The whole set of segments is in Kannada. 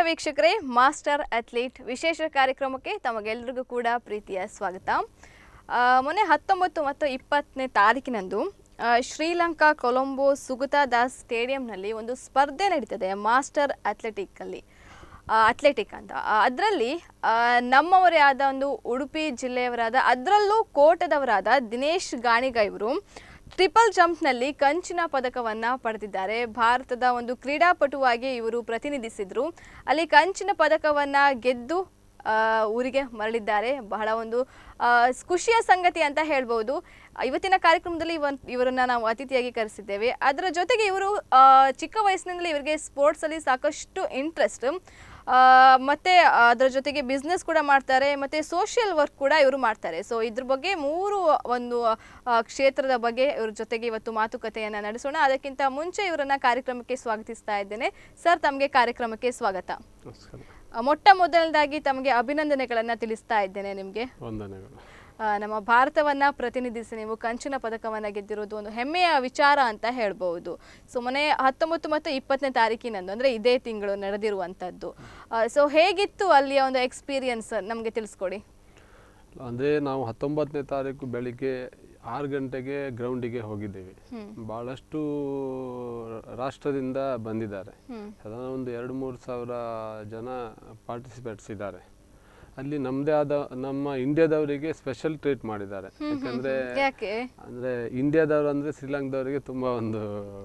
ವೀಕ್ಷಕರೇ ಮಾಸ್ಟರ್ ಅಥ್ಲೀಟ್ ವಿಶೇಷ ಕಾರ್ಯಕ್ರಮಕ್ಕೆ ತಮಗೆಲ್ಲರಿಗೂ ಕೂಡ ಪ್ರೀತಿಯ ಸ್ವಾಗತ ಆ, ಮೊನ್ನೆ ಹತ್ತೊಂಬತ್ತು ಮತ್ತು ಇಪ್ಪತ್ತನೇ ತಾರೀಕಿನಂದು ಆ, ಶ್ರೀಲಂಕಾ ಕೊಲಂಬೋ ಸುಗತಾ ದಾಸ್ ಸ್ಟೇಡಿಯಂನಲ್ಲಿ ಒಂದು ಸ್ಪರ್ಧೆ ನಡೀತದೆ ಮಾಸ್ಟರ್ ಅಥ್ಲೆಟಿಕ್ಕಲ್ಲಿ ಅಥ್ಲೆಟಿಕ್ ಅಂತ ಅದರಲ್ಲಿ ನಮ್ಮವರೇ ಆದ ಒಂದು ಉಡುಪಿ ಜಿಲ್ಲೆಯವರಾದ ಅದರಲ್ಲೂ ಕೋಟದವರಾದ ದಿನೇಶ್ ಗಾಣಿಗ ಇವರು ಟ್ರಿಪಲ್ ಜಂಪ್ನಲ್ಲಿ ಕಂಚಿನ ಪದಕವನ್ನು ಪಡೆದಿದ್ದಾರೆ ಭಾರತದ ಒಂದು ಕ್ರೀಡಾಪಟುವಾಗಿ ಇವರು ಪ್ರತಿನಿಧಿಸಿದ್ರು ಅಲ್ಲಿ ಕಂಚಿನ ಪದಕವನ್ನು ಗೆದ್ದು ಆ, ಊರಿಗೆ ಮರಳಿದ್ದಾರೆ ಬಹಳ ಒಂದು ಆ, ಖುಷಿಯ ಸಂಗತಿ ಅಂತ ಹೇಳ್ಬೋದು ಇವತ್ತಿನ ಕಾರ್ಯಕ್ರಮದಲ್ಲಿ ಇವನ್ ಇವರನ್ನ ನಾವು ಅತಿಥಿಯಾಗಿ ಕರೆಸಿದ್ದೇವೆ ಅದರ ಜೊತೆಗೆ ಇವರು ಆ, ಚಿಕ್ಕ ವಯಸ್ಸಿನಿಂದಲೇ ಇವರಿಗೆ ಸ್ಪೋರ್ಟ್ಸಲ್ಲಿ ಸಾಕಷ್ಟು ಇಂಟ್ರೆಸ್ಟ್ ಮತ್ತು ಅದರ ಜೊತೆಗೆ ಬಿಸ್ನೆಸ್ ಕೂಡ ಮಾಡ್ತಾರೆ ಮತ್ತು ಸೋಷಿಯಲ್ ವರ್ಕ್ ಕೂಡ ಇವರು ಮಾಡ್ತಾರೆ ಸೊ ಇದ್ರ ಬಗ್ಗೆ ಮೂರು ಒಂದು ಆ, ಕ್ಷೇತ್ರದ ಬಗ್ಗೆ ಇವ್ರ ಜೊತೆಗೆ ಇವತ್ತು ಮಾತುಕತೆಯನ್ನು ನಡೆಸೋಣ ಅದಕ್ಕಿಂತ ಮುಂಚೆ ಇವರನ್ನ ಕಾರ್ಯಕ್ರಮಕ್ಕೆ ಸ್ವಾಗತಿಸ್ತಾ ಇದ್ದೇನೆ ಸರ್ ತಮಗೆ ಕಾರ್ಯಕ್ರಮಕ್ಕೆ ಸ್ವಾಗತ ನಮಸ್ಕಾರ ಆ, ಮೊಟ್ಟ ಮೊದಲನೇದಾಗಿ ತಮಗೆ ಅಭಿನಂದನೆಗಳನ್ನು ತಿಳಿಸ್ತಾ ಇದ್ದೇನೆ ನಿಮಗೆ ವಂದನೆಗಳು ನಮ್ಮ ಭಾರತವನ್ನ ಪ್ರತಿನಿಧಿಸಿ ನೀವು ಕಂಚಿನ ಪದಕವನ್ನ ಗೆದ್ದಿರೋದು ಒಂದು ಹೆಮ್ಮೆಯ ವಿಚಾರ ಅಂತ ಹೇಳ್ಬಹುದು ಸೊ ಮೊನ್ನೆ ಹತ್ತೊಂಬತ್ತು ಮತ್ತು ಇಪ್ಪತ್ತನೇ ತಾರೀಕಿನಂದು ಅಂದ್ರೆ ಇದೇ ತಿಂಗಳು ನಡೆದಿರುವಂಥದ್ದು ಸೊ ಹೇಗಿತ್ತು ಅಲ್ಲಿಯ ಒಂದು ಎಕ್ಸ್ಪೀರಿಯನ್ಸ್ ನಮಗೆ ತಿಳಿಸ್ಕೊಡಿ ಅಂದರೆ ನಾವು ಹತ್ತೊಂಬತ್ತನೇ ತಾರೀಕು ಬೆಳಿಗ್ಗೆ ಆರು ಗಂಟೆಗೆ ಗ್ರೌಂಡಿಗೆ ಹೋಗಿದ್ದೇವೆ ಭಾಳಷ್ಟು ರಾಷ್ಟ್ರದಿಂದ ಬಂದಿದ್ದಾರೆ ಹ್ಮ್. ಸಾಧಾರಣ ಒಂದು ಎರಡು ಮೂರು ಸಾವಿರ ಜನ ಪಾರ್ಟಿಸಿಪೇಟ್ಸ್ ಇದ್ದಾರೆ ಅಲ್ಲಿ ನಮ್ಮದೇ ಆದ ನಮ್ಮ ಇಂಡಿಯಾದವರಿಗೆ ಸ್ಪೆಷಲ್ ಟ್ರೀಟ್ ಮಾಡಿದ್ದಾರೆ ಯಾಕಂದರೆ ಯಾಕೆ ಅಂದರೆ ಇಂಡಿಯಾದವರು ಅಂದರೆ ಶ್ರೀಲಂಕಾದವರಿಗೆ ತುಂಬ ಒಂದು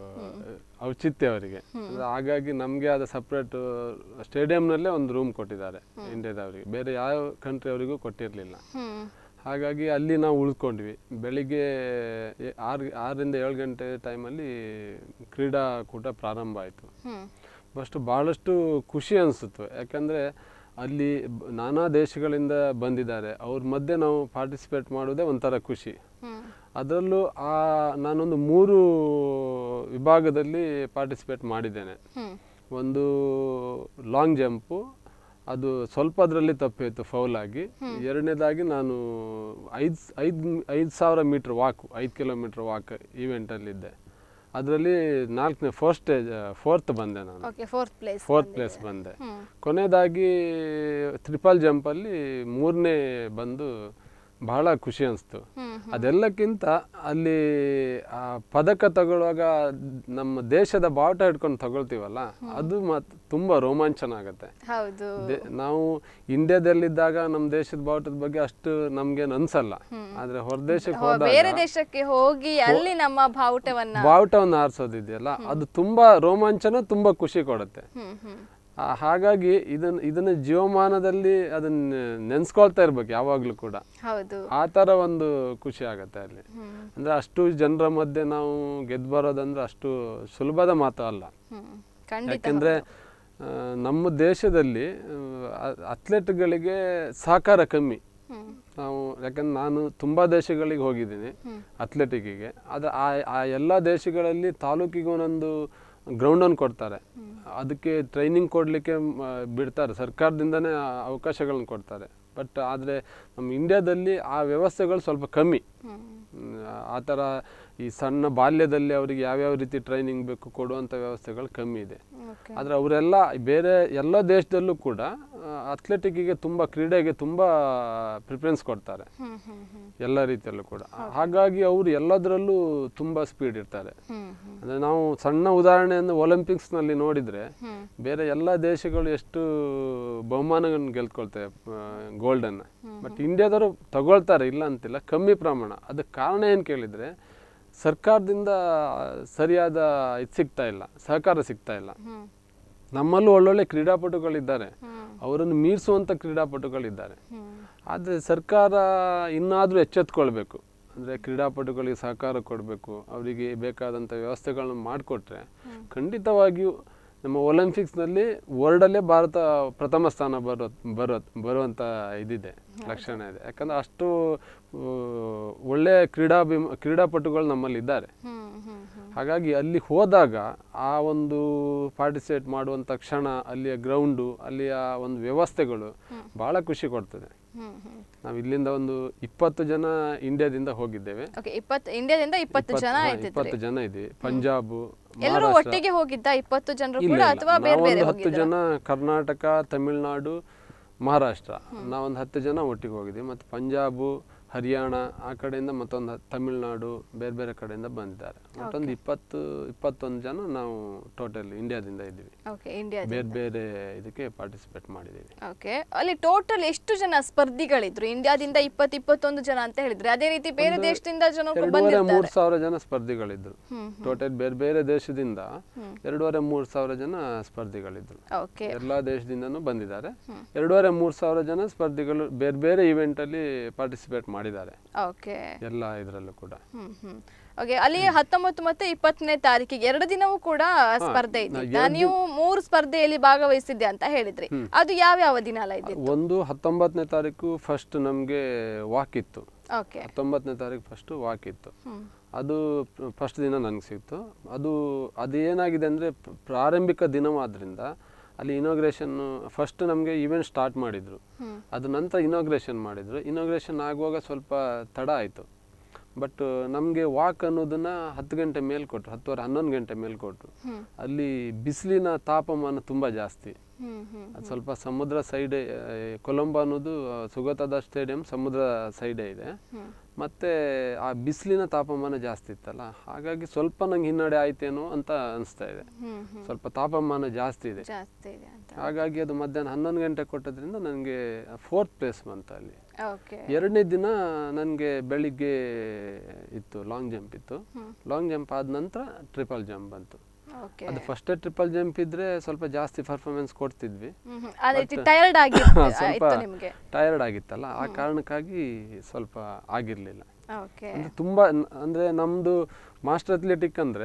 ಔಚಿತ್ಯ ಅವರಿಗೆ ಅಂದ್ರೆ ಹಾಗಾಗಿ ನಮಗೆ ಆದ ಸಪ್ರೇಟ್ ಸ್ಟೇಡಿಯಂನಲ್ಲೇ ಒಂದು ರೂಮ್ ಕೊಟ್ಟಿದ್ದಾರೆ ಇಂಡಿಯಾದವರಿಗೆ ಬೇರೆ ಯಾವ ಕಂಟ್ರಿ ಅವರಿಗೂ ಕೊಟ್ಟಿರಲಿಲ್ಲ ಹ್ಮ್ ಹಾಗಾಗಿ ಅಲ್ಲಿ ನಾವು ಉಳ್ಕೊಂಡ್ವಿ ಬೆಳಿಗ್ಗೆ ಎ- ಆರು ಆರರಿಂದ ಏಳು ಗಂಟೆ ಟೈಮಲ್ಲಿ ಕ್ರೀಡಾಕೂಟ ಪ್ರಾರಂಭ ಆಯಿತು ಹ್ಮ್ ಫಸ್ಟ್ ಭಾಳಷ್ಟು ಖುಷಿ ಅನಿಸುತ್ತು ಯಾಕಂದರೆ ಅಲ್ಲಿ ಬ- ನಾನಾ ದೇಶಗಳಿಂದ ಬಂದಿದ್ದಾರೆ ಅವ್ರ ಮಧ್ಯೆ ನಾವು ಪಾರ್ಟಿಸಿಪೇಟ್ ಮಾಡೋದೇ ಒಂಥರ ಖುಷಿ ಹ್ಮ್ ಅದರಲ್ಲೂ ಆ ನಾನೊಂದು ಮೂರು ವಿಭಾಗದಲ್ಲಿ ಪಾರ್ಟಿಸಿಪೇಟ್ ಮಾಡಿದ್ದೇನೆ ಹ್ಮ್ ಒಂದು ಲಾಂಗ್ ಜಂಪು ಅದು ಸ್ವಲ್ಪ ಅದರಲ್ಲಿ ತಪ್ಪಿತ್ತು ಫೌಲ್ ಆಗಿ ಎರಡನೇದಾಗಿ ನಾನು ಐದು ಐದು ಐದು ಸಾವಿರ ಮೀಟ್ರ್ ವಾಕ್ ಐದು ಕಿಲೋಮೀಟ್ರ್ ವಾಕ್ ಈವೆಂಟಲ್ಲಿದ್ದೆ ಅದರಲ್ಲಿ ನಾಲ್ಕನೇ ಫಸ್ಟ್ ಸ್ಟೇಜ್ ಫೋರ್ತ್ ಬಂದೆ ನಾನು okay fourth place fourth place ಬಂದೆ ಹ್ಮ್ ಕೊನೆಯದಾಗಿ ಟ್ರಿಪಲ್ ಜಂಪಲ್ಲಿ ಮೂರನೇ ಬಂದು ಬಹಳ ಖುಷಿ ಅನಿಸ್ತು ಹ್ಮ್ ಅದೆಲ್ಲಕ್ಕಿಂತ ಅಲ್ಲಿ ಆ ಪದಕ ತಗೊಳ್ಳುವಾಗ ನಮ್ಮ ದೇಶದ ಬಾವುಟ ಹಿಡ್ಕೊಂಡು ತಗೊಳ್ತೀವಲ್ಲ ಅದು ಮತ್ ತುಂಬ ರೋಮಾಂಚನ ಆಗುತ್ತೆ ಹೌದು ದೇ- ನಾವು ಇಂಡಿಯಾದಲ್ಲಿದ್ದಾಗ ನಮ್ಮ ದೇಶದ ಬಾವುಟದ ಬಗ್ಗೆ ಅಷ್ಟು ನಮ್ಗೇನು ಅನ್ಸಲ್ಲ ಆದ್ರೆ ಹೊರದೇಶಕ್ಕೆ ಹೋ- ಹೋದಾಗ ಬೇರೆ ದೇಶಕ್ಕೆ ಹೋಗಿ ಅಲ್ಲಿ ನಮ್ಮ ಬಾವುಟವನ್ನ ಬಾವುಟವನ್ನು ಆರಿಸೋದಿದೆಯಲ್ಲ ಅದು ತುಂಬಾ ರೋಮಾಂಚನ ತುಂಬಾ ಖುಷಿ ಕೊಡುತ್ತೆ ಹ್ಮ್ ಹ್ಮ್ ಆ, ಹಾಗಾಗಿ ಇದನ್ನ ಇದನ್ನ ಜೀವಮಾನದಲ್ಲಿ ಅದನ್ನ ನೆನ್ಸ್ಕೊಳ್ತಾ ಇರ್ಬೇಕು ಯಾವಾಗ್ಲೂ ಕೂಡ ಹೌದು ಆ ಥರ ಒಂದು ಖುಷಿ ಆಗತ್ತೆ ಅಲ್ಲಿ ಹ್ಮ್ ಅಂದ್ರೆ ಅಷ್ಟು ಜನರ ಮಧ್ಯೆ ನಾವು ಗೆದ್ದು ಬರೋದಂದ್ರೆ ಅಷ್ಟು ಸುಲಭದ ಮಾತು ಅಲ್ಲ ಹ್ಮ್ ಖಂಡಿತ ಯಾಕೆಂದ್ರೆ ಆ, ನಮ್ಮ ದೇಶದಲ್ಲಿ ಅಥ್ಲೆಟ್ಗಳಿಗೆ ಸಹಕಾರ ಕಮ್ಮಿ ಹ್ಮ್ ನಾವು ಯಾಕಂದ್ರೆ ನಾನು ತುಂಬ ದೇಶಗಳಿಗೆ ಹೋಗಿದ್ದೀನಿ ಅಥ್ಲೆಟಿಕ್ಕಿಗೆ ಆದರೆ ಆ ಆ ಎಲ್ಲ ದೇಶಗಳಲ್ಲಿ ತಾಲೂಕಿಗೆ ಒಂದೊಂದು ಗ್ರೌಂಡನ್ನು ಕೊಡ್ತಾರೆ ಅದಕ್ಕೆ ಟ್ರೈನಿಂಗ್ ಕೊಡಲಿಕ್ಕೆ ಬಿಡ್ತಾರೆ ಸರ್ಕಾರದಿಂದನೇ ಆ ಅವಕಾಶಗಳನ್ನ ಕೊಡ್ತಾರೆ ಬಟ್ ಆದರೆ ನಮ್ಮ ಇಂಡಿಯಾದಲ್ಲಿ ಆ ವ್ಯವಸ್ಥೆಗಳು ಸ್ವಲ್ಪ ಕಮ್ಮಿ ಹ್ಮ್ ಹ್ಮ್, ಆ ಥರ ಈ ಸಣ್ಣ ಬಾಲ್ಯದಲ್ಲಿ ಅವರಿಗೆ ಯಾವ್ಯಾವ ರೀತಿ ಟ್ರೈನಿಂಗ್ ಬೇಕು ಕೊಡುವಂಥ ವ್ಯವಸ್ಥೆಗಳು ಕಮ್ಮಿ ಇದೆ ಓಕೆ ಆದರೆ ಅವರೆಲ್ಲ ಬೇರೆ ಎಲ್ಲ ದೇಶದಲ್ಲೂ ಕೂಡ ಅಥ್ಲೆಟಿಕ್ಕಿಗೆ ತುಂಬ ಕ್ರೀಡೆಗೆ ತುಂಬ ಪ್ರಿಫರೆನ್ಸ್ ಕೊಡ್ತಾರೆ ಹ್ಮ್ ಹ್ಮ್ ಹ್ಮ್ ಎಲ್ಲ ರೀತಿಯಲ್ಲೂ ಕೂಡ ಹಾಗಾಗಿ ಅವರು ಎಲ್ಲದರಲ್ಲೂ ತುಂಬ ಸ್ಪೀಡ್ ಇರ್ತಾರೆ ಹ್ಮ್ ಹ್ಮ್ ಅಂದರೆ ನಾವು ಸಣ್ಣ ಉದಾಹರಣೆಯನ್ನು ಒಲಿಂಪಿಕ್ಸ್ನಲ್ಲಿ ನೋಡಿದರೆ ಹ್ಮ್ ಬೇರೆ ಎಲ್ಲ ದೇಶಗಳು ಎಷ್ಟು ಬಹುಮಾನಗಳನ್ನು ಗೆಲ್ಕೊಳ್ತೇವೆ ಗೋಲ್ಡನ್ನು ಬಟ್ ಇಂಡಿಯಾದವರು ತಗೊಳ್ತಾರೆ ಇಲ್ಲ ಅಂತಿಲ್ಲ ಕಮ್ಮಿ ಪ್ರಮಾಣ ಅದಕ್ಕೆ ಕಾರಣ ಏನು ಕೇಳಿದರೆ ಸರ್ಕಾರದಿಂದ ಸರಿಯಾದ ಇದು ಸಿಗ್ತಾ ಇಲ್ಲ ಸಹಕಾರ ಸಿಗ್ತಾ ಇಲ್ಲ ಹ್ಮ್ ನಮ್ಮಲ್ಲೂ ಒಳ್ಳೊಳ್ಳೆ ಕ್ರೀಡಾಪಟುಗಳಿದ್ದಾರೆ ಹ್ಮ್ ಅವರನ್ನು ಮೀರಿಸುವಂಥ ಕ್ರೀಡಾಪಟುಗಳಿದ್ದಾರೆ ಹ್ಮ್ ಆದರೆ ಸರ್ಕಾರ ಇನ್ನಾದರೂ ಎಚ್ಚೆತ್ಕೊಳ್ಬೇಕು ಅಂದರೆ ಕ್ರೀಡಾಪಟುಗಳಿಗೆ ಸಹಕಾರ ಕೊಡಬೇಕು ಅವರಿಗೆ ಬೇಕಾದಂಥ ವ್ಯವಸ್ಥೆಗಳನ್ನ ಮಾಡಿಕೊಟ್ರೆ ಖಂಡಿತವಾಗಿಯೂ ನಮ್ಮ ಒಲಿಂಪಿಕ್ಸ್ನಲ್ಲಿ ವರ್ಲ್ಡಲ್ಲೇ ಭಾರತ ಪ್ರಥಮ ಸ್ಥಾನ ಬರೋ ಬರೋ ಬರುವಂಥ ಇದಿದೆ ಲಕ್ಷಣ ಇದೆ ಯಾಕಂದರೆ ಅಷ್ಟು ಆ, ಒಳ್ಳೆಯ ಕ್ರೀಡಾಭಿಮ ಕ್ರೀಡಾಪಟುಗಳು ನಮ್ಮಲ್ಲಿ ಇದ್ದಾರೆ ಹ್ಮ್ ಹ್ಮ್ ಹ್ಮ್ ಹಾಗಾಗಿ ಅಲ್ಲಿ ಹೋದಾಗ ಆ ಒಂದು ಪಾರ್ಟಿಸಿಪೇಟ್ ಮಾಡುವಂಥ ಕ್ಷಣ ಅಲ್ಲಿಯ ಗ್ರೌಂಡು ಅಲ್ಲಿಯ ಒಂದು ವ್ಯವಸ್ಥೆಗಳು ಭಾಳ ಖುಷಿ ಕೊಡ್ತದೆ ಹ್ಮ್ ಹ್ಮ್ ನಾವು ಇಲ್ಲಿಂದ ಒಂದು ಇಪ್ಪತ್ತು ಜನ ಇಂಡಿಯಾದಿಂದ ಹೋಗಿದ್ದೇವೆ ಓಕೆ ಇಪ್ಪತ್ತು ಇಂಡಿಯಾದಿಂದ ಇಪ್ಪತ್ತು ಜನ ಹಾ, ಆಯ್ತಿದ್ರಿ ಇಪ್ಪತ್ತು ಜನ ಇದ್ದೀವಿ ಪಂಜಾಬ್ ಎಲ್ಲರೂ ಒಟ್ಟಿಗೆ ಹೋಗಿದ್ದ ಇಪ್ಪತ್ತು ಜನರು ಇಲ್ಲ ಕೂಡ ಇಲ್ಲ. ಅಥವಾ ಬೇರೆ ಬೇರೆ ನಾವೊಂದು ಹತ್ತು ಹೋಗಿದ್ರ ಜನ ಕರ್ನಾಟಕ ತಮಿಳ್ನಾಡು ಮಹಾರಾಷ್ಟ್ರ ನಾವೊಂದು ಹತ್ತು ಜನ ಒಟ್ಟಿಗೆ ಹೋಗಿದ್ದೀವಿ ಮತ್ತು ಪಂಜಾಬು ಹರಿಯಾಣ ಆ ಕಡೆಯಿಂದ ಮತ್ತೊಂದು ಹ- ತಮಿಳ್ನಾಡು ಬೇರೆ ಬೇರೆ ಕಡೆಯಿಂದ ಬಂದಿದ್ದಾರೆ ಮತ್ತೊಂದು ಇಪ್ಪತ್ತು ಇಪ್ಪತ್ತೊಂದು ಜನ ನಾವು ಟೋಟಲ್ ಇಂಡಿಯಾದಿಂದ ಇದ್ದೀವಿ ಓಕೆ ಇಂಡಿಯಾ ಬೇರೆ ಬೇರೆ ಇದಕ್ಕೆ ಪಾರ್ಟಿಸಿಪೇಟ್ ಮಾಡಿದ್ದೀವಿ ಓಕೆ ಅಲ್ಲಿ ಟೋಟಲ್ ಎಷ್ಟು ಜನ ಸ್ಪರ್ಧಿಗಳಿದ್ರು ಇಂಡಿಯಾದಿಂದ ಇಪ್ಪತ್ತು ಇಪ್ಪತ್ತೊಂದು ಜನ ಅಂತ ಹೇಳಿದ್ರೆ ಅದೇ ರೀತಿ ಬೇರೆ ದೇಶದಿಂದ ಜನ ಎರಡೂವರೆ ಬಂದಿರ್ತಾರೆ ಮೂರು ಸಾವಿರ ಜನ ಸ್ಪರ್ಧಿಗಳಿದ್ರು ಹ್ಮ್ ಟೋಟಲ್ ಬೇರೆ ಬೇರೆ ದೇಶದಿಂದ ಎರಡೂವರೆ ಮೂರು ಸಾವಿರ ಜನ ಸ್ಪರ್ಧಿಗಳಿದ್ರು ಓಕೆ ಎಲ್ಲ ದೇಶದಿಂದನೂ ಬಂದಿದ್ದಾರೆ ಎರಡೂವರೆ ಮೂರು ಸಾವಿರ ಜನ ಸ್ಪರ್ಧಿಗಳು ಬೇರೆ ಬೇರೆ ಇವೆಂಟಲ್ಲಿ ಪಾರ್ಟಿಸಿಪೇಟ್ ಮಾಡಿದ್ದಾರೆ ಓಕೆ ಎಲ್ಲ ಇದರಲ್ಲೂ ಕೂಡ ಹ್ಮ್ ಹ್ಮ್ ಓಕೆ ಅಲ್ಲಿ ಹತ್ತೊಂಬತ್ತು ಮತ್ತೆ ಇಪ್ಪತ್ತನೇ ತಾರೀಕಿಗೆ ಎರಡು ದಿನವೂ ಕೂಡ ಸ್ಪರ್ಧೆ ಇದ್ದಿದ್ದ ನೀವು ಮೂರು ಸ್ಪರ್ಧೆಯಲ್ಲಿ ಭಾಗವಹಿಸಿದ್ದೆ ಅಂತ ಹೇಳಿದ್ರಿ ಅದು ಯಾವ ಯಾವ ದಿನ ಅಲ್ಲ ಇದ್ದಿದ್ದು ಒಂದು ಹತ್ತೊಂಬತ್ತನೇ ತಾರೀಕು ಫಸ್ಟ್ ನಮಗೆ ವಾಕ್ ಇತ್ತು ಓಕೆ ಹತ್ತೊಂಬತ್ತನೇ ತಾರೀಕು ಫಸ್ಟ್ ವಾಕ್ ಇತ್ತು ಹ್ಮ್ ಅದು ಫಸ್ಟ್ ದಿನ ನನಗೆ ಸಿಕ್ತು ಅದು ಅದು ಏನಾಗಿದೆ ಅಂದರೆ ಪ್ರಾರಂಭಿಕ ದಿನವಾದ್ರಿಂದ ಅಲ್ಲಿ ಇನಾಗ್ರೇಷನ್ ಫಸ್ಟ್ ನಮಗೆ ಇವೆಂಟ್ ಸ್ಟಾರ್ಟ್ ಮಾಡಿದರು ಹ್ಮ್. ಅದು ನಂತರ ಇನಾಗ್ರೇಷನ್ ಮಾಡಿದರು ಇನಾಗ್ರೇಷನ್ ಆಗುವಾಗ ಸ್ವಲ್ಪ ತಡ ಆಯಿತು ಬಟ್ ನಮಗೆ ವಾಕ್ ಅನ್ನೋದನ್ನ ಹತ್ತು ಗಂಟೆ ಮೇಲೆ ಕೊಟ್ಟರು ಹತ್ತುವರೆ ಹನ್ನೊಂದು ಗಂಟೆ ಮೇಲೆ ಕೊಟ್ಟರು ಹ್ಮ್. ಅಲ್ಲಿ ಬಿಸಿಲಿನ ತಾಪಮಾನ ತುಂಬ ಜಾಸ್ತಿ ಹ್ಮ್ ಹ್ಮ್ ಅದು ಸ್ವಲ್ಪ ಸಮುದ್ರ ಸೈಡ್ ಕೊಲಂಬೋ ಅನ್ನೋದು ಆ, ಸುಗತದ ಸ್ಟೇಡಿಯಂ ಸಮುದ್ರ ಸೈಡೇ ಇದೆ ಹ್ಮ್. ಮತ್ತೆ ಆ ಬಿಸಿಲಿನ ತಾಪಮಾನ ಜಾಸ್ತಿ ಇತ್ತಲ್ಲ ಹಾಗಾಗಿ ಸ್ವಲ್ಪ ನಂಗೆ ಹಿನ್ನಡೆ ಆಯ್ತೇನೋ ಅಂತ ಅನಿಸ್ತಾ ಇದೆ ಹ್ಮ್ ಹ್ಮ್ ಸ್ವಲ್ಪ ತಾಪಮಾನ ಜಾಸ್ತಿ ಇದೆ ಜಾಸ್ತಿ ಇದೆ ಅಂತ ಹಾಗಾಗಿ ಅದು ಮಧ್ಯಾಹ್ನ ಹನ್ನೊಂದು ಗಂಟೆ ಕೊಟ್ಟದ್ರಿಂದ ನನಗೆ ಫೋರ್ತ್ ಪ್ಲೇಸ್ ಬಂತು ಅಲ್ಲಿ ಓಕೆ ಎರಡನೇ ದಿನ ನನಗೆ ಬೆಳಿಗ್ಗೆ ಇತ್ತು ಲಾಂಗ್ ಜಂಪ್ ಇತ್ತು ಹ್ಮ್. ಲಾಂಗ್ ಜಂಪ್ ಆದ ನಂತರ ಟ್ರಿಪಲ್ ಜಂಪ್ ಬಂತು ಓಕೆ ಅದು ಫಸ್ಟೇ ಟ್ರಿಪಲ್ ಜಂಪ್ ಇದ್ರೆ ಸ್ವಲ್ಪ ಜಾಸ್ತಿ ಪರ್ಫಾರ್ಮೆನ್ಸ್ ಕೊಡ್ತಿದ್ವಿ ಹ್ಮ್ ಹ್ಮ್. ಅದೇ ಟೈರ್ಡ್ ಆಗಿ ಸ್ವಲ್ಪ ಇತ್ತು ನಿಮ್ಗೆ ಟಯರ್ಡ್ ಆಗಿತ್ತಲ್ಲ ಆ ಕಾರಣಕ್ಕಾಗಿ ಸ್ವಲ್ಪ ಆಗಿರಲಿಲ್ಲ ಓಕೆ ಅಂದ್ರೆ ತುಂಬಾ ನ- ಅಂದ್ರೆ ನಮ್ದು ಮಾಸ್ಟರ್ ಅಥ್ಲೆಟಿಕ್ ಅಂದ್ರೆ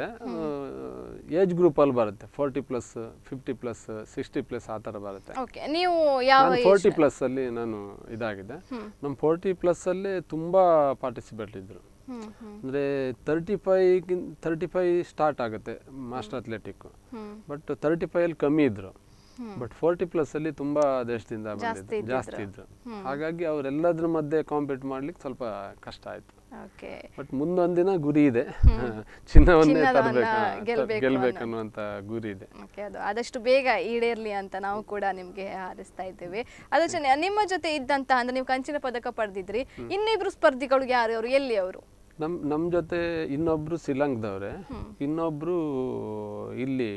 ಏಜ್ ಗ್ರೂಪ್ ಅಲ್ಲಿ ಬರುತ್ತೆ forty plus fifty plus sixty plus ಆ ಥರ ಬರುತ್ತೆ ಓಕೆ ನೀವು ಯಾವ ನಾನು ಫೋರ್ಟಿ ಪ್ಲಸ್ ಅಲ್ಲಿ ನಾನು ಇದಾಗಿದೆ ನಮ್ಮ ಫೋರ್ಟಿ ಪ್ಲಸ್ ಅಲ್ಲಿ ತುಂಬಾ ಪಾರ್ಟಿಸಿಪೇಟ್ ಇದ್ರು ಹ್ಮ್ ಹ್ಮ್ ಅಂದ್ರೆ thirty five thirty five start ಆಗುತ್ತೆ master athletic hmm but thirty five ಅಲ್ಲಿ ಕಮ್ಮಿ ಇದ್ರು ಹ್ಮ್. ಬಟ್ ಫೋರ್ಟಿ ಪ್ಲಸ್ ಅಲ್ಲಿ ತುಂಬಾ ದೇಶದಿಂದ ಜಾಸ್ತಿ ಬಂದಿದ್ರು ಇದ್ದಿದ್ರು. ಜಾಸ್ತಿ ಇದ್ರು ಹಾಗಾಗಿ ಅವರೆಲ್ಲದ್ರ ಮಧ್ಯೆ ಕಾಂಪೀಟ್ ಮಾಡ್ಲಿಕ್ಕೆ ಸ್ವಲ್ಪ ಕಷ್ಟ ಆಯ್ತು ಓಕೆ ಬಟ್ ಮುಂದೊಂದಿನ ಗುರಿ ಇದೆ ಚಿನ್ನವನ್ನೇ ಚಿನ್ನವನ್ನ ತರಬೇಕು ಗೆಲ್ಬೇಕು ಗೆಲ್ಬೇಕನ್ನುವಂತ ಗುರಿ ಇದೆ ಓಕೆ ಅದು ಆದಷ್ಟು ಬೇಗ ಈಡೇರ್ಲಿ ಅಂತ ನಾವು ಕೂಡ ನಿಮ್ಗೆ ಹಾರೈಸ್ತಾ ಇದ್ದೇವೆ ಅದು ಚೆನ್ನ ನಿಮ್ಮ ಜೊತೆ ಇದ್ದಂತ ಅಂದ್ರೆ ನೀವು ಕಂಚಿನ ಪದಕ ಪಡೆದಿದ್ರಿ ಇನ್ನಿಬ್ರು ಸ್ಪರ್ಧಿಗಳು ಯಾರು ಅವರು ಎಲ್ಲಿ ಅವರು ನಮ್ ನಮ್ ಜೊತೆ ಇನ್ನೊಬ್ರು ಶ್ರೀಲಂಕಾದವ್ರೆ ಇನ್ನೊಬ್ರು ಇಲ್ಲಿ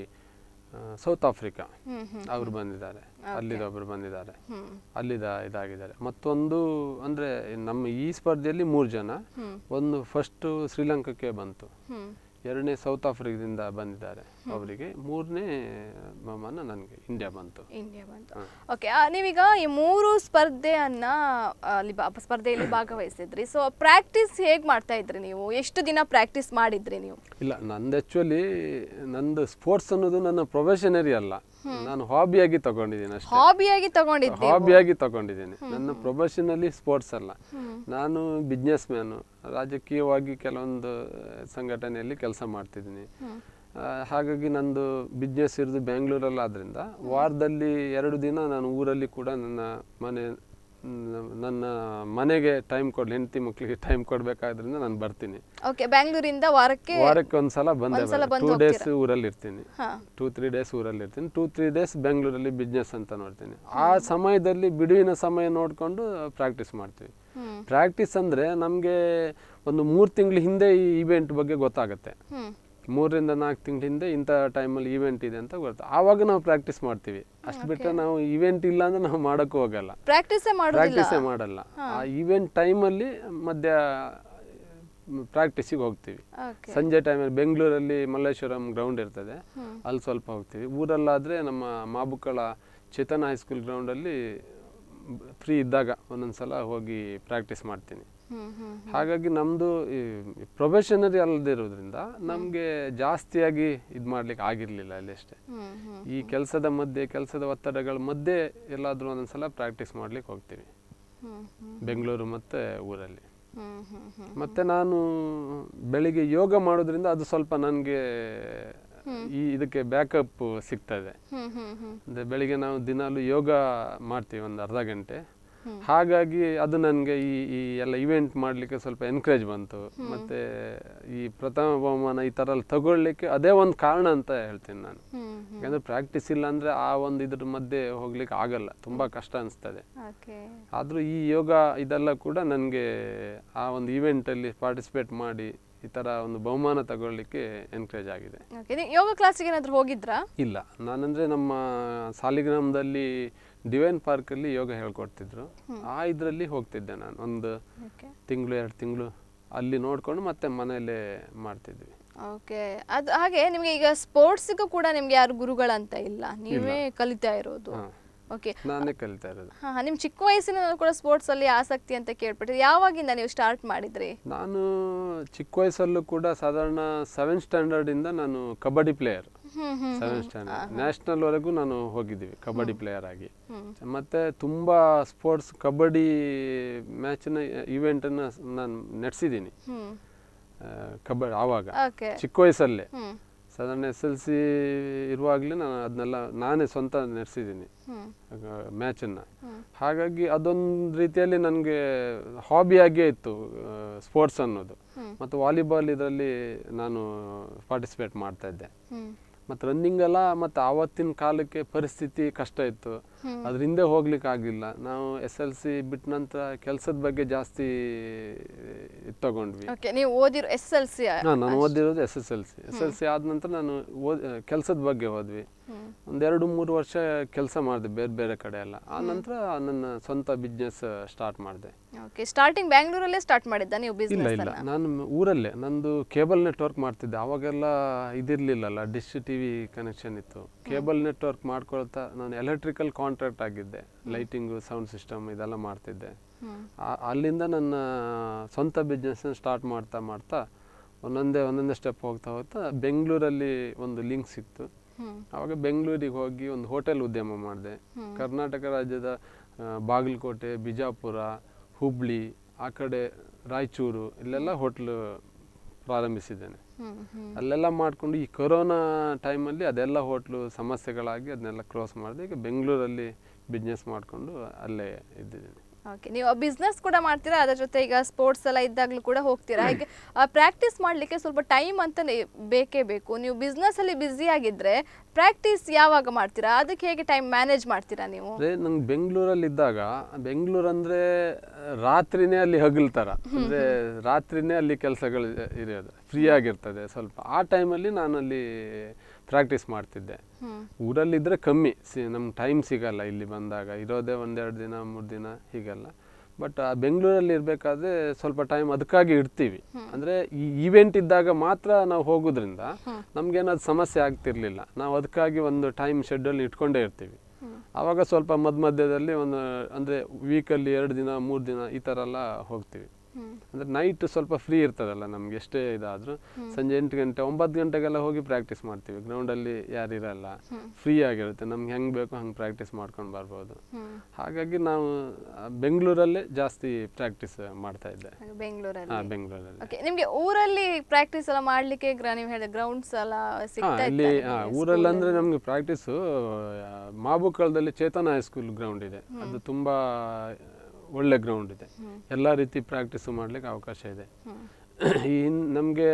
ಸೌತ್ ಆಫ್ರಿಕಾ ಹ್ಮ್ ಹ್ಮ್ ಅವ್ರು ಬಂದಿದ್ದಾರೆ ಅಲ್ಲಿದೊಬ್ರು ಬಂದಿದ್ದಾರೆ ಹ್ಮ್ ಅಲ್ಲಿದ ಇದಾಗಿದ್ದಾರೆ ಮತ್ತೊಂದು ಅಂದ್ರೆ ನಮ್ಮ ಈ ಸ್ಪರ್ಧೆಯಲ್ಲಿ ಮೂರು ಜನ ಹ್ಮ್. ಒಂದು ಫಸ್ಟ್ ಶ್ರೀಲಂಕಾಕ್ಕೆ ಬಂತು ಹ್ಮ್ ಎರಡನೇ ಸೌತ್ ಆಫ್ರಿಕಾದಿಂದ ಬಂದಿದ್ದಾರೆ ಅವರಿಗೆ ಮೂರನೇ ಬಹುಮಾನ ನನಗೆ ಇಂಡಿಯಾ ಬಂತು ಇಂಡಿಯಾ ಬಂತು ಓಕೆ ನೀವೀಗ ಈ ಮೂರು ಸ್ಪರ್ಧೆಯನ್ನ ಆ, ಅಲ್ಲಿ ಬಾ- ಸ್ಪರ್ಧೆಯಲ್ಲಿ ಭಾಗವಹಿಸಿದ್ರಿ ಸೊ ಪ್ರಾಕ್ಟೀಸ್ ಹೇಗ್ ಮಾಡ್ತಾ ಇದ್ರಿ ನೀವು ಎಷ್ಟು ದಿನ ಪ್ರಾಕ್ಟೀಸ್ ಮಾಡಿದ್ರಿ ನೀವು ಇಲ್ಲ ನಂದು ಆ್ಯಕ್ಚುಲಿ ನಂದು ಸ್ಪೋರ್ಟ್ಸ್ ಅನ್ನೋದು ನನ್ನ ಪ್ರೊಫೆಷನರಿ ಅಲ್ಲ ನಾನು ಹಾಬಿಯಾಗಿ ತಗೊಂಡಿದ್ದೀನಿ ಅಷ್ಟೇ ಹಾಬಿಯಾಗಿ ತಗೊಂಡಿದ್ರಿ ಹಾಬಿಯಾಗಿ ತಗೊಂಡಿದ್ದೀನಿ ನನ್ನ ಪ್ರೊಫೆಷನಲಿ ಸ್ಪೋರ್ಟ್ಸ್ ಅಲ್ಲ ನಾನು ಬಿಸ್ನೆಸ್ ಮ್ಯಾನು ರಾಜಕೀಯವಾಗಿ ಕೆಲವೊಂದು ಸಂಘಟನೆಯಲ್ಲಿ ಕೆಲಸ ಮಾಡ್ತಿದ್ದೀನಿ ಆ, ಹಾಗಾಗಿ ನಂದು ಬಿಸ್ನೆಸ್ ಇರೋದು ಬೆಂಗಳೂರಲ್ಲಿ ಆದ್ರಿಂದ ವಾರದಲ್ಲಿ ಎರಡು ದಿನ ನಾನು ಊರಲ್ಲಿ ಕೂಡ ನನ್ನ ಮನೆ ನ- ನನ್ನ ಮನೆಗೆ ಟೈಮ್ ಕೊಡ್ಲಿ ಹೆಂಡತಿ ಮಕ್ಕಳಿಗೆ ಟೈಮ್ ಕೊಡ್ಬೇಕಾದ್ರಿಂದ ನಾನು ಬರ್ತೀನಿ ಓಕೆ ಬ್ಯಾಂಗ್ಳೂರಿಂದ ವಾರಕ್ಕೆ ವಾರಕ್ಕೆ ಒಂದ್ಸಲ ಬಂದೆ ಒಂದ್ಸಲ ಬಂದು ಟೂ ಡೇಸ್ ಊರಲ್ಲಿ ಇರ್ತೀನಿ ಹಾ ಟೂ ತ್ರೀ ಡೇಸ್ ಊರಲ್ಲಿ ಇರ್ತೀನಿ ಟೂ ತ್ರೀ ಡೇಸ್ ಬೆಂಗಳೂರಲ್ಲಿ ಬಿಸ್ನೆಸ್ ಅಂತ ನೋಡ್ತೀನಿ ಆ ಸಮಯದಲ್ಲಿ ಬಿಡುವಿನ ಸಮಯ ನೋಡಿಕೊಂಡು ಪ್ರಾಕ್ಟೀಸ್ ಮಾಡ್ತೀವಿ ಹ್ಮ್ ಪ್ರಾಕ್ಟೀಸ್ ಅಂದರೆ ನಮಗೆ ಒಂದು ಮೂರು ತಿಂಗಳ ಹಿಂದೆ ಈ ಇವೆಂಟ್ ಬಗ್ಗೆ ಗೊತ್ತಾಗುತ್ತೆ ಹ್ಮ್ ಮೂರರಿಂದ ನಾಲ್ಕು ತಿಂಗಳ ಹಿಂದೆ ಇಂಥ ಟೈಮಲ್ಲಿ ಇವೆಂಟ್ ಇದೆ ಅಂತ ಗೊತ್ತು ಆವಾಗ ನಾವು ಪ್ರಾಕ್ಟೀಸ್ ಮಾಡ್ತೀವಿ ಅಷ್ಟು ಬಿಟ್ಟರೆ ನಾವು ಇವೆಂಟ್ ಇಲ್ಲ ಅಂದ್ರೆ ನಾವು ಮಾಡೋಕ್ಕೂ ಹೋಗಲ್ಲ ಪ್ರಾಕ್ಟೀಸೇ ಮಾಡೋದಿಲ್ಲ ಪ್ರಾಕ್ಟೀಸೇ ಮಾಡಲ್ಲ ಆ ಇವೆಂಟ್ ಟೈಮಲ್ಲಿ ಮಧ್ಯ ಪ್ರಾಕ್ಟೀಸಿಗೆ ಹೋಗ್ತೀವಿ ಓಕೆ ಸಂಜೆ ಟೈಮಲ್ಲಿ ಬೆಂಗಳೂರಲ್ಲಿ ಮಲ್ಲೇಶ್ವರಂ ಗ್ರೌಂಡ್ ಇರ್ತದೆ ಅಲ್ಲಿ ಸ್ವಲ್ಪ ಹೋಗ್ತೀವಿ ಊರಲ್ಲಾದರೆ ನಮ್ಮ ಮಾಬುಕ್ಕಳ ಚೇತನ ಹೈಸ್ಕೂಲ್ ಗ್ರೌಂಡಲ್ಲಿ ಫ್ರೀ ಇದ್ದಾಗ ಒಂದೊಂದ್ಸಲ ಹೋಗಿ ಪ್ರಾಕ್ಟೀಸ್ ಮಾಡ್ತೀನಿ ಹ್ಮ್ ಹ್ಮ್ ಹಾಗಾಗಿ ನಮ್ಮದು ಪ್ರೊಫೆಷನರಿ ಅಲ್ಲದಿರೋದ್ರಿಂದ ನಮಗೆ ಜಾಸ್ತಿಯಾಗಿ ಇದು ಮಾಡ್ಲಿಕ್ಕೆ ಆಗಿರಲಿಲ್ಲ ಅಲ್ಲಿ ಅಷ್ಟೇ ಹ್ಮ್ ಹ್ಮ್ ಈ ಕೆಲಸದ ಮಧ್ಯೆ ಕೆಲಸದ ಒತ್ತಡಗಳ ಮಧ್ಯೆ ಎಲ್ಲಾದರೂ ಒಂದೊಂದ್ಸಲ ಪ್ರಾಕ್ಟೀಸ್ ಮಾಡ್ಲಿಕ್ಕೆ ಹೋಗ್ತೀವಿ ಹ್ಮ್ ಹ್ಮ್ ಬೆಂಗಳೂರು ಮತ್ತು ಊರಲ್ಲಿ ಹ್ಮ್ ಹ್ಮ್ ಹ್ಮ್ ಮತ್ತೆ ನಾನು ಬೆಳಿಗ್ಗೆ ಯೋಗ ಮಾಡೋದ್ರಿಂದ ಅದು ಸ್ವಲ್ಪ ನನಗೆ ಈ ಇದಕ್ಕೆ ಬ್ಯಾಕಪ್ ಸಿಗ್ತದೆ ಹ್ಮ್ ಹ್ಮ್ ಹ್ಮ್ ಅಂದರೆ ಬೆಳಿಗ್ಗೆ ನಾವು ದಿನಾಲು ಯೋಗ ಮಾಡ್ತೀವಿ ಒಂದು ಅರ್ಧ ಗಂಟೆ ಹಾಗಾಗಿ ಅದು ನನಗೆ ಈ ಈ ಎಲ್ಲ ಇವೆಂಟ್ ಮಾಡಲಿಕ್ಕೆ ಸ್ವಲ್ಪ ಎನ್ಕರೇಜ್ ಬಂತು ಮತ್ತು ಈ ಪ್ರಥಮ ಬಹುಮಾನ ಈ ಥರ ಎಲ್ಲ ತಗೊಳ್ಳಿಕ್ಕೆ ಅದೇ ಒಂದು ಕಾರಣ ಅಂತ ಹೇಳ್ತೀನಿ ನಾನು ಹ್ಮ್ ಯಾಕಂದರೆ ಪ್ರಾಕ್ಟೀಸ್ ಇಲ್ಲ ಅಂದರೆ ಆ ಒಂದು ಇದ್ರ ಮಧ್ಯೆ ಹೋಗ್ಲಿಕ್ಕೆ ಆಗಲ್ಲ ತುಂಬ ಕಷ್ಟ ಅನಿಸ್ತದೆ ಓಕೆ ಆದರೂ ಈ ಯೋಗ ಇದೆಲ್ಲ ಕೂಡ ನನಗೆ ಆ ಒಂದು ಇವೆಂಟಲ್ಲಿ ಪಾರ್ಟಿಸಿಪೇಟ್ ಮಾಡಿ ಈ ಥರ ಒಂದು ಬಹುಮಾನ ತಗೊಳ್ಳಿಕ್ಕೆ ಎನ್ಕರೇಜ್ ಆಗಿದೆ ಓಕೆ ನೀವು ಯೋಗ ಕ್ಲಾಸಿಗೆ ಏನಾದರೂ ಹೋಗಿದ್ರಾ ಇಲ್ಲ ನಾನಂದರೆ ನಮ್ಮ ಸಾಲಿಗ್ರಾಮದಲ್ಲಿ ಡಿವೈನ್ ಪಾರ್ಕಲ್ಲಿ ಯೋಗ ಹೇಳ್ಕೊಡ್ತಿದ್ರು ಆ ಇದರಲ್ಲಿ ಹೋಗ್ತಿದ್ದೆ ನಾನು ಒಂದು ಓಕೆ ತಿಂಗಳು ಎರಡು ತಿಂಗಳು ಅಲ್ಲಿ ನೋಡಿಕೊಂಡು ಮತ್ತೆ ಮನೆಯಲ್ಲೇ ಮಾಡ್ತಿದ್ವಿ ಓಕೆ ಅದು ಹಾಗೆ ನಿಮಗೆ ಈಗ ಸ್ಪೋರ್ಟ್ಸಿಗೂ ಕೂಡ ನಿಮ್ಗೆ ಯಾರು ಗುರುಗಳಂತ ಇಲ್ಲ ನೀವೇ ಕಲಿತಾ ಇರೋದು ಹಾಂ ಓಕೆ ನಾನೇ ಕಲಿತಾ ಇರೋದು ಹಾಂ ನಿಮ್ಮ ಚಿಕ್ಕ ವಯಸ್ಸಿನ ಕೂಡ ಸ್ಪೋರ್ಟ್ಸ್ ಅಲ್ಲಿ ಆಸಕ್ತಿ ಅಂತ ಕೇಳ್ಬಿಟ್ಟಿದ್ರೆ ಯಾವಾಗಿಂದ ನೀವು ಸ್ಟಾರ್ಟ್ ಮಾಡಿದ್ರಿ ನಾನು ಚಿಕ್ಕ ವಯಸ್ಸಲ್ಲೂ ಕೂಡ ಸಾಧಾರಣ ಸೆವೆಂತ್ ಸ್ಟ್ಯಾಂಡರ್ಡಿಂದ ನಾನು ಕಬಡ್ಡಿ ಪ್ಲೇಯರ್ ಹ್ಮ್ ಹ್ಮ್ ಸೆವೆಂತ್ ಸ್ಟ್ಯಾಂಡರ್ಡ್ ನ್ಯಾಷನಲ್ವರೆಗೂ ನಾನು ಹೋಗಿದ್ದೀವಿ ಕಬಡ್ಡಿ ಪ್ಲೇಯರ್ ಆಗಿ ಹ್ಮ್ ಮತ್ತು ತುಂಬ ಸ್ಪೋರ್ಟ್ಸ್ ಕಬಡ್ಡಿ ಮ್ಯಾಚಿನ ಇವೆಂಟನ್ನು ನಾನು ನಡೆಸಿದ್ದೀನಿ ಹ್ಮ್ ಕಬಡ್ಡಿ ಆವಾಗ ಓಕೆ ಚಿಕ್ಕ ವಯಸ್ಸಲ್ಲೇ ಹ್ಮ್ ಸಾಧಾರಣ ಎಸ್ ಎಲ್ ಸಿ ಇರುವಾಗಲೇ ನಾನು ಅದನ್ನೆಲ್ಲ ನಾನೇ ಸ್ವಂತ ನಡೆಸಿದ್ದೀನಿ ಹ್ಮ್ ಮ್ಯಾಚನ್ನು ಹ್ಮ್. ಹಾಗಾಗಿ ಅದೊಂದು ರೀತಿಯಲ್ಲಿ ನನಗೆ ಹಾಬಿಯಾಗೇ ಇತ್ತು ಸ್ಪೋರ್ಟ್ಸ್ ಅನ್ನೋದು ಹ್ಮ್. ಮತ್ತು ವಾಲಿಬಾಲ್ ಇದರಲ್ಲಿ ನಾನು ಪಾರ್ಟಿಸಿಪೇಟ್ ಮಾಡ್ತಾ ಇದ್ದೆ ಹ್ಮ್ ಮತ್ತು ರನ್ನಿಂಗ್ ಎಲ್ಲ ಮತ್ತು ಆವತ್ತಿನ ಕಾಲಕ್ಕೆ ಪರಿಸ್ಥಿತಿ ಕಷ್ಟ ಇತ್ತು ಹ್ಮ್. ಅದ್ರ ಹಿಂದೆ ಹೋಗ್ಲಿಕ್ಕೆ ಆಗಿಲ್ಲ ನಾವು ಎಸ್ ಎಲ್ ಸಿ ಬಿಟ್ಟ ನಂತರ ಕೆಲಸದ ಬಗ್ಗೆ ಜಾಸ್ತಿ ಇದ್ ತಗೊಂಡ್ವಿ ಓಕೆ ನೀವು ಓದಿರೋ ಎಸ್ ಎಲ್ ಸಿ ಹಾ, ನಾನು ಓದಿರೋದು S S L C S L C ಆದ ನಂತರ ನಾನು ಓದ್ ಕೆಲಸದ ಬಗ್ಗೆ ಹೋದ್ವಿ ಹ್ಮ್ ಒಂದೆರಡು ಮೂರು ವರ್ಷ ಕೆಲಸ ಮಾಡಿದೆ ಬೇರೆ ಬೇರೆ ಕಡೆ ಎಲ್ಲ ಆ ನಂತರ ನನ್ನ ಸ್ವಂತ ಬಿಸ್ನೆಸ್ ಸ್ಟಾರ್ಟ್ ಮಾಡಿದೆ ಓಕೆ ಸ್ಟಾರ್ಟಿಂಗ್ ಬ್ಯಾಂಗ್ಳೂರಲ್ಲೇ ಸ್ಟಾರ್ಟ್ ಮಾಡಿದ್ದ ನೀವು ಇಲ್ಲ ಬಿಸ್ನೆಸ್ ಇಲ್ಲ ನಾನು ಊರಲ್ಲೇ ನಂದು ಕೇಬಲ್ ನೆಟ್ವರ್ಕ್ ಮಾಡ್ತಿದ್ದೆ ಅವಾಗೆಲ್ಲ ಇದಿರಲಿಲ್ಲಲ್ಲ ಡಿಶ್ ಟಿ ವಿ ಕನೆಕ್ಷನ್ ಇತ್ತು ಕೇಬಲ್ ನೆಟ್ವರ್ಕ್ ಮಾಡ್ಕೊಳ್ತಾ ನಾನು ಎಲೆಕ್ಟ್ರಿಕಲ್ ಕಾಂಟ್ರಾಕ್ಟ್ ಆಗಿದ್ದೆ ಲೈಟಿಂಗು ಸೌಂಡ್ ಸಿಸ್ಟಮ್ ಇದೆಲ್ಲ ಮಾಡ್ತಿದ್ದೆ ಹ್ಮ್ ಆ- ಅಲ್ಲಿಂದ ನನ್ನ ಸ್ವಂತ ಬಿಸ್ನೆಸ್ನ ಸ್ಟಾರ್ಟ್ ಮಾಡ್ತಾ ಮಾಡ್ತಾ ಒಂದೊಂದೇ ಒಂದೊಂದೇ ಸ್ಟೆಪ್ ಹೋಗ್ತಾ ಹೋಗ್ತಾ ಬೆಂಗಳೂರಲ್ಲಿ ಒಂದು ಲಿಂಕ್ ಸಿಕ್ತು ಹ್ಮ್ ಆವಾಗ ಬೆಂಗಳೂರಿಗೆ ಹೋಗಿ ಒಂದು ಹೋಟೆಲ್ ಉದ್ಯಮ ಮಾಡಿದೆ ಹ್ಮ್. ಕರ್ನಾಟಕ ರಾಜ್ಯದ ಆ, ಬಾಗಲಕೋಟೆ ಬಿಜಾಪುರ ಹುಬ್ಳಿ ಆ ಕಡೆ ರಾಯಚೂರು ಇಲ್ಲೆಲ್ಲ ಹೋಟ್ಲು ಪ್ರಾರಂಭಿಸಿದ್ದೇನೆ ಹ್ಮ್ ಹ್ಮ್ ಅಲ್ಲೆಲ್ಲ ಮಾಡಿಕೊಂಡು ಈ ಕೊರೋನಾ ಟೈಮಲ್ಲಿ ಅದೆಲ್ಲ ಹೋಟ್ಲು ಸಮಸ್ಯೆಗಳಾಗಿ ಅದನ್ನೆಲ್ಲ ಕ್ಲೋಸ್ ಮಾಡಿದೆ ಈಗ ಬೆಂಗಳೂರಲ್ಲಿ ಬಿಸ್ನೆಸ್ ಮಾಡಿಕೊಂಡು ಅಲ್ಲೇ ಇದ್ದಿದ್ದೀನಿ ಓಕೆ ನೀವು ಬಿಸ್ನೆಸ್ ಕೂಡ ಮಾಡ್ತೀರಾ ಅದ್ರ ಜೊತೆ ಈಗ ಸ್ಪೋರ್ಟ್ಸ್ ಎಲ್ಲ ಇದ್ದಾಗಲೂ ಕೂಡ ಹೋಗ್ತೀರಾ ಈಗ ಪ್ರಾಕ್ಟೀಸ್ ಮಾಡಲಿಕ್ಕೆ ಸ್ವಲ್ಪ ಟೈಮ್ ಅಂತ ಬೇಕೇ ಬೇಕು ನೀವು ಬಿಸ್ನೆಸ್ ಅಲ್ಲಿ ಬ್ಯುಸಿ ಆಗಿದ್ರೆ ಪ್ರಾಕ್ಟೀಸ್ ಯಾವಾಗ ಮಾಡ್ತೀರಾ ಅದಕ್ಕೆ ಹೇಗೆ ಟೈಮ್ ಮ್ಯಾನೇಜ್ ಮಾಡ್ತೀರಾ ನೀವು ಅಂದರೆ ನಂಗೆ ಬೆಂಗಳೂರಲ್ಲಿ ಇದ್ದಾಗ ಬೆಂಗಳೂರು ಅಂದರೆ ರಾತ್ರಿನೇ ಅಲ್ಲಿ ಹಗಲ್ ಥರ ಅಂದರೆ ರಾತ್ರಿನೇ ಅಲ್ಲಿ ಕೆಲಸಗಳು ಇರೋದು ಫ್ರೀ ಆಗಿರ್ತದೆ ಸ್ವಲ್ಪ ಆ ಟೈಮಲ್ಲಿ ನಾನು ಅಲ್ಲಿ ಪ್ರಾಕ್ಟೀಸ್ ಮಾಡ್ತಿದ್ದೆ ಹ್ಮ್ ಊರಲ್ಲಿದ್ದರೆ ಕಮ್ಮಿ ಸಿ ನಮ್ಗೆ ಟೈಮ್ ಸಿಗಲ್ಲ ಇಲ್ಲಿ ಬಂದಾಗ ಇರೋದೇ ಒಂದೆರಡು ದಿನ ಮೂರು ದಿನ ಹೀಗೆಲ್ಲ ಬಟ್ ಆ ಬೆಂಗಳೂರಲ್ಲಿ ಇರಬೇಕಾದ್ರೆ ಸ್ವಲ್ಪ ಟೈಮ್ ಅದಕ್ಕಾಗಿ ಇಡ್ತೀವಿ ಅಂದರೆ ಈ ಈವೆಂಟ್ ಇದ್ದಾಗ ಮಾತ್ರ ನಾವು ಹೋಗೋದ್ರಿಂದ ನಮಗೇನಾದ್ರು ಸಮಸ್ಯೆ ಆಗ್ತಿರ್ಲಿಲ್ಲ ನಾವು ಅದಕ್ಕಾಗಿ ಒಂದು ಟೈಮ್ ಶೆಡ್ಯೂಲ್ ಇಟ್ಕೊಂಡೇ ಇರ್ತೀವಿ ಆವಾಗ ಸ್ವಲ್ಪ ಮಧ್ಯ ಮಧ್ಯದಲ್ಲಿ ಒಂದು ಅಂದರೆ ವೀಕಲ್ಲಿ ಎರಡು ದಿನ ಮೂರು ದಿನ ಈ ಥರ ಎಲ್ಲ ಹೋಗ್ತೀವಿ ಹ್ಮ್ ಅಂದರೆ ನೈಟ್ ಸ್ವಲ್ಪ ಫ್ರೀ ಇರ್ತದಲ್ಲ ನಮ್ಗೆ ಎಷ್ಟೇ ಇದಾದರೂ ಸಂಜೆ ಎಂಟು ಗಂಟೆ ಒಂಬತ್ತು ಗಂಟೆಗೆಲ್ಲ ಹೋಗಿ ಪ್ರಾಕ್ಟೀಸ್ ಮಾಡ್ತೀವಿ ಗ್ರೌಂಡಲ್ಲಿ ಯಾರು ಇರಲ್ಲ ಫ್ರೀ ಆಗಿರುತ್ತೆ ನಮ್ಗೆ ಹೆಂಗೆ ಬೇಕೋ ಹಂಗೆ ಪ್ರಾಕ್ಟೀಸ್ ಮಾಡ್ಕೊಂಡು ಬರ್ಬೋದು ಹ್ಮ್ ಹಾಗಾಗಿ ನಾವು ಆ, ಬೆಂಗಳೂರಲ್ಲೇ ಜಾಸ್ತಿ ಪ್ರಾಕ್ಟೀಸ್ ಮಾಡ್ತಾ ಇದ್ದೆ ಹಾಗೆ ಬೆಂಗಳೂರಲ್ಲಿ ಹಾಂ ಬೆಂಗಳೂರಲ್ಲಿ ಓಕೆ ನಿಮ್ಗೆ ಊರಲ್ಲಿ ಪ್ರಾಕ್ಟೀಸ್ ಎಲ್ಲ ಮಾಡ್ಲಿಕ್ಕೆ ಗ್ರ ನೀವು ಹೇಳಿದ ಗ್ರೌಂಡ್ಸ್ ಎಲ್ಲ ಹಾಂ ಸಿಗ್ತಾ ಇಲ್ಲಿ ಇತ್ತಾ ಹಾಂ ನಿಮ್ಗೆ ಊರಲ್ಲಿ ಅಂದರೆ school ನಮಗೆ ಪ್ರಾಕ್ಟೀಸು ಮಾಬುಕಳದಲ್ಲಿ ಚೇತನ ಹೈಸ್ಕೂಲ್ ಗ್ರೌಂಡ್ ಇದೆ ಅದು ತುಂಬ ಒಳ್ಳೆ ಗ್ರೌಂಡ್ ಇದೆ ಎಲ್ಲ ರೀತಿ ಪ್ರಾಕ್ಟೀಸು ಮಾಡಲಿಕ್ಕೆ ಅವಕಾಶ ಇದೆ ಹ್ಮ್. ಈ ನಮಗೆ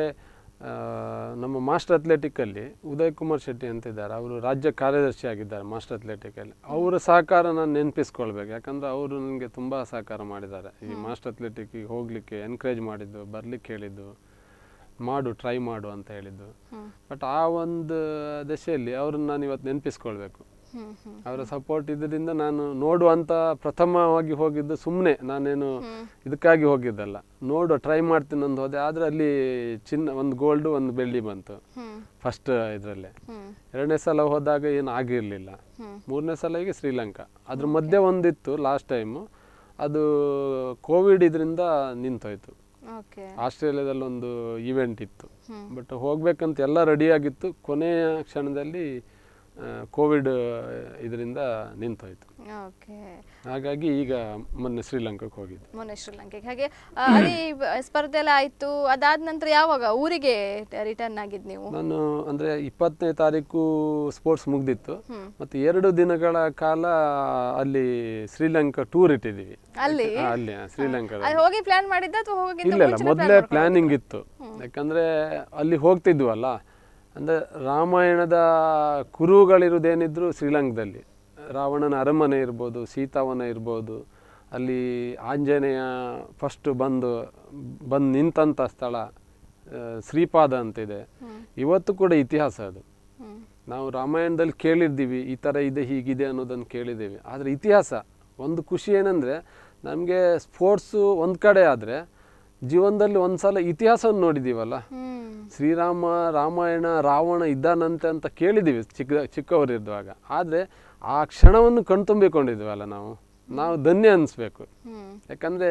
ನಮ್ಮ ಮಾಸ್ಟರ್ ಅಥ್ಲೆಟಿಕ್ಕಲ್ಲಿ ಉದಯ್ ಕುಮಾರ್ ಶೆಟ್ಟಿ ಅಂತ ಇದ್ದಾರೆ ಅವರು ರಾಜ್ಯ ಕಾರ್ಯದರ್ಶಿ ಆಗಿದ್ದಾರೆ ಮಾಸ್ಟರ್ ಅಥ್ಲೆಟಿಕಲ್ಲಿ ಅವರ ಸಹಕಾರ ನಾನು ನೆನಪಿಸ್ಕೊಳ್ಬೇಕು ಯಾಕಂದರೆ ಅವರು ನನಗೆ ತುಂಬ ಸಹಕಾರ ಮಾಡಿದ್ದಾರೆ ಈ ಮಾಸ್ಟರ್ ಅಥ್ಲೆಟಿಕ್ಕಿಗೆ ಹೋಗಲಿಕ್ಕೆ ಎನ್ಕರೇಜ್ ಮಾಡಿದ್ದು ಬರ್ಲಿಕ್ಕೆ ಹೇಳಿದ್ದು ಮಾಡು ಟ್ರೈ ಮಾಡು ಅಂತ ಹೇಳಿದ್ದು ಹ್ಮ್. ಬಟ್ ಆ ಒಂದು ದಶೆಯಲ್ಲಿ ಅವ್ರನ್ನ ನಾನು ಇವತ್ತು ನೆನಪಿಸ್ಕೊಳ್ಬೇಕು ಹ್ಮ್ ಹ್ಮ್ ಅವರ ಸಪೋರ್ಟ್ ಇದರಿಂದ ನಾನು ನೋಡುವಂಥ ಪ್ರಥಮವಾಗಿ ಹೋಗಿದ್ದು ಸುಮ್ಮನೆ ನಾನೇನು ಇದಕ್ಕಾಗಿ ಹೋಗಿದ್ದಲ್ಲ ನೋಡು ಟ್ರೈ ಮಾಡ್ತೀನಿ ಅಂತ ಹೋದೆ ಆದರೆ ಅಲ್ಲಿ ಚಿನ್ನ ಒಂದು ಗೋಲ್ಡು ಒಂದು ಬೆಳ್ಳಿ ಬಂತು ಹ್ಮ್ ಫಸ್ಟ್ ಇದರಲ್ಲೇ ಹ್ಮ್ ಎರಡನೇ ಸಲ ಹೋದಾಗ ಏನು ಆಗಿರಲಿಲ್ಲ ಹ್ಮ್ ಮೂರನೇ ಸಲ ಈಗ ಶ್ರೀಲಂಕಾ ಅದ್ರ ಮಧ್ಯೆ ಒಂದಿತ್ತು ಲಾಸ್ಟ್ ಟೈಮು ಅದು ಕೋವಿಡ್ ಇದರಿಂದ ನಿಂತೋಯ್ತು ಓಕೆ ಆಸ್ಟ್ರೇಲಿಯಾದಲ್ಲಿ ಒಂದು ಇವೆಂಟ್ ಇತ್ತು ಹ್ಮ್. ಬಟ್ ಹೋಗ್ಬೇಕಂತ ಎಲ್ಲ ರೆಡಿ ಆಗಿತ್ತು ಕೊನೆಯ ಕ್ಷಣದಲ್ಲಿ ಕೋವಿಡ್ ಇದರಿಂದ ನಿಂತೋಯ್ತು ಓಕೆ ಹಾಗಾಗಿ ಈಗ ಮೊನ್ನೆ ಶ್ರೀಲಂಕಾಕ್ಕೆ ಹೋಗಿದ್ದೆ ಮೊನ್ನೆ ಶ್ರೀಲಂಕೆಗೆ ಹಾಗೆ ಆ, ಅದೇ ಬ- ಸ್ಪರ್ಧೆ ಎಲ್ಲ ಆಯ್ತು ಅದಾದ ನಂತರ ಯಾವಾಗ ಊರಿಗೆ ರಿಟರ್ನ್ ಆಗಿದ್ ನೀವು ನಾನು ಅಂದರೆ ಇಪ್ಪತ್ತನೇ ತಾರೀಕು ಸ್ಪೋರ್ಟ್ಸ್ ಮುಗ್ದಿತ್ತು ಹ್ಮ್. ಮತ್ತು ಎರಡು ದಿನಗಳ ಕಾಲ ಅಲ್ಲಿ ಶ್ರೀಲಂಕಾ ಟೂರ್ ಇಟ್ಟಿದ್ದೀವಿ ಅಲ್ಲಿ ಹಾ, ಅಲ್ಲಿ ಹಾ, ಶ್ರೀಲಂಕಾದಲ್ಲಿ ಅಲ್ಲಿ ಹೋಗಿ ಪ್ಲಾನ್ ಮಾಡಿದ್ದ ಅಥವಾ ಹೋಗಿದ್ದ ಇಲ್ಲ ಇಲ್ಲ ಮೊದಲೇ ಪ್ಲಾನಿಂಗ್ ಇತ್ತು ಯಾಕಂದ್ರೆ ಅಲ್ಲಿ ಹೋಗ್ತಿದ್ವಲ್ಲ ಅಂದ್ರೆ ರಾಮಾಯಣದ ಕುರುಹುಗಳಿರುವುದೇನಿದ್ರು ಶ್ರೀಲಂಕಾದಲ್ಲಿ ರಾವಣನ ಅರಮನೆ ಇರ್ಬೋದು ಸೀತಾವನ ಇರ್ಬೋದು ಅಲ್ಲಿ ಆಂಜನೇಯ ಫಸ್ಟ್ ಬಂದು ಬಂದು ನಿಂತಂಥ ಸ್ಥಳ ಆ, ಶ್ರೀಪಾದ ಅಂತಿದೆ ಇವತ್ತು ಕೂಡ ಇತಿಹಾಸ ಅದು ಹ್ಮ್ ನಾವು ರಾಮಾಯಣದಲ್ಲಿ ಕೇಳಿರ್ತೀವಿ ಈ ಥರ ಇದೆ ಹೀಗಿದೆ ಅನ್ನೋದನ್ನು ಕೇಳಿದ್ದೀವಿ ಆದರೆ ಇತಿಹಾಸ ಒಂದು ಖುಷಿ ಏನಂದರೆ ನಮಗೆ ಸ್ಪೋರ್ಟ್ಸು ಒಂದು ಕಡೆ ಆದರೆ ಜೀವನದಲ್ಲಿ ಒಂದು ಸಲ ಇತಿಹಾಸವನ್ನು ನೋಡಿದ್ದೀವಲ್ಲ ಹ್ಮ್ ಶ್ರೀರಾಮ ರಾಮಾಯಣ ರಾವಣ ಇದ್ದಾನಂತೆ ಅಂತ ಕೇಳಿದ್ದೀವಿ ಚಿಕ್ಕ ಚಿಕ್ಕವರಿರುವಾಗ ಆದರೆ ಆ ಕ್ಷಣವನ್ನು ಕಣ್ತುಂಬಿಕೊಂಡಿದ್ವಲ್ಲ ನಾವು ನಾವು ಧನ್ಯ ಅನ್ನಿಸ್ಬೇಕು ಹ್ಮ್ ಯಾಕಂದರೆ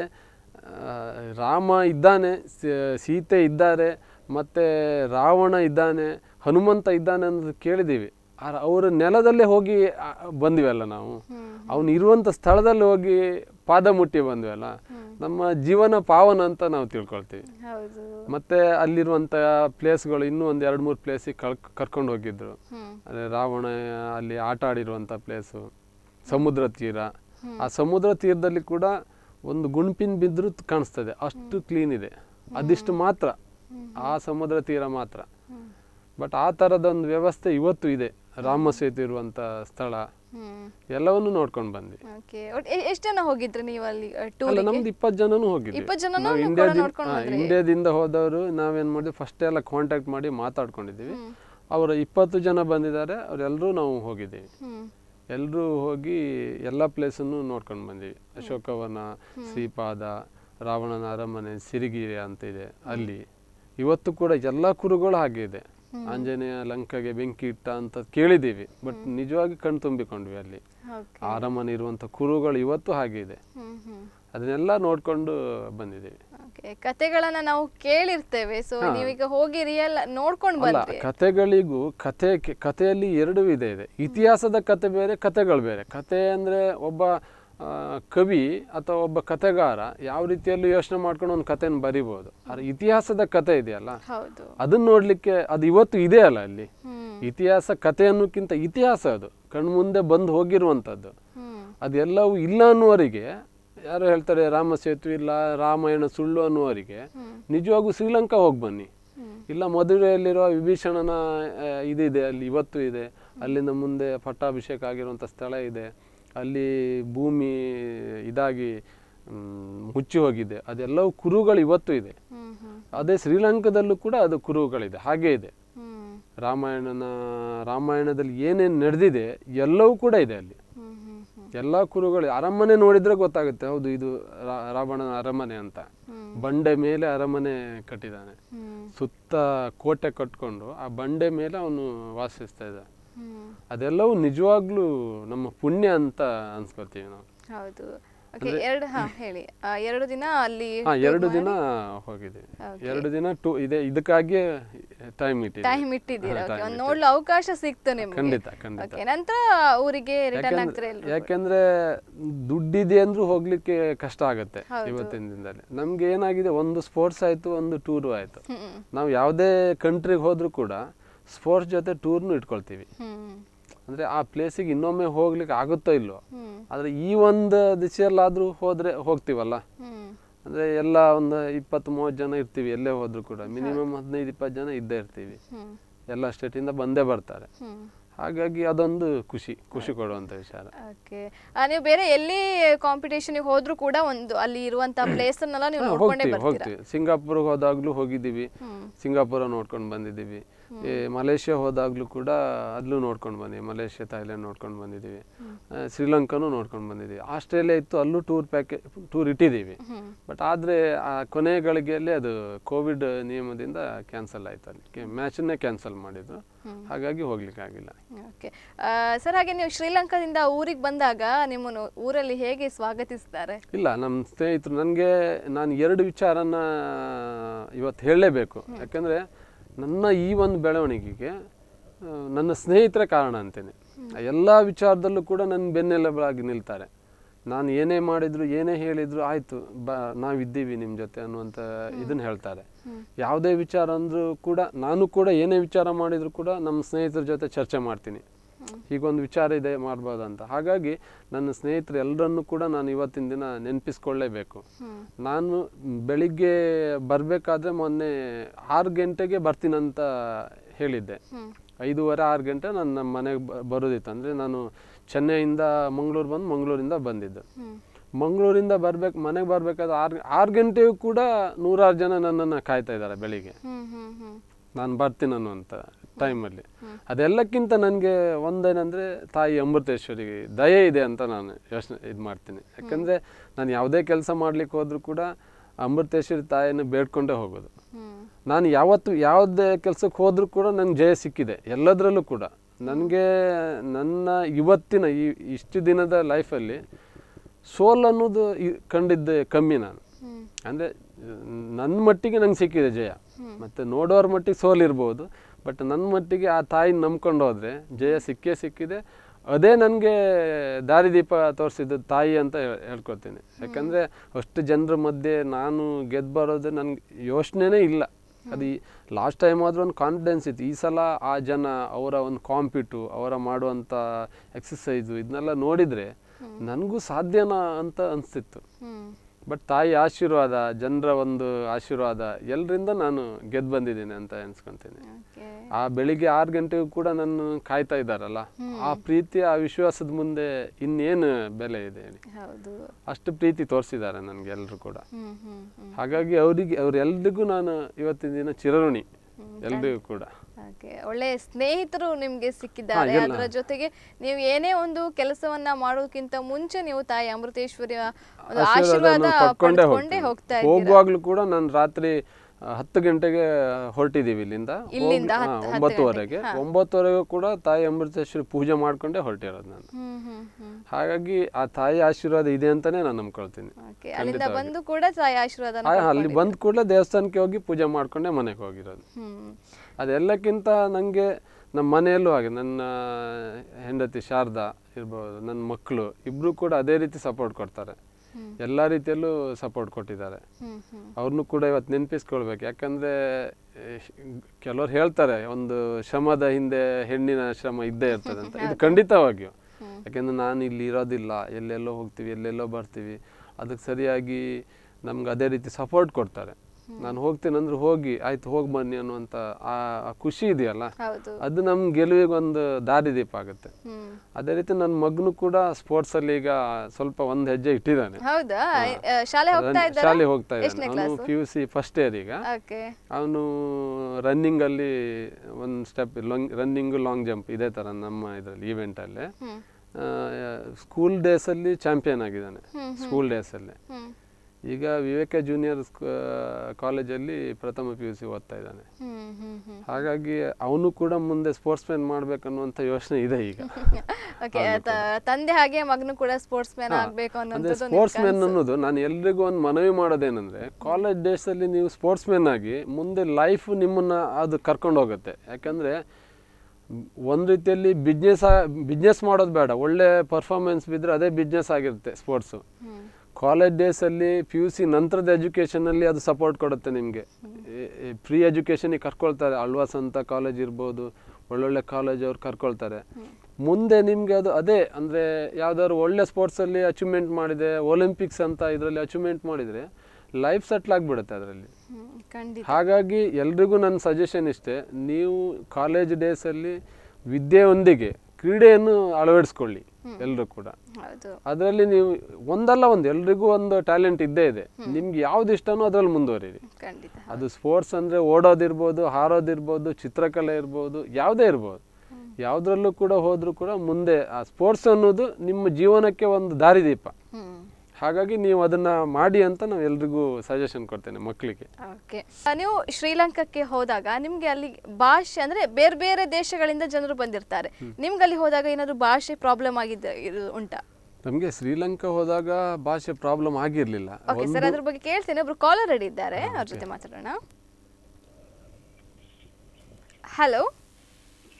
ರಾಮ ಇದ್ದಾನೆ ಸ- ಸೀತೆ ಇದ್ದಾರೆ ಮತ್ತು ರಾವಣ ಇದ್ದಾನೆ ಹನುಮಂತ ಇದ್ದಾನೆ ಅನ್ನೋದು ಕೇಳಿದ್ದೀವಿ ಆದ್ರೆ ಅವರ ನೆಲದಲ್ಲೇ ಹೋಗಿ ಆ, ಬಂದ್ವಲ್ಲ ನಾವು ಹ್ಮ್ ಅವನು ಇರುವಂಥ ಸ್ಥಳದಲ್ಲಿ ಹೋಗಿ ಪಾದ ಮುಟ್ಟಿ ಬಂದ್ವಲ್ಲ ನಮ್ಮ ಜೀವನ ಪಾವನ ಅಂತ ನಾವು ತಿಳ್ಕೊಳ್ತೀವಿ ಹೌದು ಮತ್ತು ಅಲ್ಲಿರುವಂಥ ಪ್ಲೇಸ್ಗಳು ಇನ್ನೂ ಒಂದು ಎರಡು ಮೂರು ಪ್ಲೇಸಿಗೆ ಕಳ್ ಕರ್ಕೊಂಡು ಹೋಗಿದ್ರು ಹ್ಮ್ ಅದೇ ರಾವಣ ಅಲ್ಲಿ ಆಟ ಆಡಿರುವಂಥ ಪ್ಲೇಸು ಸಮುದ್ರ ತೀರ ಆ ಸಮುದ್ರ ತೀರದಲ್ಲಿ ಕೂಡ ಒಂದು ಗುಂಪಿನ ಬಿದ್ದರೂ ಕಾಣಿಸ್ತದೆ ಅಷ್ಟು ಕ್ಲೀನ್ ಇದೆ ಅದಿಷ್ಟು ಮಾತ್ರ ಆ ಸಮುದ್ರ ತೀರ ಮಾತ್ರ ಹ್ಮ್ ಬಟ್ ಆ ಥರದೊಂದು ವ್ಯವಸ್ಥೆ ಇವತ್ತು ಇದೆ ರಾಮ ಸೇತು ಇರುವಂಥ ಸ್ಥಳ ಹ್ಮ್ ಎಲ್ಲವನ್ನು ನೋಡ್ಕೊಂಡು ಬಂದ್ವಿ ಓಕೆ ಎಷ್ಟು ಜನ ಹೋಗಿದ್ರಿ ನೀವು ಅಲ್ಲಿ ಅಲ್ಲ ಟೂರ್ ನಮ್ದು ಇಪ್ಪತ್ತು ಜನನೂ ಹೋಗಿದ್ವಿ ಇಪ್ಪತ್ತು ಜನನೂ ನಾವು ನೀವು ಕೂಡ ಇಂಡಿಯಾದಿಂದ ನೋಡ್ಕೊಂಡು ಹಾ, ಬಂದ್ರಿ? ಇಂಡಿಯಾದಿಂದ ಹೋದವರು ನಾವೇನು ಮಾಡಿದ್ವಿ ಫಸ್ಟ್ ಎಲ್ಲ ಕಾಂಟ್ಯಾಕ್ಟ್ ಮಾಡಿ ಮಾತಾಡ್ಕೊಂಡಿದ್ದೀವಿ ಹ್ಮ್ ಅವರು ಇಪ್ಪತ್ತು ಜನ ಬಂದಿದ್ದಾರೆ ಅವರೆಲ್ಲರೂ ನಾವು ಹೋಗಿದ್ದೀವಿ ಹ್ಮ್ ಎಲ್ಲರೂ ಹೋಗಿ ಎಲ್ಲ ಪ್ಲೇಸನ್ನು ನೋಡ್ಕೊಂಡು ಬಂದೀವಿ ಅಶೋಕವನ ಶ್ರೀಪಾದ ರಾವಣನ ಅರಮನೆ ಸಿರಿಗಿರಿ ಅಂತ ಇದೆ ಅಲ್ಲಿ ಇವತ್ತು ಕೂಡ ಎಲ್ಲ ಕುರುಗಳು ಹಾಗೆ ಇದೆ ಆಂಜನೇಯ ಲಂಕೆಗೆ ಬೆಂಕಿ ಇಟ್ಟ ಅಂತ ಕೇಳಿದ್ದೀವಿ ಬಟ್ ನಿಜವಾಗಿ ಕಣ್ ತುಂಬಿಕೊಂಡ್ವಿ ಅಲ್ಲಿ ಓಕೆ ಆ ಅರಮನೆ ಇರುವಂಥ ಕುರುಗಳು ಇವತ್ತು ಹಾಗೆ ಇದೆ ಹ್ಮ್ ಹ್ಮ್ ಅದನ್ನೆಲ್ಲ ನೋಡ್ಕೊಂಡು ಬಂದಿದ್ದೀವಿ ಓಕೆ ಕತೆಗಳನ್ನ ನಾವು ಕೇಳಿರ್ತೇವೆ ಸೊ ನೀವೀಗ ಹೋಗಿ ರಿಯಲ್ ನೋಡ್ಕೊಂಡು ಅಲ್ಲ ಬಂದ್ರಿ ಕತೆಗಳಿಗೂ ಕತೆ ಕಥೆಯಲ್ಲಿ ಎರಡು ವಿಧ ಇದೆ ಇತಿಹಾಸದ ಕತೆ ಬೇರೆ ಕತೆಗಳು ಬೇರೆ ಕತೆ ಅಂದರೆ ಒಬ್ಬ ಆ, ಕವಿ ಅಥವಾ ಒಬ್ಬ ಕತೆಗಾರ ಯಾವ ರೀತಿಯಲ್ಲೂ ಯೋಚನೆ ಮಾಡ್ಕೊಂಡು ಒಂದು ಕಥೆನ ಬರಿಬೋದು ಆದರೆ ಇತಿಹಾಸದ ಕತೆ ಇದೆಯಲ್ಲ ಹೌದು ಅದನ್ನ ನೋಡಲಿಕ್ಕೆ ಅದು ಇವತ್ತು ಇದೆ ಅಲ್ಲ ಅಲ್ಲಿ ಹ್ಮ್ ಇತಿಹಾಸ ಕತೆ ಅನ್ನೋಕ್ಕಿಂತ ಇತಿಹಾಸ ಅದು ಕಣ್ಮುಂದೆ ಬಂದು ಹೋಗಿರುವಂಥದ್ದು ಹ್ಮ್ ಅದೆಲ್ಲವೂ ಇಲ್ಲ ಅನ್ನುವರಿಗೆ ಯಾರು ಹೇಳ್ತಾರೆ ರಾಮ ಸೇತು ಇಲ್ಲ ರಾಮಾಯಣ ಸುಳ್ಳು ಅನ್ನುವರಿಗೆ ಹ್ಮ್ ನಿಜವಾಗೂ ಶ್ರೀಲಂಕಾ ಹೋಗಿ ಬನ್ನಿ ಹ್ಮ್ ಇಲ್ಲ ಮಧುರೆಯಲ್ಲಿರುವ ವಿಭೀಷಣನ ಆ, ಇದಿದೆ ಅಲ್ಲಿ ಇವತ್ತು ಇದೆ ಅಲ್ಲಿಂದ ಮುಂದೆ ಪಟ್ಟಾಭಿಷೇಕ ಆಗಿರುವಂಥ ಸ್ಥಳ ಇದೆ ಅಲ್ಲಿ ಭೂಮಿ ಇದಾಗಿ ಮ್, ಮುಚ್ಚಿ ಹೋಗಿದೆ ಅದೆಲ್ಲವೂ ಕುರುಗಳು ಇವತ್ತು ಇದೆ ಹ್ಮ್ ಹ್ಮ್ ಅದೇ ಶ್ರೀಲಂಕಾದಲ್ಲೂ ಕೂಡ ಅದು ಕುರುಹುಗಳಿದೆ ಹಾಗೇ ಇದೆ ಹ್ಮ್ ರಾಮಾಯಣನ ರಾಮಾಯಣದಲ್ಲಿ ಏನೇನು ನಡೆದಿದೆ ಎಲ್ಲವೂ ಕೂಡ ಇದೆ ಅಲ್ಲಿ ಹ್ಮ್ ಹ್ಮ್ ಹ್ಮ್ ಎಲ್ಲ ಕುರುಗಳು ಅರಮನೆ ನೋಡಿದ್ರೆ ಗೊತ್ತಾಗುತ್ತೆ ಹೌದು ಇದು ರಾ- ರಾವಣನ ಅರಮನೆ ಅಂತ ಹ್ಮ್ ಬಂಡೆ ಮೇಲೆ ಅರಮನೆ ಕಟ್ಟಿದ್ದಾನೆ ಹ್ಮ್ ಸುತ್ತ ಕೋಟೆ ಕಟ್ಕೊಂಡು ಆ ಬಂಡೆ ಮೇಲೆ ಅವನು ವಾಸಿಸ್ತಾ ಇದ್ದ ಹ್ಮ್ ಅದೆಲ್ಲವೂ ನಿಜವಾಗ್ಲೂ ನಮ್ಮ ಪುಣ್ಯ ಅಂತ ಅನ್ಸ್ಕೊತೀವಿ ನಾವು ಹೌದು ಓಕೆ ಎರಡು ಹಾ ಹೇಳಿ ಆ, ಎರಡು ದಿನ ಅಲ್ಲಿ ಹಾ ಎರಡು ದಿನ ಹೋಗಿದ್ದೀವಿ Okay. ಎರಡು ದಿನ ಟೂ ಇದೆ ಇದಕ್ಕಾಗಿಯೇ ಟೈಮ್ ಇಟ್ಟಿದ್ದೀವಿ ಟೈಮ್ ಇಟ್ಟಿದ್ದೀರಾ ಹಾ, ಓಕೆ time ಒಂದು ನೋಡ್ಲು ಅವಕಾಶ ಸಿಕ್ತು ನಿಮ್ಗೆ ಖಂಡಿತ ಖಂಡಿತ ಓಕೆ ನಂತರ ಊರಿಗೆ ರಿಟರ್ನ್ ಆಗ್ತಾರೆ ಎಲ್ರು ಯಾಕೆಂದ್ರೆ ದುಡ್ಡಿದೆ ಅಂದ್ರೂ ಹೋಗ್ಲಿಕ್ಕೆ ಕಷ್ಟ ಆಗುತ್ತೆ ಇವತ್ತಿನ ದಿನದಲ್ಲಿ ನಮ್ಗೆ ಏನಾಗಿದೆ ಒಂದು ಸ್ಪೋರ್ಟ್ಸ್ ಆಯ್ತು ಒಂದು ಟೂರು ಆಯ್ತು ಹ್ಮ್ ನಾವು ಯಾವುದೇ ಕಂಟ್ರಿಗೆ ಹೋದ್ರೂ ಕೂಡ ಸ್ಪೋರ್ಟ್ಸ್ ಜೊತೆ ಟೂರ್ನು ಇಟ್ಕೊಳ್ತೀವಿ ಹ್ಮ್ ಅಂದ್ರೆ ಆ ಪ್ಲೇಸಿಗೆ ಇನ್ನೊಮ್ಮೆ ಹೋಗ್ಲಿಕ್ಕೆ ಆಗುತ್ತೋ ಇಲ್ವೋ ಹ್ಮ್ ಆದ್ರೆ ಈ ಒಂದು ದಿಶೆಯಲ್ಲಾದ್ರೂ ಹೋದ್ರೆ ಹೋಗ್ತೀವಲ್ಲ ಹ್ಮ್ ಅಂದ್ರೆ ಎಲ್ಲ ಒಂದು ಇಪ್ಪತ್ತು ಮೂವತ್ತು ಜನ ಇರ್ತೀವಿ ಎಲ್ಲೇ ಹೋದ್ರು ಕೂಡ ಮಿನಿಮಮ್ ಹದಿನೈದು ಇಪ್ಪತ್ತು ಜನ ಇದ್ದೇ ಇರ್ತೀವಿ ಹ್ಮ್ ಎಲ್ಲ ಸ್ಟೇಟಿಂದ ಬಂದೇ ಬರ್ತಾರೆ ಹ್ಮ್ ಹಾಗಾಗಿ ಅದೊಂದು ಖುಷಿ ಖುಷಿ ಕೊಡುವಂಥ ವಿಚಾರ ಓಕೆ ನೀವು ಬೇರೆ ಎಲ್ಲಿ ಕಾಂಪಿಟೇಷನ್ ಹೋದ್ರೂ ಕೂಡ ಒಂದು ಅಲ್ಲಿ ಇರುವಂತ ಪ್ಲೇಸ್ ಅನ್ನೆಲ್ಲ ನೀವು ಹಾ, ನೋಡ್ಕೊಂಡೇ ಹೋಗ್ತೀವಿ ಬರ್ತೀರಾ ಹೋಗ್ತೀವಿ ಸಿಂಗಾಪುರ್ಗೆ ಹೋದಾಗ್ಲೂ ಹೋಗಿದ್ದೀವಿ ಹ್ಮ್ ಸಿಂಗಾಪುರ ನೋಡ್ಕೊಂಡು ಬಂದಿದ್ದೀವಿ ಈ ಮಲೇಷ್ಯಾ ಹೋದಾಗ್ಲೂ ಕೂಡ ಅಲ್ಲೂ ನೋಡ್ಕೊಂಡು ಬಂದಿವಿ ಮಲೇಷ್ಯಾ ಥೈಲ್ಯಾಂಡ್ ನೋಡ್ಕೊಂಡು ಬಂದಿದ್ದೀವಿ ಆ, ಶ್ರೀಲಂಕಾನೂ ನೋಡ್ಕೊಂಡು ಬಂದಿದ್ದೀವಿ ಆಸ್ಟ್ರೇಲಿಯಾ ಇತ್ತು ಅಲ್ಲೂ ಟೂರ್ ಪ್ಯಾಕೇಜ್ ಟೂರ್ ಇಟ್ಟಿದ್ದೀವಿ ಹ್ಮ್ ಬಟ್ ಆದರೆ ಆ ಕೊನೆ ಗಳಿಗೆಯಲ್ಲಿ ಅದು ಕೋವಿಡ್ ನಿಯಮದಿಂದ ಕ್ಯಾನ್ಸಲ್ ಆಯ್ತು ಅಲ್ಲಿ ಮ್ಯಾಚನ್ನೇ ಕ್ಯಾನ್ಸಲ್ ಮಾಡಿದ್ರು ಹಾಗಾಗಿ ಹೋಗ್ಲಿಕ್ಕಾಗಿಲ್ಲ ಓಕೆ ಸರ್ ಹಾಗೆ ನೀವು ಶ್ರೀಲಂಕಾದಿಂದ ಊರಿಗೆ ಬಂದಾಗ ನಿಮ್ಮನ್ನು ಊರಲ್ಲಿ ಹೇಗೆ ಸ್ವಾಗತಿಸ್ತಾರೆ ಇಲ್ಲ ನಮ್ಮ ಸ್ನೇಹಿತರು ನನಗೆ ನಾನು ಎರಡು ವಿಚಾರನ ಇವತ್ತು ಹೇಳಲೇಬೇಕು ಯಾಕಂದರೆ ನನ್ನ ಈ ಒಂದು ಬೆಳವಣಿಗೆಗೆ ಆ, ನನ್ನ ಸ್ನೇಹಿತರ ಕಾರಣ ಅಂತೇನೆ ಎಲ್ಲ ವಿಚಾರದಲ್ಲೂ ಕೂಡ ನನ್ನ ಬೆನ್ನೆಲುಬಾಗಿ ನಿಲ್ತಾರೆ ನಾನು ಏನೇ ಮಾಡಿದ್ರು ಏನೇ ಹೇಳಿದ್ರು ಆಯಿತು ಬ ನಾವಿದ್ದೀವಿ ನಿಮ್ಮ ಜೊತೆ ಅನ್ನುವಂಥ ಇದನ್ನು ಹೇಳ್ತಾರೆ ಯಾವುದೇ ವಿಚಾರ ಅಂದರೂ ಕೂಡ ನಾನು ಕೂಡ ಏನೇ ವಿಚಾರ ಮಾಡಿದರೂ ಕೂಡ ನಮ್ಮ ಸ್ನೇಹಿತರ ಜೊತೆ ಚರ್ಚೆ ಮಾಡ್ತೀನಿ ಹೀಗೊಂದು ವಿಚಾರ ಇದೆ ಮಾಡ್ಬೋದು ಅಂತ ಹಾಗಾಗಿ ನನ್ನ ಸ್ನೇಹಿತರು ಎಲ್ಲರನ್ನೂ ಕೂಡ ನಾನು ಇವತ್ತಿನ ದಿನ ನೆನಪಿಸ್ಕೊಳ್ಳೇಬೇಕು ನಾನು ಬೆಳಿಗ್ಗೆ ಬರಬೇಕಾದ್ರೆ ಮೊನ್ನೆ ಆರು ಗಂಟೆಗೆ ಬರ್ತೀನಂತ ಹೇಳಿದ್ದೆ ಐದೂವರೆ ಆರು ಗಂಟೆ ನಾನು ನಮ್ಮ ಮನೆಗೆ ಬರೋದಿತ್ತು ಅಂದರೆ ನಾನು ಚೆನ್ನೈಯಿಂದ ಮಂಗಳೂರು ಬಂದು ಮಂಗಳೂರಿಂದ ಬಂದಿದ್ದು ಮಂಗಳೂರಿಂದ ಬರ್ಬೇಕು ಮನೆಗೆ ಬರಬೇಕಾದ್ರೆ ಆರು ಆರು ಗಂಟೆಯೂ ಕೂಡ ನೂರಾರು ಜನ ನನ್ನನ್ನು ಕಾಯ್ತಾ ಇದ್ದಾರೆ ಬೆಳಿಗ್ಗೆ ಹ್ಮ್ ಹ್ಮ್ ಹ್ಮ್ ನಾನು ಬರ್ತೀನಿ ಅನ್ನುವಂಥ ಟೈಮಲ್ಲಿ ಅದೆಲ್ಲಕ್ಕಿಂತ ನನಗೆ ಒಂದೇನೆಂದರೆ ತಾಯಿ ಅಮೃತೇಶ್ವರಿ ದಯೆ ಇದೆ ಅಂತ ನಾನು ಯೋಚನೆ ಇದು ಮಾಡ್ತೀನಿ ಯಾಕಂದರೆ ನಾನು ಯಾವುದೇ ಕೆಲಸ ಮಾಡ್ಲಿಕ್ಕೆ ಹೋದರೂ ಕೂಡ ಅಮೃತೇಶ್ವರಿ ತಾಯಿಯನ್ನು ಬೇಡ್ಕೊಂಡೇ ಹೋಗೋದು ಹ್ಮ್ ನಾನು ಯಾವತ್ತು ಯಾವುದೇ ಕೆಲಸಕ್ಕೆ ಹೋದರೂ ಕೂಡ ನನಗೆ ಜಯ ಸಿಕ್ಕಿದೆ ಎಲ್ಲದರಲ್ಲೂ ಕೂಡ ನನಗೆ ನನ್ನ ಇವತ್ತಿನ ಈ ಇಷ್ಟು ದಿನದ ಲೈಫಲ್ಲಿ ಸೋಲ್ ಅನ್ನೋದು ಇ- ಕಂಡಿದ್ದೆ ಕಮ್ಮಿ ನಾನು ಹ್ಮ್ ಅಂದರೆ ನನ್ನ ಮಟ್ಟಿಗೆ ನಂಗೆ ಸಿಕ್ಕಿದೆ ಜಯ ಮತ್ತು ನೋಡೋರ ಮಟ್ಟಿಗೆ ಸೋಲಿರ್ಬೋದು ಬಟ್ ನನ್ನ ಮಟ್ಟಿಗೆ ಆ ತಾಯಿನ ನಂಬ್ಕೊಂಡು ಹೋದರೆ ಜಯ ಸಿಕ್ಕೇ ಸಿಕ್ಕಿದೆ ಅದೇ ನನಗೆ ದಾರಿದೀಪ ತೋರಿಸಿದ್ದು ತಾಯಿ ಅಂತ ಹೇಳ್- ಹೇಳ್ಕೊತೀನಿ ಯಾಕಂದರೆ ಅಷ್ಟು ಜನರ ಮಧ್ಯೆ ನಾನು ಗೆದ್ದು ಬರೋದು ನನಗೆ ಯೋಚನೆನೇ ಇಲ್ಲ ಅದು ಲಾಸ್ಟ್ ಟೈಮ್ ಆದರೂ ಒಂದು ಕಾನ್ಫಿಡೆನ್ಸ್ ಇತ್ತು ಈ ಸಲ ಆ ಜನ ಅವರ ಒಂದು ಕಾಂಪಿಟು ಅವರ ಮಾಡುವಂಥ ಎಕ್ಸಸೈಸು ಇದನ್ನೆಲ್ಲ ನೋಡಿದರೆ ನನಗೂ ಸಾಧ್ಯನಾ ಅಂತ ಅನಿಸ್ತಿತ್ತು ಹ್ಮ್ ಬಟ್ ತಾಯಿ ಆಶೀರ್ವಾದ ಜನರ ಒಂದು ಆಶೀರ್ವಾದ ಎಲ್ಲರಿಂದ ನಾನು ಗೆದ್ದು ಬಂದಿದ್ದೀನಿ ಅಂತ ಎನ್ಸ್ಕೊಂತೀನಿ ಓಕೆ ಆ ಬೆಳಿಗ್ಗೆ ಆರು ಗಂಟೆಗೂ ಕೂಡ ನನ್ನ ಕಾಯ್ತಾ ಇದ್ದಾರಲ್ಲ ಆ ಪ್ರೀತಿ ಆ ವಿಶ್ವಾಸದ ಮುಂದೆ ಇನ್ನೇನು ಬೆಲೆ ಇದೆ ಹೇಳಿ ಹೌದು ಅಷ್ಟು ಪ್ರೀತಿ ತೋರಿಸಿದ್ದಾರೆ ನನಗೆ ಎಲ್ಲರೂ ಕೂಡ ಹ್ಮ್ ಹ್ಮ್ ಹ್ಮ್ ಹಾಗಾಗಿ ಅವರಿಗೆ ಅವ್ರೆಲ್ರಿಗೂ ನಾನು ಇವತ್ತಿನ ದಿನ ಚಿರಋಣಿ ಎಲ್ರಿಗೂ ಕೂಡ ಓಕೆ ಒಳ್ಳೆ ಸ್ನೇಹಿತರು ನಿಮ್ಗೆ ಸಿಕ್ಕಿದ್ದಾರೆ ಎಲ್ಲ. ಅದರ ಜೊತೆಗೆ ನೀವು ಏನೇ ಒಂದು ಕೆಲಸವನ್ನ ಮಾಡೋದಕ್ಕಿಂತ ಮುಂಚೆ ನೀವು ತಾಯಿ ಅಮೃತೇಶ್ವರಿಯ ಒಂದು ಆಶೀರ್ವಾದ ಆಶೀರ್ವಾದನ ಪಡ್ಕೊಂಡೇ ಪಡ್ಕೊಂಡೇ ಹೋಗ್ತೀನಿ. ಹೋಗ್ತಾ ಇದ್ದೀರಾ ಹೋಗುವಾಗ್ಲೂ ಕೂಡ ನಾನು ರಾತ್ರಿ ಆ, ಹತ್ತು ಗಂಟೆಗೆ ಹೊರಟಿದ್ದೀವಿ ಇಲ್ಲಿಂದ ಇಲ್ಲಿಂದ ಹೋಗಿ- ಹತ್ತು- ಹಾ, ಹತ್ತು ಒಂಬತ್ತುವರೆಗೆ ಒಂಬತ್ತುವರೆಗೂ ಕೂಡ ತಾಯಿ ಅಮೃತೇಶ್ವರಿ ಪೂಜೆ ಮಾಡ್ಕೊಂಡೇ ಹೊರಟಿರೋದು ನಾನು ಹ್ಮ್ ಹ್ಮ್ ಹ್ಮ್ ಹಾಗಾಗಿ ಆ ತಾಯಿ ಆಶೀರ್ವಾದ ಇದೆ ಅಂತಾನೆ ನಾನು ನಂಬ್ಕೊಳ್ತೀನಿ ಓಕೆ ಅಲ್ಲಿಂದ ಬಂದು ಕೂಡ ತಾಯಿ ಆಶೀರ್ವಾದ ಆ, ಅಲ್ಲಿ ಬಂದ ಕೂಡಲೇ ದೇವಸ್ಥಾನಕ್ಕೆ ಹೋಗಿ ಪೂಜೆ ಮಾಡ್ಕೊಂಡೇ ಮನೆಗೆ ಹೋಗಿರೋದು ಹ್ಮ್ ಅದೆಲ್ಲಕ್ಕಿಂತ ನನಗೆ ನಮ್ಮ ಮನೆಯಲ್ಲೂ ಹಾಗೆ ನನ್ನ ಹೆಂಡತಿ ಶಾರದಾ ಇರ್ಬೋದು ನನ್ನ ಮಕ್ಕಳು ಇಬ್ಬರು ಕೂಡ ಅದೇ ರೀತಿ ಸಪೋರ್ಟ್ ಕೊಡ್ತಾರೆ ಎಲ್ಲ ರೀತಿಯಲ್ಲೂ ಸಪೋರ್ಟ್ ಕೊಟ್ಟಿದ್ದಾರೆ ಹ್ಮ್ ಹ್ಮ್ ಅವ್ರನ್ನೂ ಕೂಡ ಇವತ್ತು ನೆನಪಿಸ್ಕೊಳ್ಬೇಕು ಯಾಕಂದರೆ ಕೆಲವ್ರು ಹೇಳ್ತಾರೆ ಒಂದು ಶ್ರಮದ ಹಿಂದೆ ಹೆಣ್ಣಿನ ಶ್ರಮ ಇದ್ದೇ ಇರ್ತದೆ ಅಂತ ಇದು ಖಂಡಿತವಾಗಿಯೂ ಯಾಕೆಂದ್ರೆ ನಾನು ಇಲ್ಲಿ ಇರೋದಿಲ್ಲ ಎಲ್ಲೆಲ್ಲೋ ಹೋಗ್ತೀವಿ ಎಲ್ಲೆಲ್ಲೋ ಬರ್ತೀವಿ ಅದಕ್ಕೆ ಸರಿಯಾಗಿ ನಮ್ಗೆ ಅದೇ ರೀತಿ ಸಪೋರ್ಟ್ ಕೊಡ್ತಾರೆ ನಾನು ಹೋಗ್ತೀನಿ ಅಂದ್ರೆ ಹೋಗಿ ಆಯ್ತು ಹೋಗಿ ಬನ್ನಿ ಅನ್ನುವಂಥ ಆ ಆ ಖುಷಿ ಇದೆಯಲ್ಲ ಹೌದು ಅದು ನಮ್ಮ ಗೆಲುವಿಗೆ ಒಂದು ದಾರಿದೀಪ ಆಗುತ್ತೆ ಹ್ಮ್ ಅದೇ ರೀತಿ ನನ್ನ ಮಗನು ಕೂಡ ಸ್ಪೋರ್ಟ್ಸಲ್ಲಿ ಈಗ ಸ್ವಲ್ಪ ಒಂದು ಹೆಜ್ಜೆ ಇಟ್ಟಿದ್ದಾನೆ ಹೌದಾ ಆ, ಶಾಲೆ ಹೋಗ್ತಾ ರನ್- ಇದ್ದಾರಾ ಶಾಲೆ ಹೋಗ್ತಾ ಎಷ್ಟನೇ ಇದ್ದಾನೆ ಅವನು P U C first year ಈಗ ಓಕೆ ಅವನು ರನ್ನಿಂಗಲ್ಲಿ ಒಂದು step long running long jump ಇದೇ ಥರ ನಮ್ಮ ಇದರಲ್ಲಿ ಈವೆಂಟಲ್ಲಿ ಹ್ಮ್ ಸ್ಕೂಲ್ ಡೇಸಲ್ಲಿ ಚಾಂಪಿಯನ್ ಆಗಿದ್ದಾನೆ ಸ್ಕೂಲ್ ಡೇಸಲ್ಲಿ ಹ್ಮ್ ಈಗ ವಿವೇಕ ಜೂನಿಯರ್ ಕಾಲೇಜಲ್ಲಿ ಪ್ರಥಮ ಪಿ ಯು ಸಿ ಓದ್ತಾ ಇದ್ದಾನೆ ಹ್ಮ್ ಹ್ಮ್ ಹ್ಮ್ ಹಾಗಾಗಿ ಅವನು ಕೂಡ ಮುಂದೆ ಸ್ಪೋರ್ಟ್ಸ್ ಮ್ಯಾನ್ ಮಾಡ್ಬೇಕನ್ನುವಂಥ ಯೋಚನೆ ಇದೆ ಈಗ ಓಕೆ ತಂದೆ ಹಾಗೆ ಮಗನು ಕೂಡ ಸ್ಪೋರ್ಟ್ಸ್ ಮ್ಯಾನ್ ಆಗ್ಬೇಕು ಅಂದ್ರೆ ಅನ್ನೋದು ಸ್ಪೋರ್ಟ್ಸ್ ಮ್ಯಾನ್ ಅನ್ನೋದು ನಾನು ಎಲ್ರಿಗೂ ಒಂದು ಮನವಿ ಮಾಡೋದೇನೆಂದ್ರೆ ಕಾಲೇಜ್ ಡೇಸಲ್ಲಿ ನೀವು ಸ್ಪೋರ್ಟ್ಸ್ ಮ್ಯಾನ್ ಆಗಿ ಮುಂದೆ ಲೈಫ್ ನಿಮ್ಮನ್ನ ಅದು ಕರ್ಕೊಂಡು ಹೋಗುತ್ತೆ ಯಾಕಂದ್ರೆ ಒಂದು ರೀತಿಯಲ್ಲಿ ಬಿಸ್ನೆಸ್ ಬಿಸ್ನೆಸ್ ಮಾಡೋದು ಬೇಡ ಒಳ್ಳೆ ಪರ್ಫಾರ್ಮೆನ್ಸ್ ಬಿದ್ದರೆ ಅದೇ ಬಿಸ್ನೆಸ್ ಆಗಿರುತ್ತೆ ಸ್ಪೋರ್ಟ್ಸು ಕಾಲೇಜ್ ಡೇಸಲ್ಲಿ ಪಿ ಯು ಸಿ ನಂತರದ ಎಜುಕೇಷನಲ್ಲಿ ಅದು ಸಪೋರ್ಟ್ ಕೊಡುತ್ತೆ ನಿಮಗೆ ಫ್ರೀ ಎಜುಕೇಷನಿಗೆ ಕರ್ಕೊಳ್ತಾರೆ ಅಳ್ವಾಸ್ ಅಂತ ಕಾಲೇಜ್ ಇರ್ಬೋದು ಒಳ್ಳೊಳ್ಳೆ ಕಾಲೇಜ್ ಅವ್ರು ಕರ್ಕೊಳ್ತಾರೆ ಮುಂದೆ ನಿಮಗೆ ಅದು ಅದೇ ಅಂದರೆ ಯಾವ್ದಾದ್ರು ಒಳ್ಳೆ ಸ್ಪೋರ್ಟ್ಸಲ್ಲಿ ಅಚೀವ್ಮೆಂಟ್ ಮಾಡಿದೆ ಒಲಿಂಪಿಕ್ಸ್ ಅಂತ ಇದರಲ್ಲಿ ಅಚೀವ್ಮೆಂಟ್ ಮಾಡಿದರೆ ಲೈಫ್ ಸೆಟ್ಲ್ ಆಗಿಬಿಡುತ್ತೆ ಅದರಲ್ಲಿ ಹ್ಮ್ ಖಂಡಿತ ಹಾಗಾಗಿ ಎಲ್ರಿಗೂ ನನ್ನ ಸಜೆಷನ್ ಇಷ್ಟೇ ನೀವು ಕಾಲೇಜ್ ಡೇಸಲ್ಲಿ ವಿದ್ಯೆಯೊಂದಿಗೆ ಕ್ರೀಡೆಯನ್ನು ಅಳವಡಿಸ್ಕೊಳ್ಳಿ ಎಲ್ಲರೂ ಕೂಡ ಹೌದು ಅದರಲ್ಲಿ ನೀವು ಒಂದಲ್ಲ ಒಂದು ಎಲ್ರಿಗೂ ಒಂದು ಟ್ಯಾಲೆಂಟ್ ಇದ್ದೇ ಇದೆ ನಿಮ್ಗೆ ಯಾವ್ದು ಇಷ್ಟನೋ ಅದ್ರಲ್ಲಿ ಮುಂದುವರಿರಿ ಖಂಡಿತ ಅದು ಸ್ಪೋರ್ಟ್ಸ್ ಅಂದರೆ ಓಡೋದಿರ್ಬೋದು ಹಾರೋದಿರ್ಬೋದು ಚಿತ್ರಕಲೆ ಇರ್ಬೋದು ಯಾವುದೇ ಇರ್ಬೋದು ಯಾವುದ್ರಲ್ಲೂ ಕೂಡ ಹೋದರೂ ಕೂಡ ಮುಂದೆ ಆ ಸ್ಪೋರ್ಟ್ಸ್ ಅನ್ನೋದು ನಿಮ್ಮ ಜೀವನಕ್ಕೆ ಒಂದು ದಾರಿದೀಪ ಹ್ಮ್ ಹಾಗಾಗಿ ನೀವು ಅದನ್ನ ಮಾಡಿ ಅಂತ ನಾವು ಎಲ್ರಿಗೂ ಸಜೆಷನ್ ಕೊಡ್ತೇನೆ ಮಕ್ಕಳಿಗೆ ಓಕೆ ನೀವು ಶ್ರೀಲಂಕಾಕ್ಕೆ ಹೋದಾಗ ನಿಮ್ಗೆ ಅಲ್ಲಿ ಭಾಷೆ ಅಂದ್ರೆ ಬೇರೆ ಬೇರೆ ದೇಶಗಳಿಂದ ಜನರು ಬಂದಿರ್ತಾರೆ ನಿಮ್ಗೆ ಅಲ್ಲಿ ಹೋದಾಗ ಏನಾದ್ರು ಭಾಷೆ ಪ್ರಾಬ್ಲಮ್ ಆಗಿದ್ದ ಇರು- ಉಂಟಾ ನಮಗೆ ಶ್ರೀಲಂಕಾ ಹೋದಾಗ ಭಾಷೆ ಪ್ರಾಬ್ಲಮ್ ಆಗಿರಲಿಲ್ಲ ಓಕೆ ಸರ್ ಅದ್ರ ಬಗ್ಗೆ ಕೇಳ್ತೀನಿ ಒಬ್ರು ಕಾಲರ್ ರೆಡಿ ಇದ್ದಾರೆ ಅವ್ರ ಜೊತೆ ಮಾತಾಡೋಣ ಹಲೋ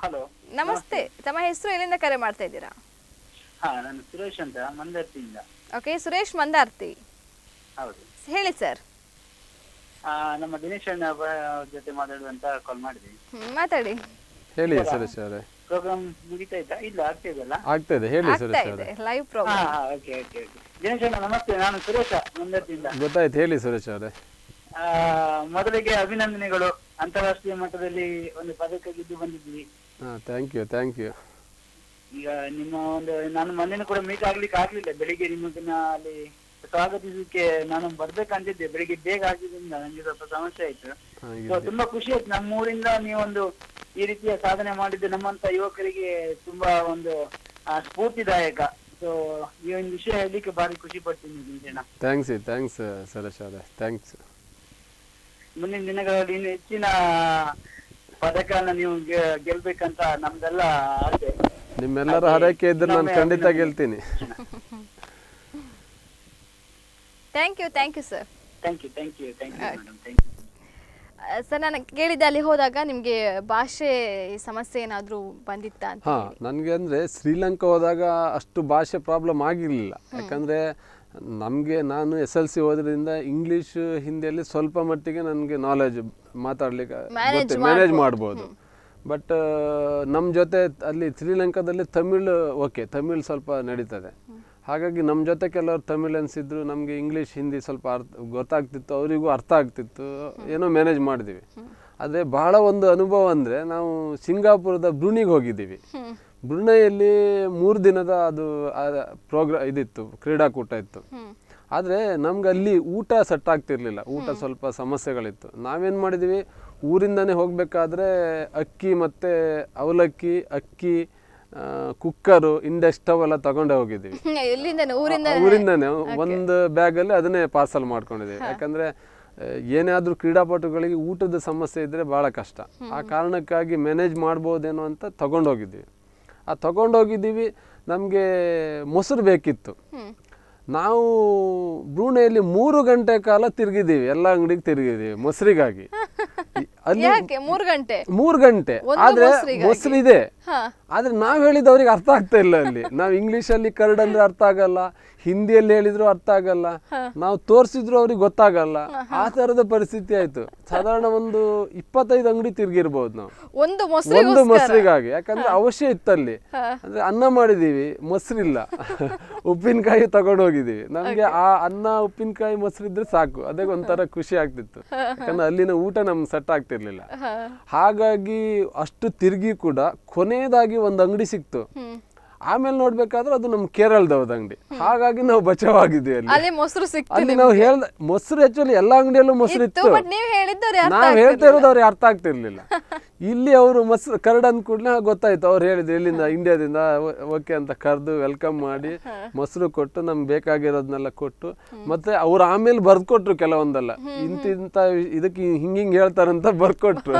ಹಲೋ ನಮಸ್ತೆ ತಮ್ಮ ಹೆಸರು ಎಲ್ಲಿಂದ ಕರೆ ಮಾಡ್ತಾ ಇದ್ದೀರಾ ಹಾ ನಾನು ಸುರೇಶ್ ಅಂತ ಮಂದರ್ತಿಯಿಂದ ಓಕೆ ಸುರೇಶ್ ಮಂದಾರ್ತಿ ಹೌದು ಹೇಳಿ ಸರ್ ಆ, ನಮ್ಮ ದಿನೇಶ್ ಅಣ್ಣ ಅವ್ರ ಜೊತೆ ಮಾತಾಡುವಂತ ಕಾಲ್ ಮಾಡಿದ್ವಿ ಮಾತಾಡಿ ಹೇಳಿ ಸುರೇಶ್ ಅವರೇ ಪ್ರೋಗ್ರಾಮ್ ಮುಗಿತಾ ಇತ್ತಾ ಇಲ್ಲ ಆಗ್ತಿದಲ್ಲ ಆಗ್ತಾ ಇದೆ ಹೇಳಿ ಆಗ್ತಾ ಸುರೇಶ್ ಇದೆ ಅವರೇ ಲೈವ್ ಹಾ ಪ್ರೋಗ್ರಾಮ್ ಹಾ ಓಕೆ ಓಕೆ ಓಕೆ ದಿನೇಶ್ ಅಣ್ಣ ನಮಸ್ತೆ ನಾನು ಸುರೇಶ ಮಂದರ್ತಿಯಿಂದ ಗೊತ್ತಾಯ್ತು ಹೇಳಿ ಸುರೇಶ್ ಅವರೇ ಆ, ಮೊದಲಿಗೆ ಅಭಿನಂದನೆಗಳು ಅಂತಾರಾಷ್ಟ್ರೀಯ ಮಟ್ಟದಲ್ಲಿ ಒಂದು ಪದಕ ಗೆದ್ದು ಬಂದಿದ್ವಿ ಹಾಂ ಥ್ಯಾಂಕ್ ಯು ಥ್ಯಾಂಕ್ ಯು ಈಗ ನಿಮ್ಮ ಒಂದು ನಾನು ಮೊನ್ನೆ ಕೂಡ ಮೀಟ್ ಆಗ್ಲಿಕ್ಕೆ ಆಗ್ಲಿಲ್ಲ ಬೆಳಿಗ್ಗೆ ನಿಮ್ಮನ್ನ ಅಲ್ಲಿ ಸ್ವಾಗತಿಸಲಿಕ್ಕೆ ನಾನು ಬರ್ಬೇಕಂತಿದ್ದೆ ಬೆಳಿಗ್ಗೆ ಬೇಗ ಆಗಿದ್ರಿಂದ ನನಗೆ ಸ್ವಲ್ಪ ಸಮಸ್ಯೆ ಆಯ್ತು So, ತುಂಬಾ ಖುಷಿ ಆಯ್ತು ನಮ್ಮ ಊರಿಂದ ನೀವೊಂದು ಈ ರೀತಿಯ ಸಾಧನೆ ಮಾಡಿದ್ದು ನಮ್ಮಂತ ಯುವಕರಿಗೆ ತುಂಬಾ ಒಂದು ಆ, ಸ್ಫೂರ್ತಿದಾಯಕ ಸೊ ಈ ಒಂದು ವಿಷಯ ಹೇಳಲಿಕ್ಕೆ ಬಾರಿ ಖುಷಿ ಪಡ್ತೀನಿ ನಿಂಜಣ್ಣ ಥ್ಯಾಂಕ್ಸ್ ಥ್ಯಾಂಕ್ಸ್ ಸುರೇಶ್ ಅವರೇ ಥ್ಯಾಂಕ್ಸ್ ಮುಂದಿನ ದಿನಗಳಲ್ಲಿ ಇನ್ನು ಹೆಚ್ಚಿನ ಪದಕನ ನೀವು ಗೆ- ಗೆಲ್ಬೇಕಂತ ನಮ್ದೆಲ್ಲ ಆಸೆ ನಿಮ್ಮೆಲ್ಲರ ಹರಕೆ ಇದ್ರೆ ನಾನು ಇನ್ನೊಮ್ಮೆ ಖಂಡಿತ ಅಭಿನಂದನೆ. ಗೆಲ್ತೀನಿ thank you thank you sir thank you thank you thank you madam thank you sir ನಾನು ಕೇಳಿದ್ದೆ ಅಲ್ಲಿ ಹೋದಾಗ ನಿಮಗೆ ಭಾಷೆ ಸಮಸ್ಯೆ ಏನಾದರೂ ಬಂದಿತ್ತಾ ಅಂತ ಹಾಂ ನನಗೆ ಅಂದರೆ ಶ್ರೀಲಂಕಾ ಹೋದಾಗ ಅಷ್ಟು ಭಾಷೆ ಪ್ರಾಬ್ಲಮ್ ಆಗಿರಲಿಲ್ಲ ಯಾಕಂದರೆ ನಮಗೆ ನಾನು ಎಸ್ ಎಲ್ ಸಿ ಓದ್ರಿಂದ ಇಂಗ್ಲೀಷ್ ಹಿಂದಿಯಲ್ಲಿ ಸ್ವಲ್ಪ ಮಟ್ಟಿಗೆ ನನಗೆ ನಾಲೆಜ್ ಮಾತಾಡ್ಲಿಕ್ಕೆ Manage ಮ್ಯಾನೇಜ್ ಮಾಡ್ಬೋದು ಬಟ್ ನಮ್ಮ ಜೊತೆ ಅಲ್ಲಿ ಶ್ರೀಲಂಕಾದಲ್ಲಿ ತಮಿಳ್ ಓಕೆ ತಮಿಳ್ ಸ್ವಲ್ಪ ನಡೀತದೆ ಹಾಗಾಗಿ ನಮ್ಮ ಜೊತೆ ಕೆಲವರು ತಮಿಳನ್ಸ್ ಇದ್ರು ನಮಗೆ ಇಂಗ್ಲೀಷ್ ಹಿಂದಿ ಸ್ವಲ್ಪ ಅರ್ಥ ಗೊತ್ತಾಗ್ತಿತ್ತು ಅವರಿಗೂ ಅರ್ಥ ಆಗ್ತಿತ್ತು ಏನೋ ಮ್ಯಾನೇಜ್ ಮಾಡಿದ್ವಿ ಆದರೆ ಬಹಳ ಒಂದು ಅನುಭವ ಅಂದರೆ ನಾವು ಸಿಂಗಾಪುರದ ಬ್ರೂನಿಗೆ ಹೋಗಿದ್ದೀವಿ ಬ್ರುನೈಯಲ್ಲಿ ಮೂರು ದಿನದ ಅದು ಪ್ರೋಗ್ರಾ ಇದಿತ್ತು ಕ್ರೀಡಾಕೂಟ ಇತ್ತು ಆದರೆ ನಮ್ಗೆ ಅಲ್ಲಿ ಊಟ ಸೆಟ್ ಆಗ್ತಿರ್ಲಿಲ್ಲ ಊಟ ಸ್ವಲ್ಪ ಸಮಸ್ಯೆಗಳಿತ್ತು ನಾವೇನು ಮಾಡಿದ್ವಿ ಊರಿಂದನೇ ಹೋಗಬೇಕಾದ್ರೆ ಅಕ್ಕಿ ಮತ್ತು ಅವಲಕ್ಕಿ ಅಕ್ಕಿ ಆ, ಕುಕ್ಕರು ಇಂಡಕ್ಷ ಸ್ಟವ್ ಎಲ್ಲ ತಗೊಂಡೇ ಹೋಗಿದ್ದೀವಿ ಎಲ್ಲಿಂದ ಊರಿಂದ ಆ, ಊರಿಂದನೇ ಒಂದು ಬ್ಯಾಗಲ್ಲಿ ಅದನ್ನೇ ಪಾರ್ಸಲ್ ಮಾಡ್ಕೊಂಡಿದ್ದೀವಿ ಯಾಕಂದ್ರೆ ಆ, ಏನೇ ಆದ್ರೂ ಕ್ರೀಡಾಪಟುಗಳಿಗೆ ಊಟದ ಸಮಸ್ಯೆ ಇದ್ರೆ ಬಹಳ ಕಷ್ಟ ಆ ಕಾರಣಕ್ಕಾಗಿ ಮ್ಯಾನೇಜ್ ಮಾಡ್ಬೋದೇನೋ ಅಂತ ತಗೊಂಡೋಗಿದ್ದೀವಿ ಆ ತಗೊಂಡೋಗಿದ್ದೀವಿ ನಮಗೆ ಮೊಸರು ಬೇಕಿತ್ತು ನಾವು ಬ್ರೂನೆಯಲ್ಲಿ ಮೂರು ಗಂಟೆ ಕಾಲ ತಿರುಗಿದ್ದೀವಿ ಎಲ್ಲ ಅಂಗಡಿಗೆ ತಿರುಗಿದ್ದೀವಿ ಮೊಸರಿಗಾಗಿ ಈ- ಅಲ್ಲಿ ಯಾಕೆ ಮೂರು ಗಂಟೆ ಮೂರು ಗಂಟೆ ಒಂದು ಆದ್ರೆ ಮೊಸರಿಗಾಗಿ? ಮೊಸರು ಇದೆ ಹಾ. ಆದ್ರೆ ನಾವ್ ಹೇಳಿದ ಅವ್ರಿಗೆ ಅರ್ಥ ಆಗ್ತಾ ಇಲ್ಲ ಅಲ್ಲಿ ನಾವ್ ಇಂಗ್ಲಿಷ್ ಅಲ್ಲಿ ಕರ್ಡ್ ಅಂದ್ರೆ ಅರ್ಥ ಆಗಲ್ಲ ಹಿಂದಿಯಲ್ಲಿ ಹೇಳಿದ್ರು ಅರ್ಥ ಆಗಲ್ಲ ನಾವು ತೋರಿಸಿದ್ರು ಅವ್ರಿಗೆ ಗೊತ್ತಾಗಲ್ಲ ಆ ತರದ ಪರಿಸ್ಥಿತಿ ಆಯ್ತು ಸಾಧಾರಣ ಒಂದು ಇಪ್ಪತ್ತೈದು ಅಂಗಡಿ ತಿರ್ಗಿರ್ಬೋದು ನಾವು ಒಂದು ಒಂದು ಮೊಸರಿಗೋಸ್ಕರ ಮೊಸರಿಗಾಗಿ ಯಾಕಂದ್ರೆ ಅವಶ್ಯ ಇತ್ತಲ್ಲಿ ಅಂದ್ರೆ ಅನ್ನ ಮಾಡಿದೀವಿ ಮೊಸರಿಲ್ಲ ಉಪ್ಪಿನಕಾಯಿ ತಗೊಂಡು ಹೋಗಿದೀವಿ ನಮ್ಗೆ ಆ ಅನ್ನ ಉಪ್ಪಿನಕಾಯಿ ಮೊಸರಿದ್ರೆ ಸಾಕು ಅದೇ ಒಂಥರ ಖುಷಿ ಆಗ್ತಿತ್ತು ಯಾಕಂದ್ರೆ ಅಲ್ಲಿನ ಊಟ ನಮ್ಗೆ ಸೆಟ್ ಆಗ್ತಿರ್ಲಿಲ್ಲ ಹಾಗಾಗಿ ಅಷ್ಟು ತಿರುಗಿ ಕೂಡ ಕೊನೆಯದಾಗಿ ಒಂದು ಅಂಗಡಿ ಸಿಕ್ತು ಆಮೇಲೆ ನೋಡ್ಬೇಕಾದ್ರೆ ಅದು ನಮ್ ಕೇರಳದವ್ರದ್ದು ಅಂಗಡಿ ಹಾಗಾಗಿ ನಾವು ಬಚಾವಾಗಿದ್ವಿ ಅಲ್ಲಿ ಅಲ್ಲಿ ಮೊಸರು ಸಿಕ್ತು ಅಲ್ಲಿ ನಾವು ಹೇಳ್ದ ಮೊಸರು ಆಕ್ಚುಲಿ ಎಲ್ಲಾ ಅಂಗಡಿಯಲ್ಲೂ ಮೊಸರು ಇತ್ತು ಇತ್ತು ಬಟ್ ನೀವು ಹೇಳಿದ್ದವ್ರು ಅರ್ಥ ನಾವ್ ಹೇಳ್ತಾ ಇರೋದು ಅವ್ರಿಗೆ ಅರ್ಥ ಆಗ್ತಿರ್ಲಿಲ್ಲ ಇಲ್ಲಿ ಅವರು ಮೊಸರು ಕರ್ಡ್ ಅಂದ ಕೂಡಲೇ ಗೊತ್ತಾಯ್ತು ಅವ್ರು ಹೇಳಿದ್ರು ಇಲ್ಲಿಂದ ಇಂಡಿಯಾದಿಂದ ಓಕೆ ಅಂತ ಕರೆದು ವೆಲ್ಕಮ್ ಮಾಡಿ ಮೊಸರು ಕೊಟ್ಟು ನಮ್ಗೆ ಬೇಕಾಗಿರೋದನ್ನೆಲ್ಲ ಕೊಟ್ಟು ಮತ್ತೆ ಅವ್ರು ಆಮೇಲೆ ಬರ್ಕೊಟ್ರು ಕೆಲವೊಂದೆಲ್ಲ ಇಂತಿಂತ ಇದಕ್ಕೆ ಹಿಂಗ್ ಹಿಂಗ್ ಹೇಳ್ತಾರಂತ ಬರ್ಕೊಟ್ರು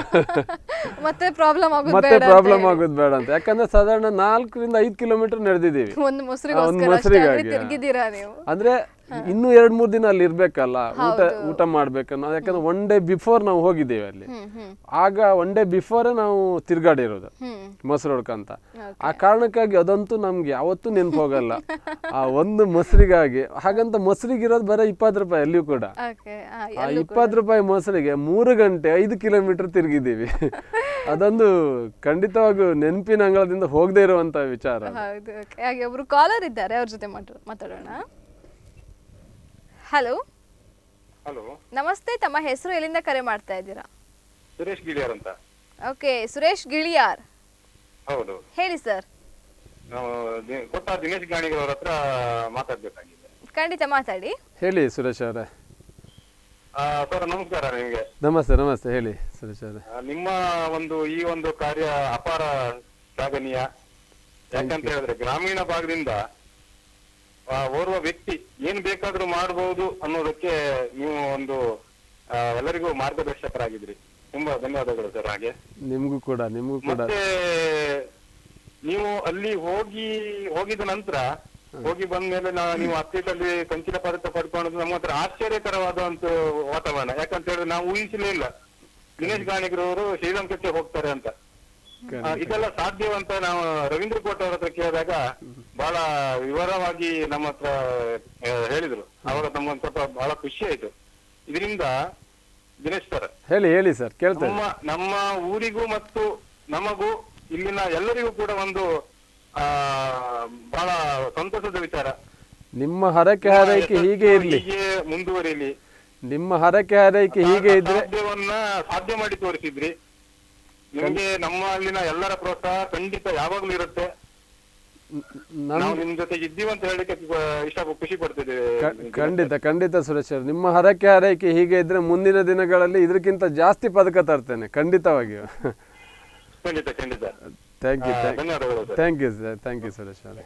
ಮತ್ತೆ ಪ್ರಾಬ್ಲಮ್ ಆಗೋದು ಮತ್ತೆ ಪ್ರಾಬ್ಲಮ್ ಆಗೋದು ಬೇಡ ಅಂತ ಯಾಕಂದ್ರೆ ಸಾಧಾರಣ ನಾಲ್ಕರಿಂದ ಐದು ಕಿಲೋಮೀಟರ್ ನಡೆದಿದ್ದೀವಿ ಒಂದು ಮೊಸರಿಗೋಸ್ಕರ ಒಂದು ಅಷ್ಟೇ ಅಂಗಡಿ ಮೊಸರಿಗಾಗಿ, ಹಾ. ತಿರ್ಗಿದ್ದೀರಾ ನೀವು ಅಂದ್ರೆ ಇನ್ನು ಎರಡ್ ಮೂರ್ ದಿನ ಅಲ್ಲಿ ಇರ್ಬೇಕಲ್ಲ ಊಟ ಊಟ ಮಾಡ್ಬೇಕನ್ನೋ ಯಾಕಂದ್ರೆ ಒನ್ ಡೇ ಬಿಫೋರ್ ನಾವು ಹೋಗಿದ್ದೇವೆ ಅಲ್ಲಿ ಹ್ಮ್ ಹ್ಮ್ ಆಗ ಒನ್ ಡೇ ಬಿಫೋರ್ ನಾವು ತಿರ್ಗಾಡಿರೋದು ಹ್ಮ್ ಮೊಸರು ಹೊಡ್ಕಂತ ಆ ಕಾರಣಕ್ಕಾಗಿ ಅದಂತೂ ನಮ್ಗೆ ಯಾವತ್ತೂ ನೆನ್ಪು ಹೋಗಲ್ಲ ಆ ಒಂದು ಮೊಸರಿಗಾಗಿ ಹಾಗಂತ ಮೊಸರಿಗಿರೋದು ಬರೀ ಇಪ್ಪತ್ತು ರೂಪಾಯಿ ಅಲ್ಲಿಯೂ ಕೂಡ ಓಕೆ ಆ ಇಪ್ಪತ್ತು ರೂಪಾಯಿ ಮೊಸರಿಗೆ ಮೂರು ಗಂಟೆ ಐದು ಕಿಲೋಮೀಟರ್ ತಿರುಗಿದ್ದೀವಿ ಅದೊಂದು ಖಂಡಿತವಾಗೂ ನೆನಪಿನ ಅಂಗಳದಿಂದ ಹೋಗದೇ ಇರುವಂತ ವಿಚಾರ ಅದು. ಹೌದು ಓಕೆ ಹಾಗೆ ಒಬ್ರು ಕಾಲರ್ ಇದ್ದಾರೆ ಅವ್ರ ಜೊತೆ ಮಾತಾಡ ಮಾತಾಡೋಣ ಹಲೋ ಹಲೋ ನಮಸ್ತೆ ತಮ್ಮ ಹೆಸರು ಎಲ್ಲಿಂದ ಕರೆ ಮಾಡ್ತಾ ಇದ್ದೀರಾ ಸುರೇಶ್ ಗಿಳಿಯರ್ ಅಂತ ಓಕೆ ಸುರೇಶ್ ಗಿಳಿಯಾರ್ ಹೌದು ಹೇಳಿ ಸರ್ ನಾವು ದಿ- ಕೊಟ್ಟ ದಿನೇಶ್ ಗಾಣಿಗಳವ್ರ ಹತ್ರ ಮಾತಾಡ್ಬೇಕಾಗಿದೆ ಖಂಡಿತ ಮಾತಾಡಿ ಹೇಳಿ ಸುರೇಶ್ ಅವರೇ ಆ, ಸರ್ ನಮಸ್ಕಾರ ನಿಮಗೆ ನಮಸ್ತೆ ನಮಸ್ತೆ ಹೇಳಿ ಸುರೇಶ್ ಅವರೇ ಆ, ನಿಮ್ಮ ಒಂದು ಈ ಒಂದು ಕಾರ್ಯ ಅಪಾರ ಶ್ಲಾಘನೀಯ ಯಾಕಂತ ಹೇಳಿದ್ರೆ ಗ್ರಾಮೀಣ ಭಾಗದಿಂದ ಆ, ಓರ್ವ ವ್ಯಕ್ತಿ ಏನ್ ಬೇಕಾದ್ರೂ ಮಾಡಬಹುದು ಅನ್ನೋದಕ್ಕೆ ನೀವು ಒಂದು ಆ, ಎಲ್ಲರಿಗೂ ಮಾರ್ಗದರ್ಶಕರಾಗಿದ್ರಿ ತುಂಬಾ ಧನ್ಯವಾದಗಳು ಸರ್ ಹಾಗೆ ನಿಮ್ಗೂ ಕೂಡ ನಿಮ್ಗೂ ಕೂಡ ಮತ್ತೆ ನೀವು ಅಲ್ಲಿ ಹೋಗಿ ಹೋಗಿದ ನಂತರ ಹೋಗಿ ಬಂದ ಮೇಲೆ ನೀವು ಅಥ್ಲೀಟ್ ಅಲ್ಲಿ ಕಂಚಿನ ಪದಕ ಪಡ್ಕೊಳ್ಳೋದು ನಮ್ಮ ಹತ್ರ ಆಶ್ಚರ್ಯಕರವಾದ ಒಂದು ವಾತಾವರಣ ಯಾಕಂತ ಹೇಳಿದ್ರೆ ನಾವು ಊಹಿಸಲೇ ಇಲ್ಲ ದಿನೇಶ್ ಗಾಣಿಗರವರು ಶ್ರೀಲಂಕಕ್ಕೆ ಹೋಗ್ತಾರೆ ಅಂತ ಆ, ಇದೆಲ್ಲ ಸಾಧ್ಯವಂತ ನಾವು ರವೀಂದ್ರ ಕೋಟ್ ಅವರ ಹತ್ರ ಕೇಳಿದಾಗ ಬಹಳ ವಿವರವಾಗಿ ನಮ್ಮ ಹತ್ರ ಆ, ಹೇಳಿದ್ರು ಅವಾಗ ನಮ್ಗೊಂದು ಸ್ವಲ್ಪ ಬಹಳ ಖುಷಿ ಆಯ್ತು ಇದರಿಂದ ದಿನೇಶ್ ಸರ್ ಹೇಳಿ ಹೇಳಿ ಸರ್ ಕೇಳ್ತಾ ನಮ್ಮ ನಮ್ಮ ಊರಿಗೂ ಮತ್ತು ನಮಗೂ ಇಲ್ಲಿನ ಎಲ್ಲರಿಗೂ ಕೂಡ ಒಂದು ಆ ಬಹಳ ಸಂತೋಷದ ವಿಚಾರ ನಿಮ್ಮ ಹರಕೆ ಹಾರೈಕೆ ಹೀಗೆ ಇರ್ಲಿ ಹೀಗೆ ಮುಂದುವರಿಲಿ ನಿಮ್ಮ ಹರಕೆ ಹಾರೈಕೆ ಹೀಗೆ ಇದ್ರೆ ಸಾಧ್ಯವನ್ನ ಸಾಧ್ಯ ಮಾಡಿ ತೋರಿಸಿದ್ರಿ ನಿಮಗೆ ನಮ್ಮ ಅಲ್ಲಿನ ಎಲ್ಲರ ಪ್ರೋತ್ಸಾಹ ಖಂಡಿತ ಯಾವಾಗ್ಲೂ ಇರುತ್ತೆ ನನ್ ನಾವು ನಿಮ್ ಜೊತೆ ಇದ್ದೀವಿ ಅಂತ ಹೇಳಿಕ್ಕೆ ಇಷ್ಟ ಖುಷಿ ಪಡ್ತಿದ್ದೇವೆ ಕ- ಖಂಡಿತ ಖಂಡಿತ ಸುರೇಶ್ ಅವ್ರೆ. ನಿಮ್ಮ ಹರಕೆ ಹಾರೈಕೆ ಹೀಗೆ ಇದ್ರೆ ಮುಂದಿನ ದಿನಗಳಲ್ಲಿ ಇದಕ್ಕಿಂತ ಜಾಸ್ತಿ ಪದಕ ತರ್ತೇನೆ ಖಂಡಿತವಾಗಿಯೂ ಖಂಡಿತ ಖಂಡಿತ ಥ್ಯಾಂಕ್ ಯು ಆ, ಧನ್ಯವಾದಗಳು sir thank you sir thank you Suresh ಅವರೇ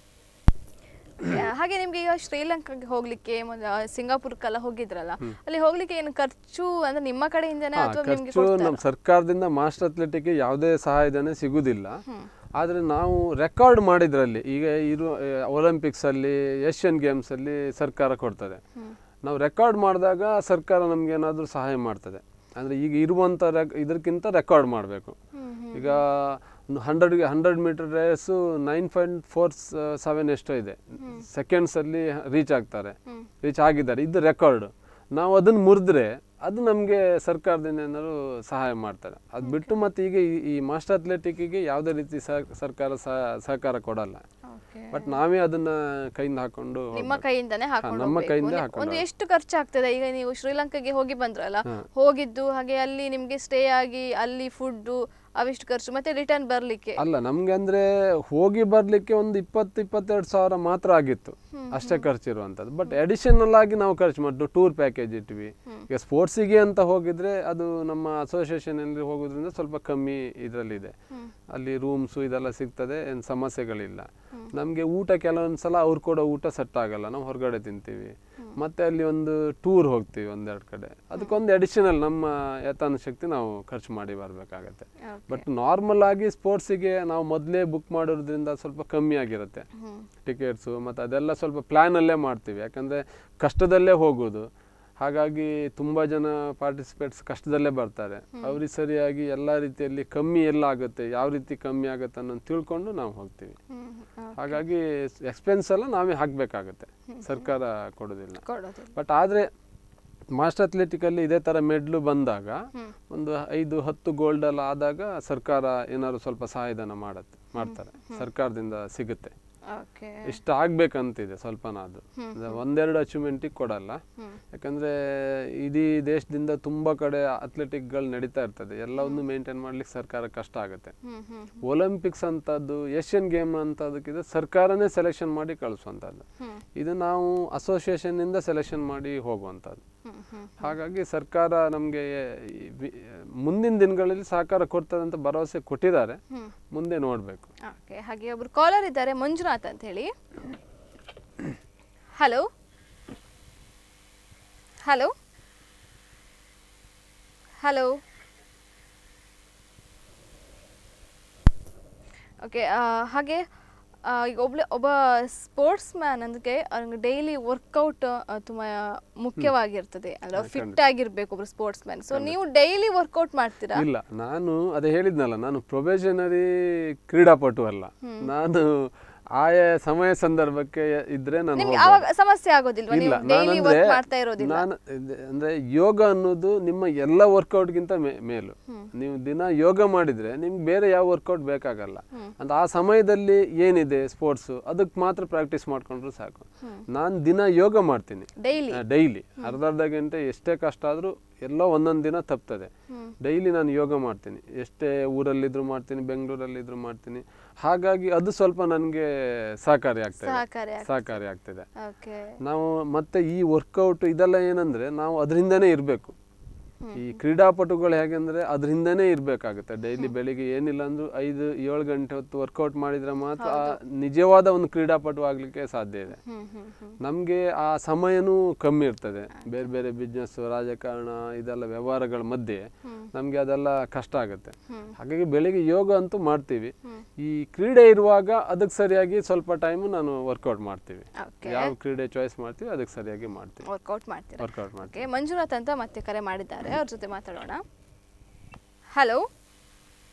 ಹಾಗೆ ನಿಮ್ಗೆ ಈಗ ಶ್ರೀಲಂಕಾಗೆ ಹೋಗ್ಲಿಕ್ಕೆ ಮತ್ತೆ ಆ, ಸಿಂಗಾಪುರಕ್ಕೆಲ್ಲ ಹೋಗಿದ್ರಲ್ಲ ಅಲ್ಲಿ ಹೋಗ್ಲಿಕ್ಕೆ ಏನು ಖರ್ಚು ಅಂದ್ರೆ ನಿಮ್ಮ ಕಡೆಯಿಂದನೇ ಹಾ, ಅಥವಾ ನಿಮ್ಗೆ ಖರ್ಚು ನಮ್ಮ ಸರ್ಕಾರದಿಂದ ಮಾಸ್ಟರ್ ಅಥ್ಲೆಟಿಕ್ಗೆ ಯಾವುದೇ ಸಹಾಯಧನ ಸಿಗುವುದಿಲ್ಲ ಆದರೆ ನಾವು ರೆಕಾರ್ಡ್ ಮಾಡಿದ್ರಲ್ಲಿ ಈಗ ಇರು ಒಲಿಂಪಿಕ್ಸಲ್ಲಿ ಏಷ್ಯನ್ ಗೇಮ್ಸಲ್ಲಿ ಸರ್ಕಾರ ಕೊಡ್ತದೆ ನಾವು ರೆಕಾರ್ಡ್ ಮಾಡಿದಾಗ ಸರ್ಕಾರ ನಮ್ಗೆ ಏನಾದರೂ ಸಹಾಯ ಮಾಡ್ತದೆ ಅಂದರೆ ಈಗ ಇರುವಂಥ ರೆಕ್ ಇದಕ್ಕಿಂತ ರೆಕಾರ್ಡ್ ಮಾಡಬೇಕು ಈಗ hundred hundred metre race nine point four seven ಎಷ್ಟೋ ಇದೆ ಸೆಕೆಂಡ್ಸಲ್ಲಿ ರೀಚ್ ಆಗ್ತಾರೆ ರೀಚ್ ಆಗಿದ್ದಾರೆ ಇದು ರೆಕಾರ್ಡ್ ನಾವು ಅದನ್ನು ಮುರಿದ್ರೆ ಅದು ನಮಗೆ ಸರ್ಕಾರದಿಂದ ಏನಾದ್ರು ಸಹಾಯ ಮಾಡ್ತಾರೆ ಅದು ಬಿಟ್ಟು ಮತ್ತೆ ಈಗ ಈ- ಈ ಮಾಸ್ಟರ್ ಅಥ್ಲೆಟಿಕ್ಕಿಗೆ ಯಾವುದೇ ರೀತಿ ಸಹ- ಸರ್ಕಾರ ಸಹ- ಸಹಕಾರ ಕೊಡಲ್ಲ Okay. ಬಟ್ ನಾವೇ ಅದನ್ನ ಕೈಯಿಂದ ಹಾಕೊಂಡು ನಿಮ್ಮ ಹೋಗ್ಬೇಕು. ಕೈಯಿಂದಾನೇ ಹಾ, ಹಾಕೊಂಡು ನಮ್ಮ ಹೋಗ್ಬೇಕು. ಕೈಯಿಂದ ಒಂದು- ಹಾಕೊಂಡು ಒಂದು ಎಷ್ಟು ಖರ್ಚಾಗ್ತದೆ ಈಗ ನೀವು ಶ್ರೀಲಂಕಾಗೆ ಹೋಗಿ ಬಂದ್ರಲ್ಲ ಹೋಗಿದ್ದು ಹಾಗೆ ಅಲ್ಲಿ ನಿಮ್ಗೆ ಸ್ಟೇ ಆಗಿ ಅಲ್ಲಿ ಫುಡ್ ಅವಿಷ್ಟು ಖರ್ಚು ಮತ್ತೆ ರಿಟರ್ನ್ ಬರ್ಲಿಕ್ಕೆ ಅಲ್ಲ ನಮ್ಗೆ ಅಂದ್ರೆ ಹೋಗಿ ಬರ್ಲಿಕ್ಕೆ ಒಂದು ಇಪ್ಪತ್ತು ಇಪ್ಪತ್ತೆರಡು ಸಾವಿರ ಮಾತ್ರ ಆಗಿತ್ತು ಅಷ್ಟೇ ಖರ್ಚಿರುವಂಥದ್ದು ಬಟ್ ಅಡಿಷನಲ್ ಆಗಿ ನಾವು ಖರ್ಚು ಮಾಡಿದ್ದು ಟೂರ್ ಪ್ಯಾಕೇಜ್ ಇಟ್ವಿ ಈಗ ಸ್ಪೋರ್ಟ್ಸಿಗೆ ಅಂತ ಹೋಗಿದ್ರೆ ಅದು ನಮ್ಮ ಅಸೋಸಿಯೇಷನ್ ಅಲ್ಲಿ ಹೋಗೋದ್ರಿಂದ ಸ್ವಲ್ಪ ಕಮ್ಮಿ ಇದರಲ್ಲಿದೆ ಅಲ್ಲಿ ರೂಮ್ಸು ಇದೆಲ್ಲ ಸಿಗ್ತದೆ ಏನು ಸಮಸ್ಯೆಗಳಿಲ್ಲ ನಮಗೆ ಊಟ ಕೆಲವೊಂದು ಸಲ ಅವ್ರು ಕೊಡೋ ಊಟ ಸೆಟ್ ಆಗಲ್ಲ ನಾವು ಹೊರಗಡೆ ತಿಂತೀವಿ ಮತ್ತೆ ಅಲ್ಲಿ ಒಂದು ಟೂರ್ ಹೋಗ್ತೀವಿ ಒಂದೆರಡು ಕಡೆ ಅದಕ್ಕೊಂದು ಅಡಿಷನಲ್ ನಮ್ಮ ಯಥಾನ ಶಕ್ತಿ ನಾವು ಖರ್ಚು ಮಾಡಿ ಬರಬೇಕಾಗತ್ತೆ ಬಟ್ ನಾರ್ಮಲ್ ಆಗಿ ಸ್ಪೋರ್ಟ್ಸಿಗೆ ನಾವು ಮೊದಲೇ ಬುಕ್ ಮಾಡೋದ್ರಿಂದ ಸ್ವಲ್ಪ ಕಮ್ಮಿ ಆಗಿರುತ್ತೆ ಟಿಕೆಟ್ಸು ಮತ್ತು ಅದೆಲ್ಲ ಸ್ವಲ್ಪ ಪ್ಲ್ಯಾನಲ್ಲೇ ಮಾಡ್ತೀವಿ ಯಾಕಂದರೆ ಕಷ್ಟದಲ್ಲೇ ಹೋಗೋದು ಹಾಗಾಗಿ ತುಂಬ ಜನ ಪಾರ್ಟಿಸಿಪೇಟ್ಸ್ ಕಷ್ಟದಲ್ಲೇ ಬರ್ತಾರೆ ಅವ್ರಿಗೆ ಸರಿಯಾಗಿ ಎಲ್ಲ ರೀತಿಯಲ್ಲಿ ಕಮ್ಮಿ ಎಲ್ಲ ಆಗುತ್ತೆ ಯಾವ ರೀತಿ ಕಮ್ಮಿ ಆಗುತ್ತೆ ಅನ್ನೋದು ತಿಳ್ಕೊಂಡು ನಾವು ಹೋಗ್ತೀವಿ ಹಾಗಾಗಿ ಎಕ್ಸ್ಪೆನ್ಸ್ ಎಲ್ಲ ನಾವೇ ಹಾಕಬೇಕಾಗತ್ತೆ ಸರ್ಕಾರ ಕೊಡೋದಿಲ್ಲ ಕೊಡೋದಿಲ್ಲ ಬಟ್ ಆದರೆ ಮಾಸ್ಟರ್ ಅಥ್ಲೆಟಿಕಲ್ಲಿ ಇದೇ ಥರ ಮೆಡ್ಲು ಬಂದಾಗ ಒಂದು ಐದು ಹತ್ತು ಗೋಲ್ಡ್ ಎಲ್ಲ ಆದಾಗ ಸರ್ಕಾರ ಏನಾದ್ರು ಸ್ವಲ್ಪ ಸಹಾಯಧನ ಮಾಡತ್ತೆ ಮಾಡ್ತಾರೆ ಸರ್ಕಾರದಿಂದ ಸಿಗುತ್ತೆ ಓಕೆ ಇಷ್ಟ ಆಗ್ಬೇಕಂತಿದೆ ಸ್ವಲ್ಪನಾದ್ರು ಅಂದ್ರೆ ಒಂದೆರಡು ಅಚೀವ್ಮೆಂಟಿಗೆ ಕೊಡಲ್ಲ ಯಾಕಂದ್ರೆ ಇಡೀ ದೇಶದಿಂದ ತುಂಬಾ ಕಡೆ ಅಥ್ಲೆಟಿಕ್ಗಳು ನಡೀತಾ ಇರ್ತದೆ ಎಲ್ಲವನ್ನು ಮೇಂಟೈನ್ ಮಾಡ್ಲಿಕ್ಕೆ ಸರ್ಕಾರ ಕಷ್ಟ ಆಗುತ್ತೆ ಹ್ಮ್ ಹ್ಮ್ ಒಲಿಂಪಿಕ್ಸ್ ಅಂತದ್ದು ಏಷ್ಯನ್ ಗೇಮ್ ಅಂತದಕ್ಕಿದೆ ಸರ್ಕಾರನೇ ಸೆಲೆಕ್ಷನ್ ಮಾಡಿ ಕಳಿಸುವಂಥದ್ದು ಇದು ನಾವು association ಇಂದ ಸೆಲೆಕ್ಷನ್ ಮಾಡಿ ಹೋಗುವಂಥದ್ದು ಹ್ಮ್ ಹ್ಮ್ ಹಾಗಾಗಿ ಸರ್ಕಾರ ನಮಗೆ ಮುಂದಿನ ದಿನಗಳಲ್ಲಿ ಸಹಕಾರ ಕೊಡ್ತದೆ ಅಂತ ಭರವಸೆ ಕೊಟ್ಟಿದ್ದಾರೆ ಮುಂದೆ ನೋಡಬೇಕು ಓಕೆ ಹಾಗೆ ಒಬ್ರು ಕಾಲರ್ ಇದ್ದಾರೆ ಮಂಜುನಾಥ್ ಅಂತ ಹೇಳಿ ಹಲೋ ಹಲೋ ಹಲೋ ಓಕೆ ಹಾಗೆ ಆ, ಈಗ ಒಬ್ಳೆ ಒಬ್ಬ ಸ್ಪೋರ್ಟ್ಸ್ ಮ್ಯಾನ್ ಅಂದ್ರೆ ಅವ್ನಿಗೆ ಡೈಲಿ ವರ್ಕೌಟ್ ತುಂಬ ಮುಖ್ಯವಾಗಿರ್ತದೆ ಅಂದ್ರೆ ಫಿಟ್ ಆಗಿರ್ಬೇಕು ಒಬ್ರು ಸ್ಪೋರ್ಟ್ಸ್ ಮ್ಯಾನ್ ಸೊ ನೀವು ಡೈಲಿ ವರ್ಕೌಟ್ ಮಾಡ್ತೀರಾ ಇಲ್ಲ ನಾನು ಅದೇ ಹೇಳಿದ್ನಲ್ಲ ನಾನು ಪ್ರೊಬೇಷನರಿ ಕ್ರೀಡಾಪಟು ಅಲ್ಲ ನಾನು ಆಯಾ ಸಮಯ ಸಂದರ್ಭಕ್ಕೆ ಇದ್ರೆ ನಾನು ನಿಮ್ಗೆ ಹೋಗ್ಬೋದು. ಆವಾಗ ಸಮಸ್ಯೆ ಆಗೋದಿಲ್ವಾ ನೀವು ಇಲ್ಲ ಡೈಲಿ ನಾನಂದ್ರೆ ವರ್ಕ್ ಮಾಡ್ತಾ ಇರೋದಿಲ್ಲ ನಾನು ಇದ್- ಅಂದ್ರೆ ಯೋಗ ಅನ್ನೋದು ನಿಮ್ಮ ಎಲ್ಲ ವರ್ಕೌಟ್ಗಿಂತ ಮೇಲು ನೀವು ದಿನ ಯೋಗ ಮಾಡಿದ್ರೆ ನಿಮ್ಗೆ ಬೇರೆ ಯಾವ ವರ್ಕೌಟ್ ಬೇಕಾಗಲ್ಲ ಅಂತ ಆ ಸಮಯದಲ್ಲಿ ಏನಿದೆ ಸ್ಪೋರ್ಟ್ಸ್ ಅದಕ್ಕೆ ಮಾತ್ರ ಪ್ರಾಕ್ಟೀಸ್ ಮಾಡ್ಕೊಂಡ್ರು ಸಾಕು ನಾನು ದಿನ ಯೋಗ ಮಾಡ್ತೀನಿ ಡೈಲಿ ಡೈಲಿ ಅರ್ಧ ಅರ್ಧ ಗಂಟೆ ಎಷ್ಟೇ ಕಷ್ಟ ಆದರೂ ಎಲ್ಲೋ ಒಂದೊಂದು ದಿನ ತಪ್ತದೆ ಡೈಲಿ ನಾನು ಯೋಗ ಮಾಡ್ತೀನಿ ಎಷ್ಟೇ ಊರಲ್ಲಿದ್ರು ಮಾಡ್ತೀನಿ ಬೆಂಗಳೂರಲ್ಲಿದ್ರು ಮಾಡ್ತೀನಿ ಹಾಗಾಗಿ ಅದು ಸ್ವಲ್ಪ ನನಗೆ ಸಹಕಾರಿ ಆಗ್ತದೆ ಸಹಕಾರಿ ಆಗ್ತದೆ. ಸಹಕಾರಿ ಆಗ್ತದೆ ಓಕೆ ನಾವು ಮತ್ತೆ ಈ ವರ್ಕೌಟ್ ಇದೆಲ್ಲ ಏನಂದ್ರೆ ನಾವು ಅದರಿಂದನೇ ಇರಬೇಕು ಈ ಕ್ರೀಡಾಪಟುಗಳು ಹೇಗೆಂದ್ರೆ ಅದರಿಂದನೇ ಇರಬೇಕಾಗುತ್ತೆ ಡೈಲಿ ಬೆಳಿಗ್ಗೆ ಏನಿಲ್ಲ ಅಂದ್ರೂ ಐದು ಏಳು ಗಂಟೆ ಹೊತ್ತು ವರ್ಕೌಟ್ ಮಾಡಿದ್ರೆ ಮಾತ್ರ ಆ ನಿಜವಾದ ಒಂದು ಕ್ರೀಡಾಪಟು ಆಗ್ಲಿಕ್ಕೆ ಸಾಧ್ಯ ಇದೆ ಹ್ಮ್ ಹ್ಮ್ ಹ್ಮ್ ನಮಗೆ ಆ ಸಮಯನೂ ಕಮ್ಮಿ ಇರ್ತದೆ ಬೇರೆ ಬೇರೆ ಬಿಸ್ನೆಸ್ ರಾಜಕಾರಣ ಇದೆಲ್ಲ ವ್ಯವಹಾರಗಳ ಮಧ್ಯೆ ನಮಗೆ ಅದೆಲ್ಲ ಕಷ್ಟ ಆಗುತ್ತೆ ಹಾಗಾಗಿ ಬೆಳಿಗ್ಗೆ ಯೋಗ ಅಂತೂ ಮಾಡ್ತೀವಿ ಈ ಕ್ರೀಡೆ ಇರುವಾಗ ಅದಕ್ಕೆ ಸರಿಯಾಗಿ ಸ್ವಲ್ಪ ಟೈಮು ನಾನು ವರ್ಕೌಟ್ ಮಾಡ್ತೀವಿ ಓಕೆ ಯಾವ ಕ್ರೀಡೆ ಚಾಯ್ಸ್ ಮಾಡ್ತೀವಿ ಅದಕ್ಕೆ ಸರಿಯಾಗಿ ಮಾಡ್ತೀವಿ ವರ್ಕೌಟ್ ಮಾಡ್ತೀರಾ ವರ್ಕೌಟ್ ಮಾಡ್ತೀವಿ ಓಕೆ ಮಂಜುನಾಥ್ ಅಂತ ಮತ್ತೆ ಕರೆ ಮಾಡಿದ್ದಾರೆ ಅವ್ರ ಜೊತೆ ಮಾತಾಡೋಣ ಹಲೋ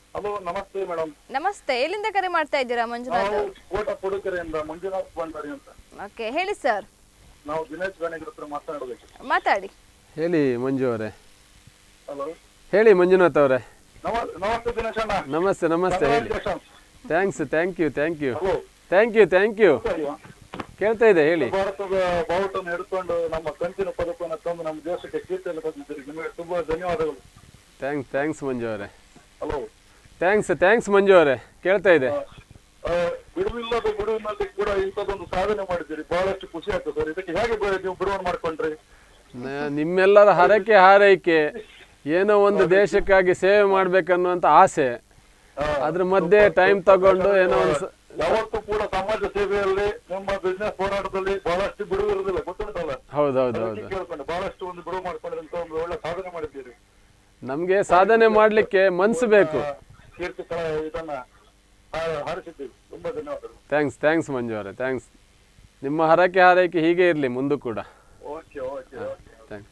ಹಲೋ ನಮಸ್ತೆ ಮೇಡಮ್ ನಮಸ್ತೆ ಎಲ್ಲಿಂದ ಕರೆ ಮಾಡ್ತಾ ಇದ್ದೀರಾ ಮಂಜುನಾಥ್ ನಾವು ಕೋಟ ಪುಡುಕೆರೆಯಿಂದ ಮಂಜುನಾಥ್ ಭಂಡಾರಿ ಅಂತ ಓಕೆ ಹೇಳಿ ಸರ್ ನಾವು ದಿನೇಶ್ ಗಾಣಿಗ್ರ ಹತ್ರ ಮಾತನಾಡಬೇಕು ಮಾತಾಡಿ ಹೇಳಿ ಮಂಜು ಅವರೇ ಹಲೋ ಹೇಳಿ ಮಂಜುನಾಥ್ ಅವರೇ ನಮ ನಮಸ್ತೆ ದಿನೇಶ್ ಅಣ್ಣ ನಮಸ್ತೆ ನಮಸ್ತೆ ಹೇಳಿ Congratulations. Thanks thank you thank you hello thank you thank you ಅಯ್ಯೋ. ಕೇಳ್ತಾ ಇದೆ ಹೇಳಿ ಭಾರತದ ಬಾವುಟನ್ನು ಹಿಡ್ಕೊಂಡು ನಮ್ಮ ಕಂಚಿನ ಪದಕವನ್ನು ತಂದು ನಮ್ಮ ದೇಶಕ್ಕೆ ಕೀರ್ತಿಯನ್ನು ತಂದಿದ್ದೀರಿ ನಿಮಗೆ ತುಂಬಾ ಧನ್ಯವಾದಗಳು ಥ್ಯಾಂಕ್ಸ್ ಥ್ಯಾಂಕ್ಸ್ ಮಂಜು ಅವರೇ ಹಲೋ ಥ್ಯಾಂಕ್ಸ್ ಥ್ಯಾಂಕ್ಸ್ ಮಂಜು ಅವರೇ ಕೇಳ್ತಾ ಇದೆ ಆ, ಬಿಡುವಿಲ್ಲದ ಬಿಡುವಿನಲ್ಲಿ ಕೂಡ ಇಂಥದ್ದೊಂದು ಸಾಧನೆ ಮಾಡಿದ್ದೀರಿ ಬಹಳಷ್ಟು ಖುಷಿ ಆಗ್ತದೆ ಸರ್ ಇದಕ್ಕೆ ಹೇಗೆ ಬ- ನೀವು ಬಿಡುವನ್ನು ಮಾಡ್ಕೊಂಡ್ರಿ ನ- ನಿಮ್ಮೆಲ್ಲರ ಹರಕೆ ಹಾರೈಕೆ ಏನೋ ಒಂದು ದೇಶಕ್ಕಾಗಿ ಸೇವೆ ಮಾಡ್ಬೇಕನ್ನುವಂತ ಆಸೆ ಆ, ಅದ್ರ ಮಧ್ಯೆ ಟೈಮ್ ತಗೊಂಡು ಏನೋ ಒಂದು ಸ- ಯಾವತ್ತೂ ಕೂಡ ಸಮಾಜ ಸೇವೆಯಲ್ಲಿ ನಿಮ್ಮ ಬಿಸ್ನೆಸ್ ಹೋರಾಟದಲ್ಲಿ ಬಹಳಷ್ಟು ಬಿಡುವು ಇರುವುದಿಲ್ಲ ಗೊತ್ತುಂಟಲ್ಲ ಹೌದೌದು ಅದಕ್ಕೆ ಹೌದು ಕೇಳ್ಕೊಂಡು ಬಹಳಷ್ಟು ಒಂದು ಬಿಡುವು ಮಾಡ್ಕೊಂಡಿರಂತ ಒಂದು ಒಳ್ಳೆ ಸಾಧನೆ ಮಾಡಿದ್ದೀರಿ ನಮ್ಗೆ ಸಾಧನೆ ಮಾಡ್ಲಿಕ್ಕೆ ಮನ್ಸು ಬೇಕು ಆ, ಕೀರ್ತಿ ಕ- ಇದನ್ನ ಹಾ- ಹಾರಿಸಿದ್ದೀವಿ ತುಂಬಾ ಧನ್ಯವಾದಗಳು ಥ್ಯಾಂಕ್ಸ್ ಥ್ಯಾಂಕ್ಸ್ ಮಂಜು ಅವರೇ ಥ್ಯಾಂಕ್ಸ್ ನಿಮ್ಮ ಹರಕೆ ಹಾರೈಕೆ ಹೀಗೆ ಇರಲಿ ಮುಂದೂ ಕೂಡ okay okay okay thanks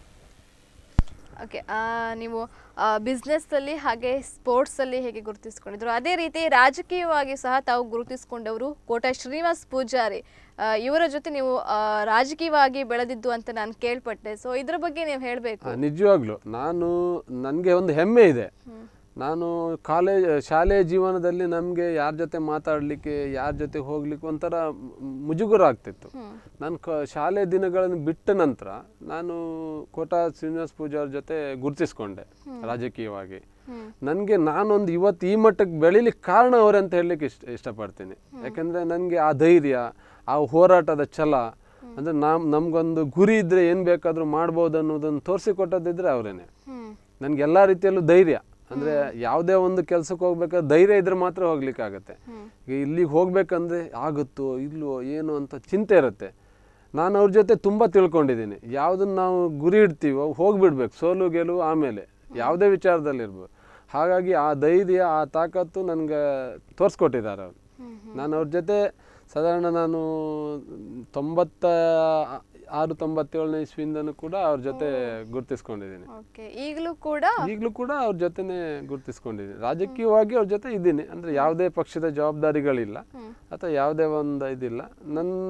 okay ನೀವು ಬಿಸ್ನೆಸ್ಸಲ್ಲಿ ಹಾಗೆ ಸ್ಪೋರ್ಟ್ಸಲ್ಲಿ ಹೇಗೆ ಗುರುತಿಸ್ಕೊಂಡಿದ್ರು ಅದೇ ರೀತಿ ರಾಜಕೀಯವಾಗಿ ಸಹ ತಾವು ಗುರುತಿಸ್ಕೊಂಡವರು ಕೋಟ ಶ್ರೀನಿವಾಸ್ ಪೂಜಾರಿ ಆ, ಇವರ ಜೊತೆ ನೀವು ಆ, ರಾಜಕೀಯವಾಗಿ ಬೆಳೆದಿದ್ದು ಅಂತ ನಾನು ಕೇಳ್ಪಟ್ಟೆ ಸೊ ಇದ್ರ ಬಗ್ಗೆ ನೀವು ಹೇಳಬೇಕು ಆ, ನಿಜವಾಗ್ಲೂ ನಾನು ನನಗೆ ಒಂದು ಹೆಮ್ಮೆ ಇದೆ ನಾನು ಕಾಲೇಜ್ ಶಾಲೆಯ ಜೀವನದಲ್ಲಿ ನಮಗೆ ಯಾರ ಜೊತೆ ಮಾತಾಡಲಿಕ್ಕೆ ಯಾರ ಜೊತೆ ಹೋಗ್ಲಿಕ್ಕೆ ಒಂಥರ ಮ್- ಮುಜುಗರ ಆಗ್ತಿತ್ತು ನಾನು ಕ ಶಾಲೆ ದಿನಗಳನ್ನು ಬಿಟ್ಟ ನಂತರ ನಾನು ಕೋಟಾ ಶ್ರೀನಿವಾಸ್ ಪೂಜಾರ್ ಜೊತೆ ಗುರುತಿಸ್ಕೊಂಡೆ ರಾಜಕೀಯವಾಗಿ ನನಗೆ ನಾನೊಂದು ಇವತ್ತು ಈ ಮಟ್ಟಕ್ಕೆ ಬೆಳಿಲಿಕ್ಕೆ ಕಾರಣ ಅವರೇ ಅಂತ ಹೇಳಲಿಕ್ಕೆ ಇಷ್ಟ ಇಷ್ಟಪಡ್ತೀನಿ ಯಾಕೆಂದರೆ ನನಗೆ ಆ ಧೈರ್ಯ ಆ ಹೋರಾಟದ ಛಲ ಅಂದರೆ ನಮ್ ನಮಗೊಂದು ಗುರಿ ಇದ್ದರೆ ಏನು ಬೇಕಾದರೂ ಮಾಡ್ಬೋದು ಅನ್ನೋದನ್ನು ತೋರಿಸಿಕೊಟ್ಟದಿದ್ರೆ ಅವರೇನೆ ನನಗೆ ಎಲ್ಲ ರೀತಿಯಲ್ಲೂ ಧೈರ್ಯ ಅಂದರೆ ಯಾವುದೇ ಒಂದು ಕೆಲಸಕ್ಕೆ ಹೋಗ್ಬೇಕಾದ್ರೆ ಧೈರ್ಯ ಇದ್ರೆ ಮಾತ್ರ ಹೋಗ್ಲಿಕ್ಕಾಗತ್ತೆ ಈಗ ಇಲ್ಲಿಗೆ ಹೋಗ್ಬೇಕಂದ್ರೆ ಆಗುತ್ತೋ ಇಲ್ವೋ ಏನು ಅಂತ ಚಿಂತೆ ಇರುತ್ತೆ ನಾನು ಅವ್ರ ಜೊತೆ ತುಂಬ ತಿಳ್ಕೊಂಡಿದ್ದೀನಿ ಯಾವುದನ್ನು ನಾವು ಗುರಿ ಇಡ್ತೀವೋ ಹೋಗ್ಬಿಡ್ಬೇಕು ಸೋಲು ಗೆಲುವು ಆಮೇಲೆ ಯಾವುದೇ ವಿಚಾರದಲ್ಲಿರ್ಬೋದು ಹಾಗಾಗಿ ಆ ಧೈರ್ಯ ಆ ತಾಕತ್ತು ನನಗೆ ತೋರಿಸ್ಕೊಟ್ಟಿದ್ದಾರೆ ಅವರು ನಾನು ಅವ್ರ ಜೊತೆ ಸಾಧಾರಣ ನಾನು ತೊಂಬತ್ತ ಆರು ತೊಂಬತ್ತೇಳನೇ ಇಸ್ವಿಯಿಂದನೂ ಕೂಡ ಅವ್ರ ಜೊತೆ ಗುರುತಿಸ್ಕೊಂಡಿದ್ದೀನಿ ಓಕೆ ಈಗಲೂ ಕೂಡ ಈಗಲೂ ಕೂಡ ಅವ್ರ ಜೊತೆನೆ ಗುರುತಿಸ್ಕೊಂಡಿದ್ದೀನಿ ರಾಜಕೀಯವಾಗಿ ಅವ್ರ ಜೊತೆ ಇದ್ದೀನಿ ಅಂದರೆ ಯಾವುದೇ ಪಕ್ಷದ ಜವಾಬ್ದಾರಿಗಳಿಲ್ಲ ಅಥವಾ ಯಾವುದೇ ಒಂದು ಇದಿಲ್ಲ ನನ್ನ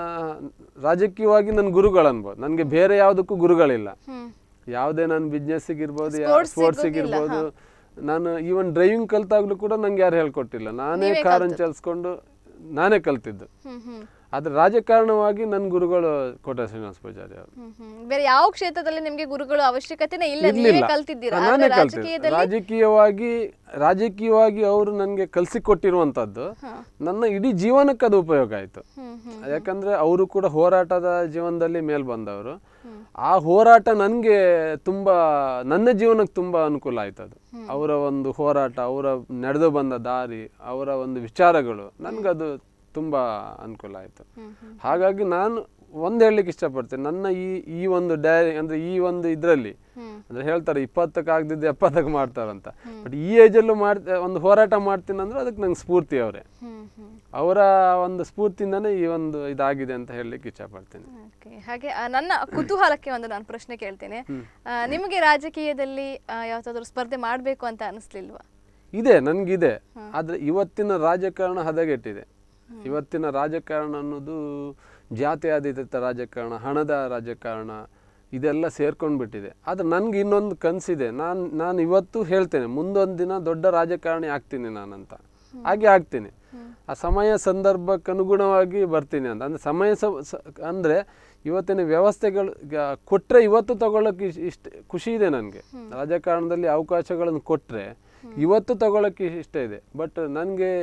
ರಾಜಕೀಯವಾಗಿ ನನ್ನ ಗುರುಗಳು ಅನ್ಬೋದು ನನಗೆ ಬೇರೆ ಯಾವುದಕ್ಕೂ ಗುರುಗಳಿಲ್ಲ ಹ್ಮ್ ಯಾವುದೇ ನಾನು ಬಿಸ್ನೆಸ್ಸಿಗೆ ಇರ್ಬೋದು Sports ಸ್ಪೋರ್ಟ್ಸಿಗೆ ಸಿಗೋದಿಲ್ಲ, ಇರ್ಬೋದು ನಾನು ಈವನ್ ಡ್ರೈವಿಂಗ್ ಕಲ್ತಾಗ್ಲೂ ಕೂಡ ನಂಗೆ ಯಾರು ಹೇಳ್ಕೊಟ್ಟಿಲ್ಲ ನಾನೇ ಕಾರನ್ನು ಚಲಿಸ್ಕೊಂಡು ನಾನೇ ಕಲ್ತಿದ್ದು ಹ್ಮ್ ಹ್ಮ್ ಆದರೆ ರಾಜಕಾರಣವಾಗಿ ನನ್ನ ಗುರುಗಳು ಕೋಟ ಶ್ರೀನಿವಾಸ ಪೂಜಾರಿ ಅವರು ಹ್ಮ್ ಹ್ಮ್ ಬೇರೆ ಯಾವ ಕ್ಷೇತ್ರದಲ್ಲಿ ನಿಮ್ಗೆ ಗುರುಗಳು ಅವಶ್ಯಕತೆನೇ ಇಲ್ಲ ನೀವೇ ಇರ್ಲಿಲ್ಲ ಕಲ್ತಿದ್ದೀರಾ ನಾನೇ ಆದ್ರೆ ಕಲ್ತಿದ್ದು ರಾಜಕೀಯದಲ್ಲಿ ರಾಜಕೀಯವಾಗಿ ರಾಜಕೀಯವಾಗಿ ಅವರು ನನಗೆ ಕಲಿಸಿಕೊಟ್ಟಿರುವಂಥದ್ದು ನನ್ನ ಇಡೀ ಜೀವನಕ್ಕೆ ಅದು ಉಪಯೋಗ ಆಯಿತು ಹ್ಮ್ ಹ್ಮ್ ಯಾಕಂದ್ರೆ ಅವರು ಕೂಡ ಹೋರಾಟದ ಜೀವನದಲ್ಲಿ ಮೇಲ್ ಬಂದವರು ಆ ಹೋರಾಟ ನನಗೆ ತುಂಬಾ ನನ್ನ ಜೀವನಕ್ಕೆ ತುಂಬಾ ಅನುಕೂಲ ಆಯ್ತು ಅದು ಅವರ ಒಂದು ಹೋರಾಟ ಅವರ ನಡೆದು ಬಂದ ದಾರಿ ಅವರ ಒಂದು ವಿಚಾರಗಳು ನನಗದು ತುಂಬಾ ಅನುಕೂಲ ಆಯಿತು ಹಾಗಾಗಿ ನಾನು ಒಂದು ಹೇಳಲಿಕ್ಕೆ ಇಷ್ಟಪಡ್ತೇನೆ ನನ್ನ ಈ ಈ ಒಂದು ಡೈರಿ ಅಂದ್ರೆ ಈ ಒಂದು ಇದರಲ್ಲಿ ಅಂದ್ರೆ ಹೇಳ್ತಾರೆ ಇಪ್ಪತ್ತಕ್ಕೆ ಆಗದಿದ್ದು ಎಪ್ಪತ್ತಕ್ಕೆ ಮಾಡ್ತಾರಂತ ಬಟ್ ಈ ಏಜಲ್ಲೂ ಮಾಡ್ತಾ ಒಂದು ಹೋರಾಟ ಮಾಡ್ತೀನಿ ಅಂದ್ರೆ ಅದಕ್ಕೆ ನಂಗೆ ಸ್ಫೂರ್ತಿ ಅವರೇ ಹ್ಮ್ ಹ್ಮ್ ಅವರ ಒಂದು ಸ್ಫೂರ್ತಿಯಿಂದನೇ ಈ ಒಂದು ಇದಾಗಿದೆ ಅಂತ ಹೇಳಲಿಕ್ಕೆ ಇಷ್ಟಪಡ್ತೀನಿ ಓಕೆ ಹಾಗೆ ಆ, ನನ್ನ ಕುತೂಹಲಕ್ಕೆ ಒಂದು ನಾನು ಪ್ರಶ್ನೆ ಕೇಳ್ತೇನೆ ಆ, ನಿಮಗೆ ರಾಜಕೀಯದಲ್ಲಿ ಆ, ಯಾವತ್ತಾದ್ರೂ ಸ್ಪರ್ಧೆ ಮಾಡಬೇಕು ಅಂತ ಅನಿಸ್ಲಿಲ್ವಾ ಇದೆ ನನಗಿದೆ ಆದರೆ ಇವತ್ತಿನ ರಾಜಕಾರಣ ಹದಗೆಟ್ಟಿದೆ ಇವತ್ತಿನ ರಾಜಕಾರಣ ಅನ್ನೋದು ಜಾತಿ ಆಧಾರಿತ ರಾಜಕಾರಣ ಹಣದ ರಾಜಕಾರಣ ಇದೆಲ್ಲ ಸೇರ್ಕೊಂಡು ಬಿಟ್ಟಿದೆ ಆದರೆ ನನಗೆ ಇನ್ನೊಂದು ಕನಸಿದೆ ನಾನು ನಾನು ಇವತ್ತು ಹೇಳ್ತೇನೆ ಮುಂದೊಂದು ದಿನ ದೊಡ್ಡ ರಾಜಕಾರಣಿ ಆಗ್ತೀನಿ ನಾನಂತ ಹಾಗೆ ಆಗ್ತೀನಿ ಆ ಸಮಯ ಸಂದರ್ಭಕ್ಕೆ ಅನುಗುಣವಾಗಿ ಬರ್ತೀನಿ ಅಂತ ಅಂದರೆ ಸಮಯ ಸ ಸ- ಅಂದರೆ ಇವತ್ತಿನ ವ್ಯವಸ್ಥೆಗಳು ಕೊಟ್ಟರೆ ಇವತ್ತು ತಗೊಳ್ಳೋಕೆ ಇಷ್ಟ ಇಷ್ಟ ಖುಷಿ ಇದೆ ನನಗೆ ರಾಜಕಾರಣದಲ್ಲಿ ಅವಕಾಶಗಳನ್ನು ಕೊಟ್ಟರೆ ಇವತ್ತು ತಗೊಳ್ಳೋಕೆ ಇಷ್ಟ ಇದೆ ಬಟ್ ನನಗೆ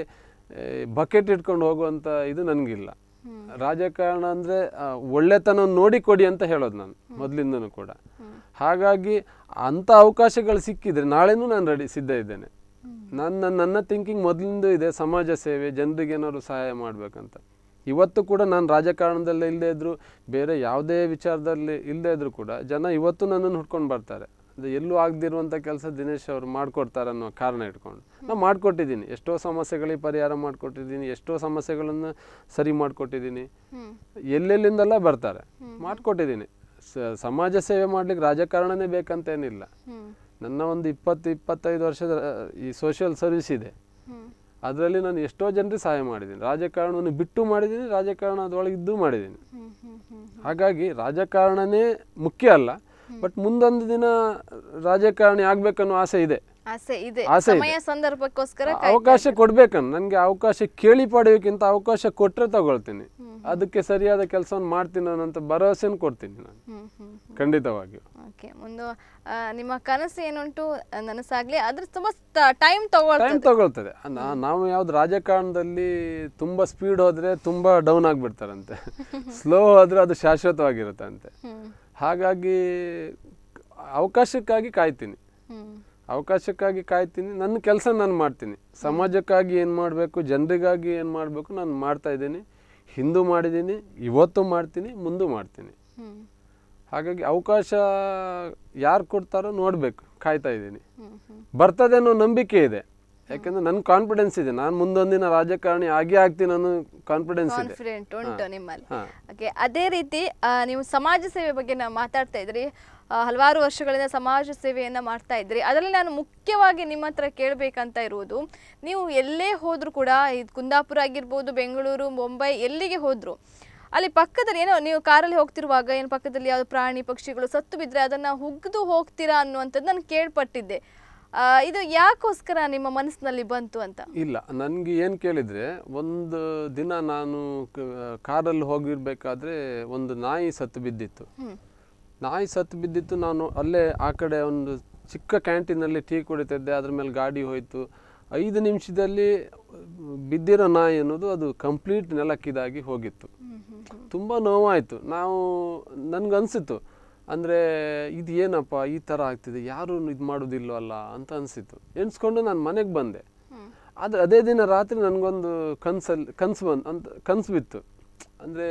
ಬಕೆಟ್ ಇಟ್ಕೊಂಡು ಹೋಗುವಂಥ ಇದು ನನಗಿಲ್ಲ ರಾಜಕಾರಣ ಅಂದರೆ ಒಳ್ಳೆತನ ನೋಡಿ ಕೊಡಿ ಅಂತ ಹೇಳೋದು ನಾನು ಮೊದಲಿಂದನೂ ಕೂಡ ಹಾಗಾಗಿ ಅಂಥ ಅವಕಾಶಗಳು ಸಿಕ್ಕಿದ್ರೆ ನಾಳೆನೂ ನಾನು ರೆಡಿ ಸಿದ್ಧ ಇದ್ದೇನೆ ನನ್ನ ನನ್ನ ಥಿಂಕಿಂಗ್ ಮೊದಲಿಂದ ಇದೆ ಸಮಾಜ ಸೇವೆ ಜನರಿಗೆ ಏನಾದ್ರು ಸಹಾಯ ಮಾಡಬೇಕಂತ ಇವತ್ತು ಕೂಡ ನಾನು ರಾಜಕಾರಣದಲ್ಲಿ ಇಲ್ಲದೇ ಇದ್ದರೂ ಬೇರೆ ಯಾವುದೇ ವಿಚಾರದಲ್ಲಿ ಇಲ್ಲದೇ ಇದ್ದರೂ ಕೂಡ ಜನ ಇವತ್ತು ನನ್ನನ್ನು ಹುಡ್ಕೊಂಡು ಬರ್ತಾರೆ ಅದು ಎಲ್ಲೂ ಆಗದಿರುವಂಥ ಕೆಲಸ ದಿನೇಶ್ ಅವರು ಮಾಡಿಕೊಡ್ತಾರೆ ಅನ್ನೋ ಕಾರಣ ಇಟ್ಕೊಂಡು ನಾನು ಮಾಡಿಕೊಟ್ಟಿದ್ದೀನಿ ಎಷ್ಟೋ ಸಮಸ್ಯೆಗಳಿಗೆ ಪರಿಹಾರ ಮಾಡಿಕೊಟ್ಟಿದ್ದೀನಿ ಎಷ್ಟೋ ಸಮಸ್ಯೆಗಳನ್ನು ಸರಿ ಮಾಡಿಕೊಟ್ಟಿದ್ದೀನಿ ಎಲ್ಲೆಲ್ಲಿಂದೆಲ್ಲ ಬರ್ತಾರೆ ಮಾಡಿಕೊಟ್ಟಿದ್ದೀನಿ ಸ ಸಮಾಜ ಸೇವೆ ಮಾಡ್ಲಿಕ್ಕೆ ರಾಜಕಾರಣನೇ ಬೇಕಂತೇನಿಲ್ಲ ನನ್ನ ಒಂದು ಇಪ್ಪತ್ತು ಇಪ್ಪತ್ತೈದು ವರ್ಷದ ಆ, ಈ ಸೋಷಿಯಲ್ ಸರ್ವಿಸ್ ಇದೆ ಹ್ಮ್ ಅದರಲ್ಲಿ ನಾನು ಎಷ್ಟೋ ಜನರಿಗೆ ಸಹಾಯ ಮಾಡಿದ್ದೀನಿ ರಾಜಕಾರಣವನ್ನು ಬಿಟ್ಟು ಮಾಡಿದ್ದೀನಿ ರಾಜಕಾರಣ ಅದರೊಳಗಿದ್ದು ಮಾಡಿದ್ದೀನಿ ಹ್ಮ್ ಹ್ಮ್ ಹ್ಮ್ ಹಾಗಾಗಿ ರಾಜಕಾರಣನೇ ಮುಖ್ಯ ಅಲ್ಲ ಬಟ್ ಮುಂದೊಂದು ದಿನ ರಾಜಕಾರಣಿ ಆಗ್ಬೇಕನ್ನೋ ಆಸೆ ಇದೆ ಆಸೆ ಇದೆ ಆಸೆ ಇದೆ. ಸಮಯ ಸಂದರ್ಭಕ್ಕೋಸ್ಕರ ಆ- ಅವಕಾಶ ಕೊಡ್ಬೇಕನ್ನ ನನಗೆ ಅವಕಾಶ ಕೇಳಿ ಪಡೆಯೋಕ್ಕಿಂತ ಅವಕಾಶ ಕೊಟ್ಟರೆ ತಗೊಳ್ತೀನಿ ಅದಕ್ಕೆ ಸರಿಯಾದ ಕೆಲಸವನ್ನು ಮಾಡ್ತೀನಿ ಅನ್ನೋಂಥ ಭರವಸೆನ ಕೊಡ್ತೀನಿ ನಾನು ಹ್ಮ್ ಹ್ಮ್ ಖಂಡಿತವಾಗಿಯೂ ಓಕೆ ಮುಂದೆ ಆ, ನಿಮ್ಮ ಕನಸು ಏನುಂಟು ಆ, ನನಸಾಗ್ಲಿ ಅದ್ರ ತುಂಬಾ ಟೈಮ್ ಟೈಮ್ ತಗೊಳ್ತದೆ ತಗೊಳ್ತದೆ ನಾ- ನಾವು ಯಾವ್ದು ರಾಜಕಾರಣದಲ್ಲಿ ತುಂಬ ಸ್ಪೀಡ್ ಹೋದರೆ ತುಂಬ ಡೌನ್ ಆಗಿಬಿಡ್ತಾರಂತೆ ಸ್ಲೋ ಹೋದರೆ ಅದು ಶಾಶ್ವತವಾಗಿರುತ್ತೆ ಅಂತೆ ಹ್ಮ್ ಹಾಗಾಗಿ ಅವಕಾಶಕ್ಕಾಗಿ ಕಾಯ್ತೀನಿ ಹ್ಮ್ ಅವಕಾಶಕ್ಕಾಗಿ ಕಾಯ್ತೀನಿ ನನ್ನ ಕೆಲಸ ನಾನು ಮಾಡ್ತೀನಿ ಸಮಾಜಕ್ಕಾಗಿ ಏನು ಮಾಡಬೇಕು ಜನರಿಗಾಗಿ ಏನು ಮಾಡಬೇಕು ನಾನು ಮಾಡ್ತಾ ಇದ್ದೀನಿ ಹಿಂದೂ ಮಾಡಿದ್ದೀನಿ ಇವತ್ತು ಮಾಡ್ತೀನಿ ಮುಂದೂ ಮಾಡ್ತೀನಿ ಹ್ಮ್ ಹಾಗಾಗಿ ಅವಕಾಶ ಯಾರು ಕೊಡ್ತಾರೋ ನೋಡಬೇಕು ಕಾಯ್ತಾ ಇದ್ದೀನಿ ಹ್ಮ್ ಹ್ಮ್ ಬರ್ತದೆ ಅನ್ನೋ ನಂಬಿಕೆ ಇದೆ ಯಾಕಂದ್ರೆ ನನ್ನ ಕಾನ್ಫಿಡೆನ್ಸ್ ಇದೆ ನಾನು ಮುಂದೊಂದಿನ ರಾಜಕಾರಣಿ ಆಗೇ ಆಗ್ತೀನಿ ಅನ್ನೋ ಕಾನ್ಫಿಡೆನ್ಸ್ ಇದೆ ಕಾನ್ಫಿಡೆಂಟ್ ಉಂಟು ನಿಮ್ಮಲ್ಲಿ ಹಾ. ಓಕೆ ಅದೇ ರೀತಿ ಆ, ನೀವು ಸಮಾಜ ಸೇವೆ ಬಗ್ಗೆ ನಾವು ಮಾತಾಡ್ತಾ ಇದ್ರಿ ಆ, ಹಲವಾರು ವರ್ಷಗಳಿಂದ ಸಮಾಜ ಸೇವೆಯನ್ನ ಮಾಡ್ತಾ ಇದ್ರಿ ಅದರಲ್ಲಿ ನಾನು ಮುಖ್ಯವಾಗಿ ನಿಮ್ಮ ಹತ್ರ ಕೇಳಬೇಕಂತ ಇರುವುದು ನೀವು ಎಲ್ಲೇ ಹೋದ್ರು ಕೂಡ ಇದು ಕುಂದಾಪುರ ಆಗಿರ್ಬೋದು ಬೆಂಗಳೂರು ಮುಂಬೈ ಎಲ್ಲಿಗೆ ಹೋದ್ರು ಅಲ್ಲಿ ಪಕ್ಕದಲ್ಲಿ ಏನೋ ನೀವು ಕಾರಲ್ಲಿ ಹೋಗ್ತಿರುವಾಗ ಏನು ಪಕ್ಕದಲ್ಲಿ ಯಾವ್ದು ಪ್ರಾಣಿ ಪಕ್ಷಿಗಳು ಸತ್ತು ಬಿದ್ದರೆ ಅದನ್ನ ಹುಗ್ದು ಹೋಗ್ತೀರಾ ಅನ್ನುವಂಥದ್ದು ನಾನು ಕೇಳ್ಪಟ್ಟಿದ್ದೆ ಆ, ಇದು ಯಾಕೋಸ್ಕರ ನಿಮ್ಮ ಮನಸ್ಸಿನಲ್ಲಿ ಬಂತು ಅಂತ ಇಲ್ಲ ನನಗೆ ಏನು ಕೇಳಿದರೆ ಒಂದು ದಿನ ನಾನು ಕ- ಕಾರಲ್ಲಿ ಹೋಗಿರ್ಬೇಕಾದ್ರೆ ಒಂದು ನಾಯಿ ಸತ್ತು ಬಿದ್ದಿತ್ತು ಹ್ಮ್ ನಾಯಿ ಸತ್ತು ಬಿದ್ದಿತ್ತು ನಾನು ಅಲ್ಲೇ ಆ ಕಡೆ ಒಂದು ಚಿಕ್ಕ ಕ್ಯಾಂಟೀನಲ್ಲಿ ಟೀ ಕುಡಿತಿದ್ದೆ ಅದ್ರ ಮೇಲೆ ಗಾಡಿ ಹೋಯಿತು ಐದು ನಿಮಿಷದಲ್ಲಿ ಬಿದ್ದಿರೋ ನಾಯಿ ಅನ್ನೋದು ಅದು ಕಂಪ್ಲೀಟ್ ನೆಲಕ್ಕಿದಾಗಿ ಹೋಗಿತ್ತು ಹ್ಮ್ ಹ್ಮ್ ಹ್ಮ್ ತುಂಬ ನೋವಾಯಿತು ನಾವು ನನಗನ್ಸಿತ್ತು ಅಂದರೆ ಇದು ಏನಪ್ಪ ಈ ಥರ ಆಗ್ತಿದೆ ಯಾರೂ ಇದು ಮಾಡೋದಿಲ್ವಲ್ಲ ಅಂತ ಅನಿಸಿತ್ತು ಎಣಿಸ್ಕೊಂಡು ನಾನು ಮನೆಗೆ ಬಂದೆ ಹ್ಮ್ ಆದರೆ ಅದೇ ದಿನ ರಾತ್ರಿ ನನಗೊಂದು ಕನ್ಸಲ್ಲಿ ಕನಸು ಬಂದು ಅಂತ ಕನಸು ಬಿತ್ತು ಅಂದರೆ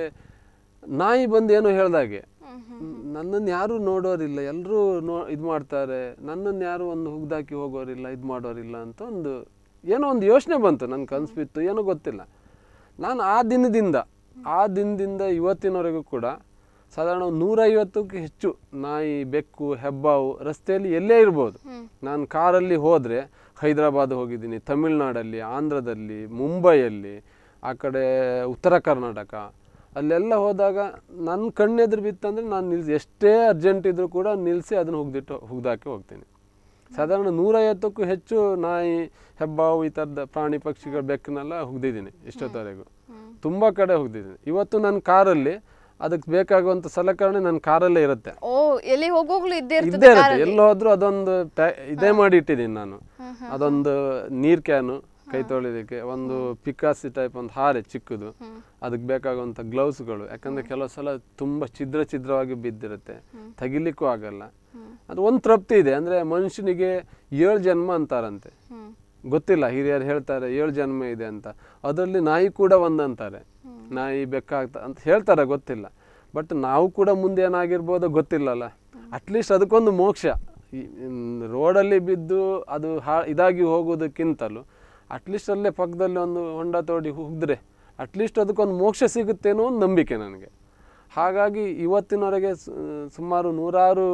ನಾಯಿ ಬಂದು ಏನೋ ಹೇಳ್ದಾಗೆ ಹ್ಮ್ ನನ್ನನ್ನು ಯಾರೂ ನೋಡೋರಿಲ್ಲ ಎಲ್ಲರೂ ನೋ ಇದು ಮಾಡ್ತಾರೆ ನನ್ನನ್ನು ಯಾರೂ ಒಂದು ಹುಗ್ದಾಕಿ ಹೋಗೋರಿಲ್ಲ ಇದು ಮಾಡೋರಿಲ್ಲ ಅಂತ ಒಂದು ಏನೋ ಒಂದು ಯೋಚನೆ ಬಂತು ನನ್ನ ಕನಸು ಬಿತ್ತು ಏನೋ ಗೊತ್ತಿಲ್ಲ ನಾನು ಆ ದಿನದಿಂದ ಆ ದಿನದಿಂದ ಇವತ್ತಿನವರೆಗೂ ಕೂಡ ಸಾಧಾರಣ ಒಂದು ನೂರೈವತ್ತಕ್ಕೂ ಹೆಚ್ಚು ನಾಯಿ ಬೆಕ್ಕು ಹೆಬ್ಬಾವು ರಸ್ತೆಯಲ್ಲಿ ಎಲ್ಲೇ ಇರ್ಬೋದು ಹ್ಮ್. ನಾನು ಕಾರಲ್ಲಿ ಹೋದರೆ ಹೈದರಾಬಾದ್ ಹೋಗಿದ್ದೀನಿ ತಮಿಳ್ನಾಡಲ್ಲಿ ಆಂಧ್ರದಲ್ಲಿ ಮುಂಬೈಯಲ್ಲಿ ಆ ಕಡೆ ಉತ್ತರ ಕರ್ನಾಟಕ ಅಲ್ಲೆಲ್ಲ ಹೋದಾಗ ನನ್ನ ಕಣ್ಣೆದುರು ಬಿತ್ತಂದರೆ ನಾನು ನಿಲ್ಸಿ ಎಷ್ಟೇ ಅರ್ಜೆಂಟ್ ಇದ್ದರೂ ಕೂಡ ನಿಲ್ಲಿಸಿ ಅದನ್ನು ಹುಗ್ದಿಟ್ಟು ಹುಗ್ದಾಕಿ ಹೋಗ್ತೀನಿ ಸಾಧಾರಣ ನೂರೈವತ್ತಕ್ಕೂ ಹೆಚ್ಚು ನಾಯಿ ಹೆಬ್ಬಾವು ಈ ಥರದ ಪ್ರಾಣಿ ಪಕ್ಷಿಗಳು ಬೆಕ್ಕನ್ನೆಲ್ಲ ಹುಗ್ದಿದ್ದೀನಿ ಇಷ್ಟೊತ್ತವರೆಗೂ ತುಂಬ ಕಡೆ ಹುಗ್ದಿದ್ದೀನಿ ಇವತ್ತು ನನ್ನ ಕಾರಲ್ಲಿ ಅದಕ್ಕೆ ಬೇಕಾಗುವಂಥ ಸಲಕರಣೆ ನನ್ನ ಕಾರಲ್ಲೇ ಇರುತ್ತೆ ಓ ಎಲ್ಲಿ ಹೋಗೋಗ್ಲು ಇದ್ದೇ ಇದ್ದೇ ಇರ್ತದೆ ಇರುತ್ತೆ ಕಾರಲ್ಲಿ. ಎಲ್ಲಿ ಹೋದ್ರೂ ಅದೊಂದು ಪ್ಯಾ ಇದೇ ಮಾಡಿ ಇಟ್ಟಿದ್ದೀನಿ ನಾನು ಅದೊಂದು ನೀರ್ ಕ್ಯಾನು ಕೈ ತೊಳಿಲಿಕ್ಕೆ ಒಂದು ಪಿಕಾಸಿ ಟೈಪ್ ಒಂದು ಹಾರೆ ಚಿಕ್ಕದು ಅದಕ್ಕೆ ಬೇಕಾಗುವಂಥ ಗ್ಲೌಸ್ಗಳು ಯಾಕಂದ್ರೆ ಕೆಲವು ಸಲ ತುಂಬ ಛಿದ್ರ ಛಿದ್ರವಾಗಿ ಬಿದ್ದಿರುತ್ತೆ ತೆಗಿಲಿಕ್ಕೂ ಆಗಲ್ಲ ಅದು ಒಂದು ತೃಪ್ತಿ ಇದೆ ಅಂದ್ರೆ ಮನುಷ್ಯನಿಗೆ ಏಳು ಜನ್ಮ ಅಂತಾರಂತೆ ಹ್ಮ್ ಗೊತ್ತಿಲ್ಲ ಹಿರಿಯರು ಹೇಳ್ತಾರೆ ಏಳು ಜನ್ಮ ಇದೆ ಅಂತ ಅದರಲ್ಲಿ ನಾಯಿ ಕೂಡ ಒಂದಂತಾರೆ ನಾಯಿ ಬೆಕ್ಕಾಗ್ತ ಅಂತ ಹೇಳ್ತಾರೆ ಗೊತ್ತಿಲ್ಲ ಬಟ್ ನಾವು ಕೂಡ ಮುಂದೆ ಏನಾಗಿರ್ಬೋದೋ ಗೊತ್ತಿಲ್ಲಲ್ಲ ಅಟ್ಲೀಸ್ಟ್ ಅದಕ್ಕೊಂದು ಮೋಕ್ಷ ಈ ರೋಡಲ್ಲಿ ಬಿದ್ದು ಅದು ಹಾ ಇದಾಗಿ ಹೋಗೋದಕ್ಕಿಂತಲೂ ಅಟ್ಲೀಸ್ಟ್ ಅಲ್ಲೇ ಪಕ್ಕದಲ್ಲಿ ಒಂದು ಹೊಂಡ ತೋಡಿ ಹುಗ್ದ್ರೆ ಅಟ್ಲೀಸ್ಟ್ ಅದಕ್ಕೊಂದು ಮೋಕ್ಷ ಸಿಗುತ್ತೇನೋ ಒಂದು ನಂಬಿಕೆ ನನಗೆ ಹಾಗಾಗಿ ಇವತ್ತಿನವರೆಗೆ ಸು- ಸುಮಾರು ನೂರಾರು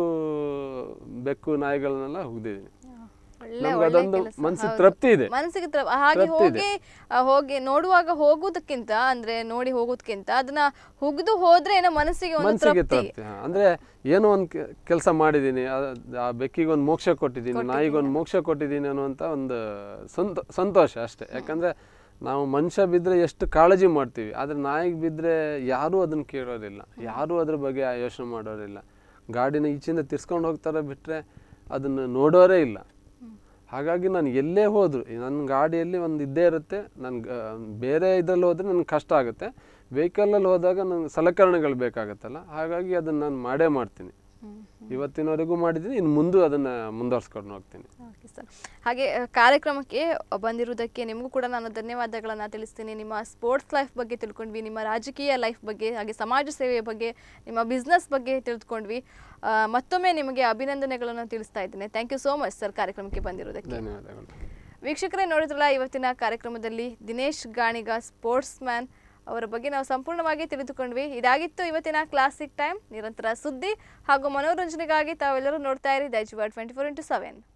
ಬೆಕ್ಕು ನಾಯಿಗಳನ್ನೆಲ್ಲ ಹುಗ್ದಿದ್ದೀನಿ ಒಳ್ಳೆ ನಮ್ಗೆ ಒಳ್ಳೆ ಅದೊಂದು ಕೆಲಸ, ಮನ್ಸಿಗೆ ಹೌದು. ತೃಪ್ತಿ ಇದೆ. ಮನಸ್ಸಿಗೆ ತೃಪ್- ಹಾಗೆ ತೃಪ್ತಿ ಇದೆ. ಹೋಗಿ ಆ, ಹೋಗಿ ನೋಡುವಾಗ ಹೋಗೋದಕ್ಕಿಂತ ಅಂದ್ರೆ ನೋಡಿ ಹೋಗೋದಕ್ಕಿಂತ ಅದನ್ನ ಹುಗ್ದು ಹೋದ್ರೆ ಏನೋ ಮನಸ್ಸಿಗೆ ಒಂದು ಮನಸ್ಸಿಗೆ ತೃಪ್ತಿ ತೃಪ್ತಿ ಹಾ. ಅಂದ್ರೆ ಏನೋ ಒಂದು ಕೆಲಸ ಮಾಡಿದ್ದೀನಿ ಆ- ಆ ಬೆಕ್ಕಿಗೆ ಒಂದು ಮೋಕ್ಷ ಕೊಟ್ಟಿದ್ದೀನಿ ನಾಯಿಗೊಂದು ಮೋಕ್ಷ ಕೊಟ್ಟಿದ್ದೀನಿ ಅನ್ನುವಂಥ ಒಂದು ಸಂತ ಸಂತೋಷ ಅಷ್ಟೇ ಯಾಕಂದ್ರೆ ನಾವು ಮನುಷ್ಯ ಬಿದ್ದರೆ ಎಷ್ಟು ಕಾಳಜಿ ಮಾಡ್ತೀವಿ ಆದರೆ ನಾಯಿಗೆ ಬಿದ್ದರೆ ಯಾರೂ ಅದನ್ನು ಕೇಳೋರಿಲ್ಲ ಯಾರೂ ಅದ್ರ ಬಗ್ಗೆ ಯೋಚನೆ ಮಾಡೋರಿಲ್ಲ ಗಾಡಿನ ಈಚಿಂದ ತಿರ್ಸ್ಕೊಂಡು ಹೋಗ್ತಾರೆ ಬಿಟ್ಟರೆ ಅದನ್ನು ನೋಡೋರೇ ಇಲ್ಲ ಹಾಗಾಗಿ ನಾನು ಎಲ್ಲೇ ಹೋದ್ರು ನನ್ನ ಗಾಡಿಯಲ್ಲಿ ಒಂದು ಇದ್ದೇ ಇರುತ್ತೆ ನನ್ನ ಬೇರೆ ಇದರಲ್ಲಿ ಹೋದರೆ ನನಗೆ ಕಷ್ಟ ಆಗುತ್ತೆ ವೆಹಿಕಲಲ್ಲಿ ಹೋದಾಗ ನನಗೆ ಸಲಕರಣೆಗಳು ಬೇಕಾಗುತ್ತಲ್ಲ ಹಾಗಾಗಿ ಅದನ್ನು ನಾನು ಮಾಡೇ ಮಾಡ್ತೀನಿ ಇವತ್ತಿನವರೆಗೂ ಮಾಡಿದ್ದೀನಿ ಇನ್ನು ಮುಂದೆ ಅದನ್ನು ಮುಂದುವರ್ಸ್ಕೊಂಡು ಹೋಗ್ತೀನಿ ಓಕೆ ಸರ್ ಹಾಗೆ ಆ, ಕಾರ್ಯಕ್ರಮಕ್ಕೆ ಬಂದಿರುವುದಕ್ಕೆ ನಿಮಗೂ ಕೂಡ ನಾನು ಧನ್ಯವಾದಗಳನ್ನು ತಿಳಿಸ್ತೀನಿ ನಿಮ್ಮ ಸ್ಪೋರ್ಟ್ಸ್ ಲೈಫ್ ಬಗ್ಗೆ ತಿಳ್ಕೊಂಡ್ವಿ ನಿಮ್ಮ ರಾಜಕೀಯ ಲೈಫ್ ಬಗ್ಗೆ ಹಾಗೆ ಸಮಾಜ ಸೇವೆಯ ಬಗ್ಗೆ ನಿಮ್ಮ ಬಿಸ್ನೆಸ್ ಬಗ್ಗೆ ತಿಳ್ಕೊಂಡ್ವಿ ಆ, ಮತ್ತೊಮ್ಮೆ ನಿಮಗೆ ಅಭಿನಂದನೆಗಳನ್ನು ತಿಳಿಸ್ತಾ ಇದ್ದೇನೆ thank you so much sir ಕಾರ್ಯಕ್ರಮಕ್ಕೆ ಬಂದಿರೋದಕ್ಕೆ ಧನ್ಯವಾದಗಳು ವೀಕ್ಷಕರೇ ನೋಡಿದ್ರಲ್ಲ ಇವತ್ತಿನ ಕಾರ್ಯಕ್ರಮದಲ್ಲಿ ದಿನೇಶ್ ಗಾಣಿಗ ಸ್ಪೋರ್ಟ್ಸ್ ಮ್ಯಾನ್ ಅವರ ಬಗ್ಗೆ ನಾವು ಸಂಪೂರ್ಣವಾಗಿ ತಿಳಿದುಕೊಂಡ್ವಿ ಇದಾಗಿತ್ತು ಇವತ್ತಿನ ಕ್ಲಾಸಿಕ್ ಟೈಮ್ ನಿರಂತರ ಸುದ್ದಿ ಹಾಗೂ ಮನೋರಂಜನೆಗಾಗಿ ತಾವೆಲ್ಲರೂ ನೋಡ್ತಾ ಇರಿ ದೈಜುವ ಟ್ವೆಂಟಿ ಫೋರ್ ಇಂಟು ಸೆವೆನ್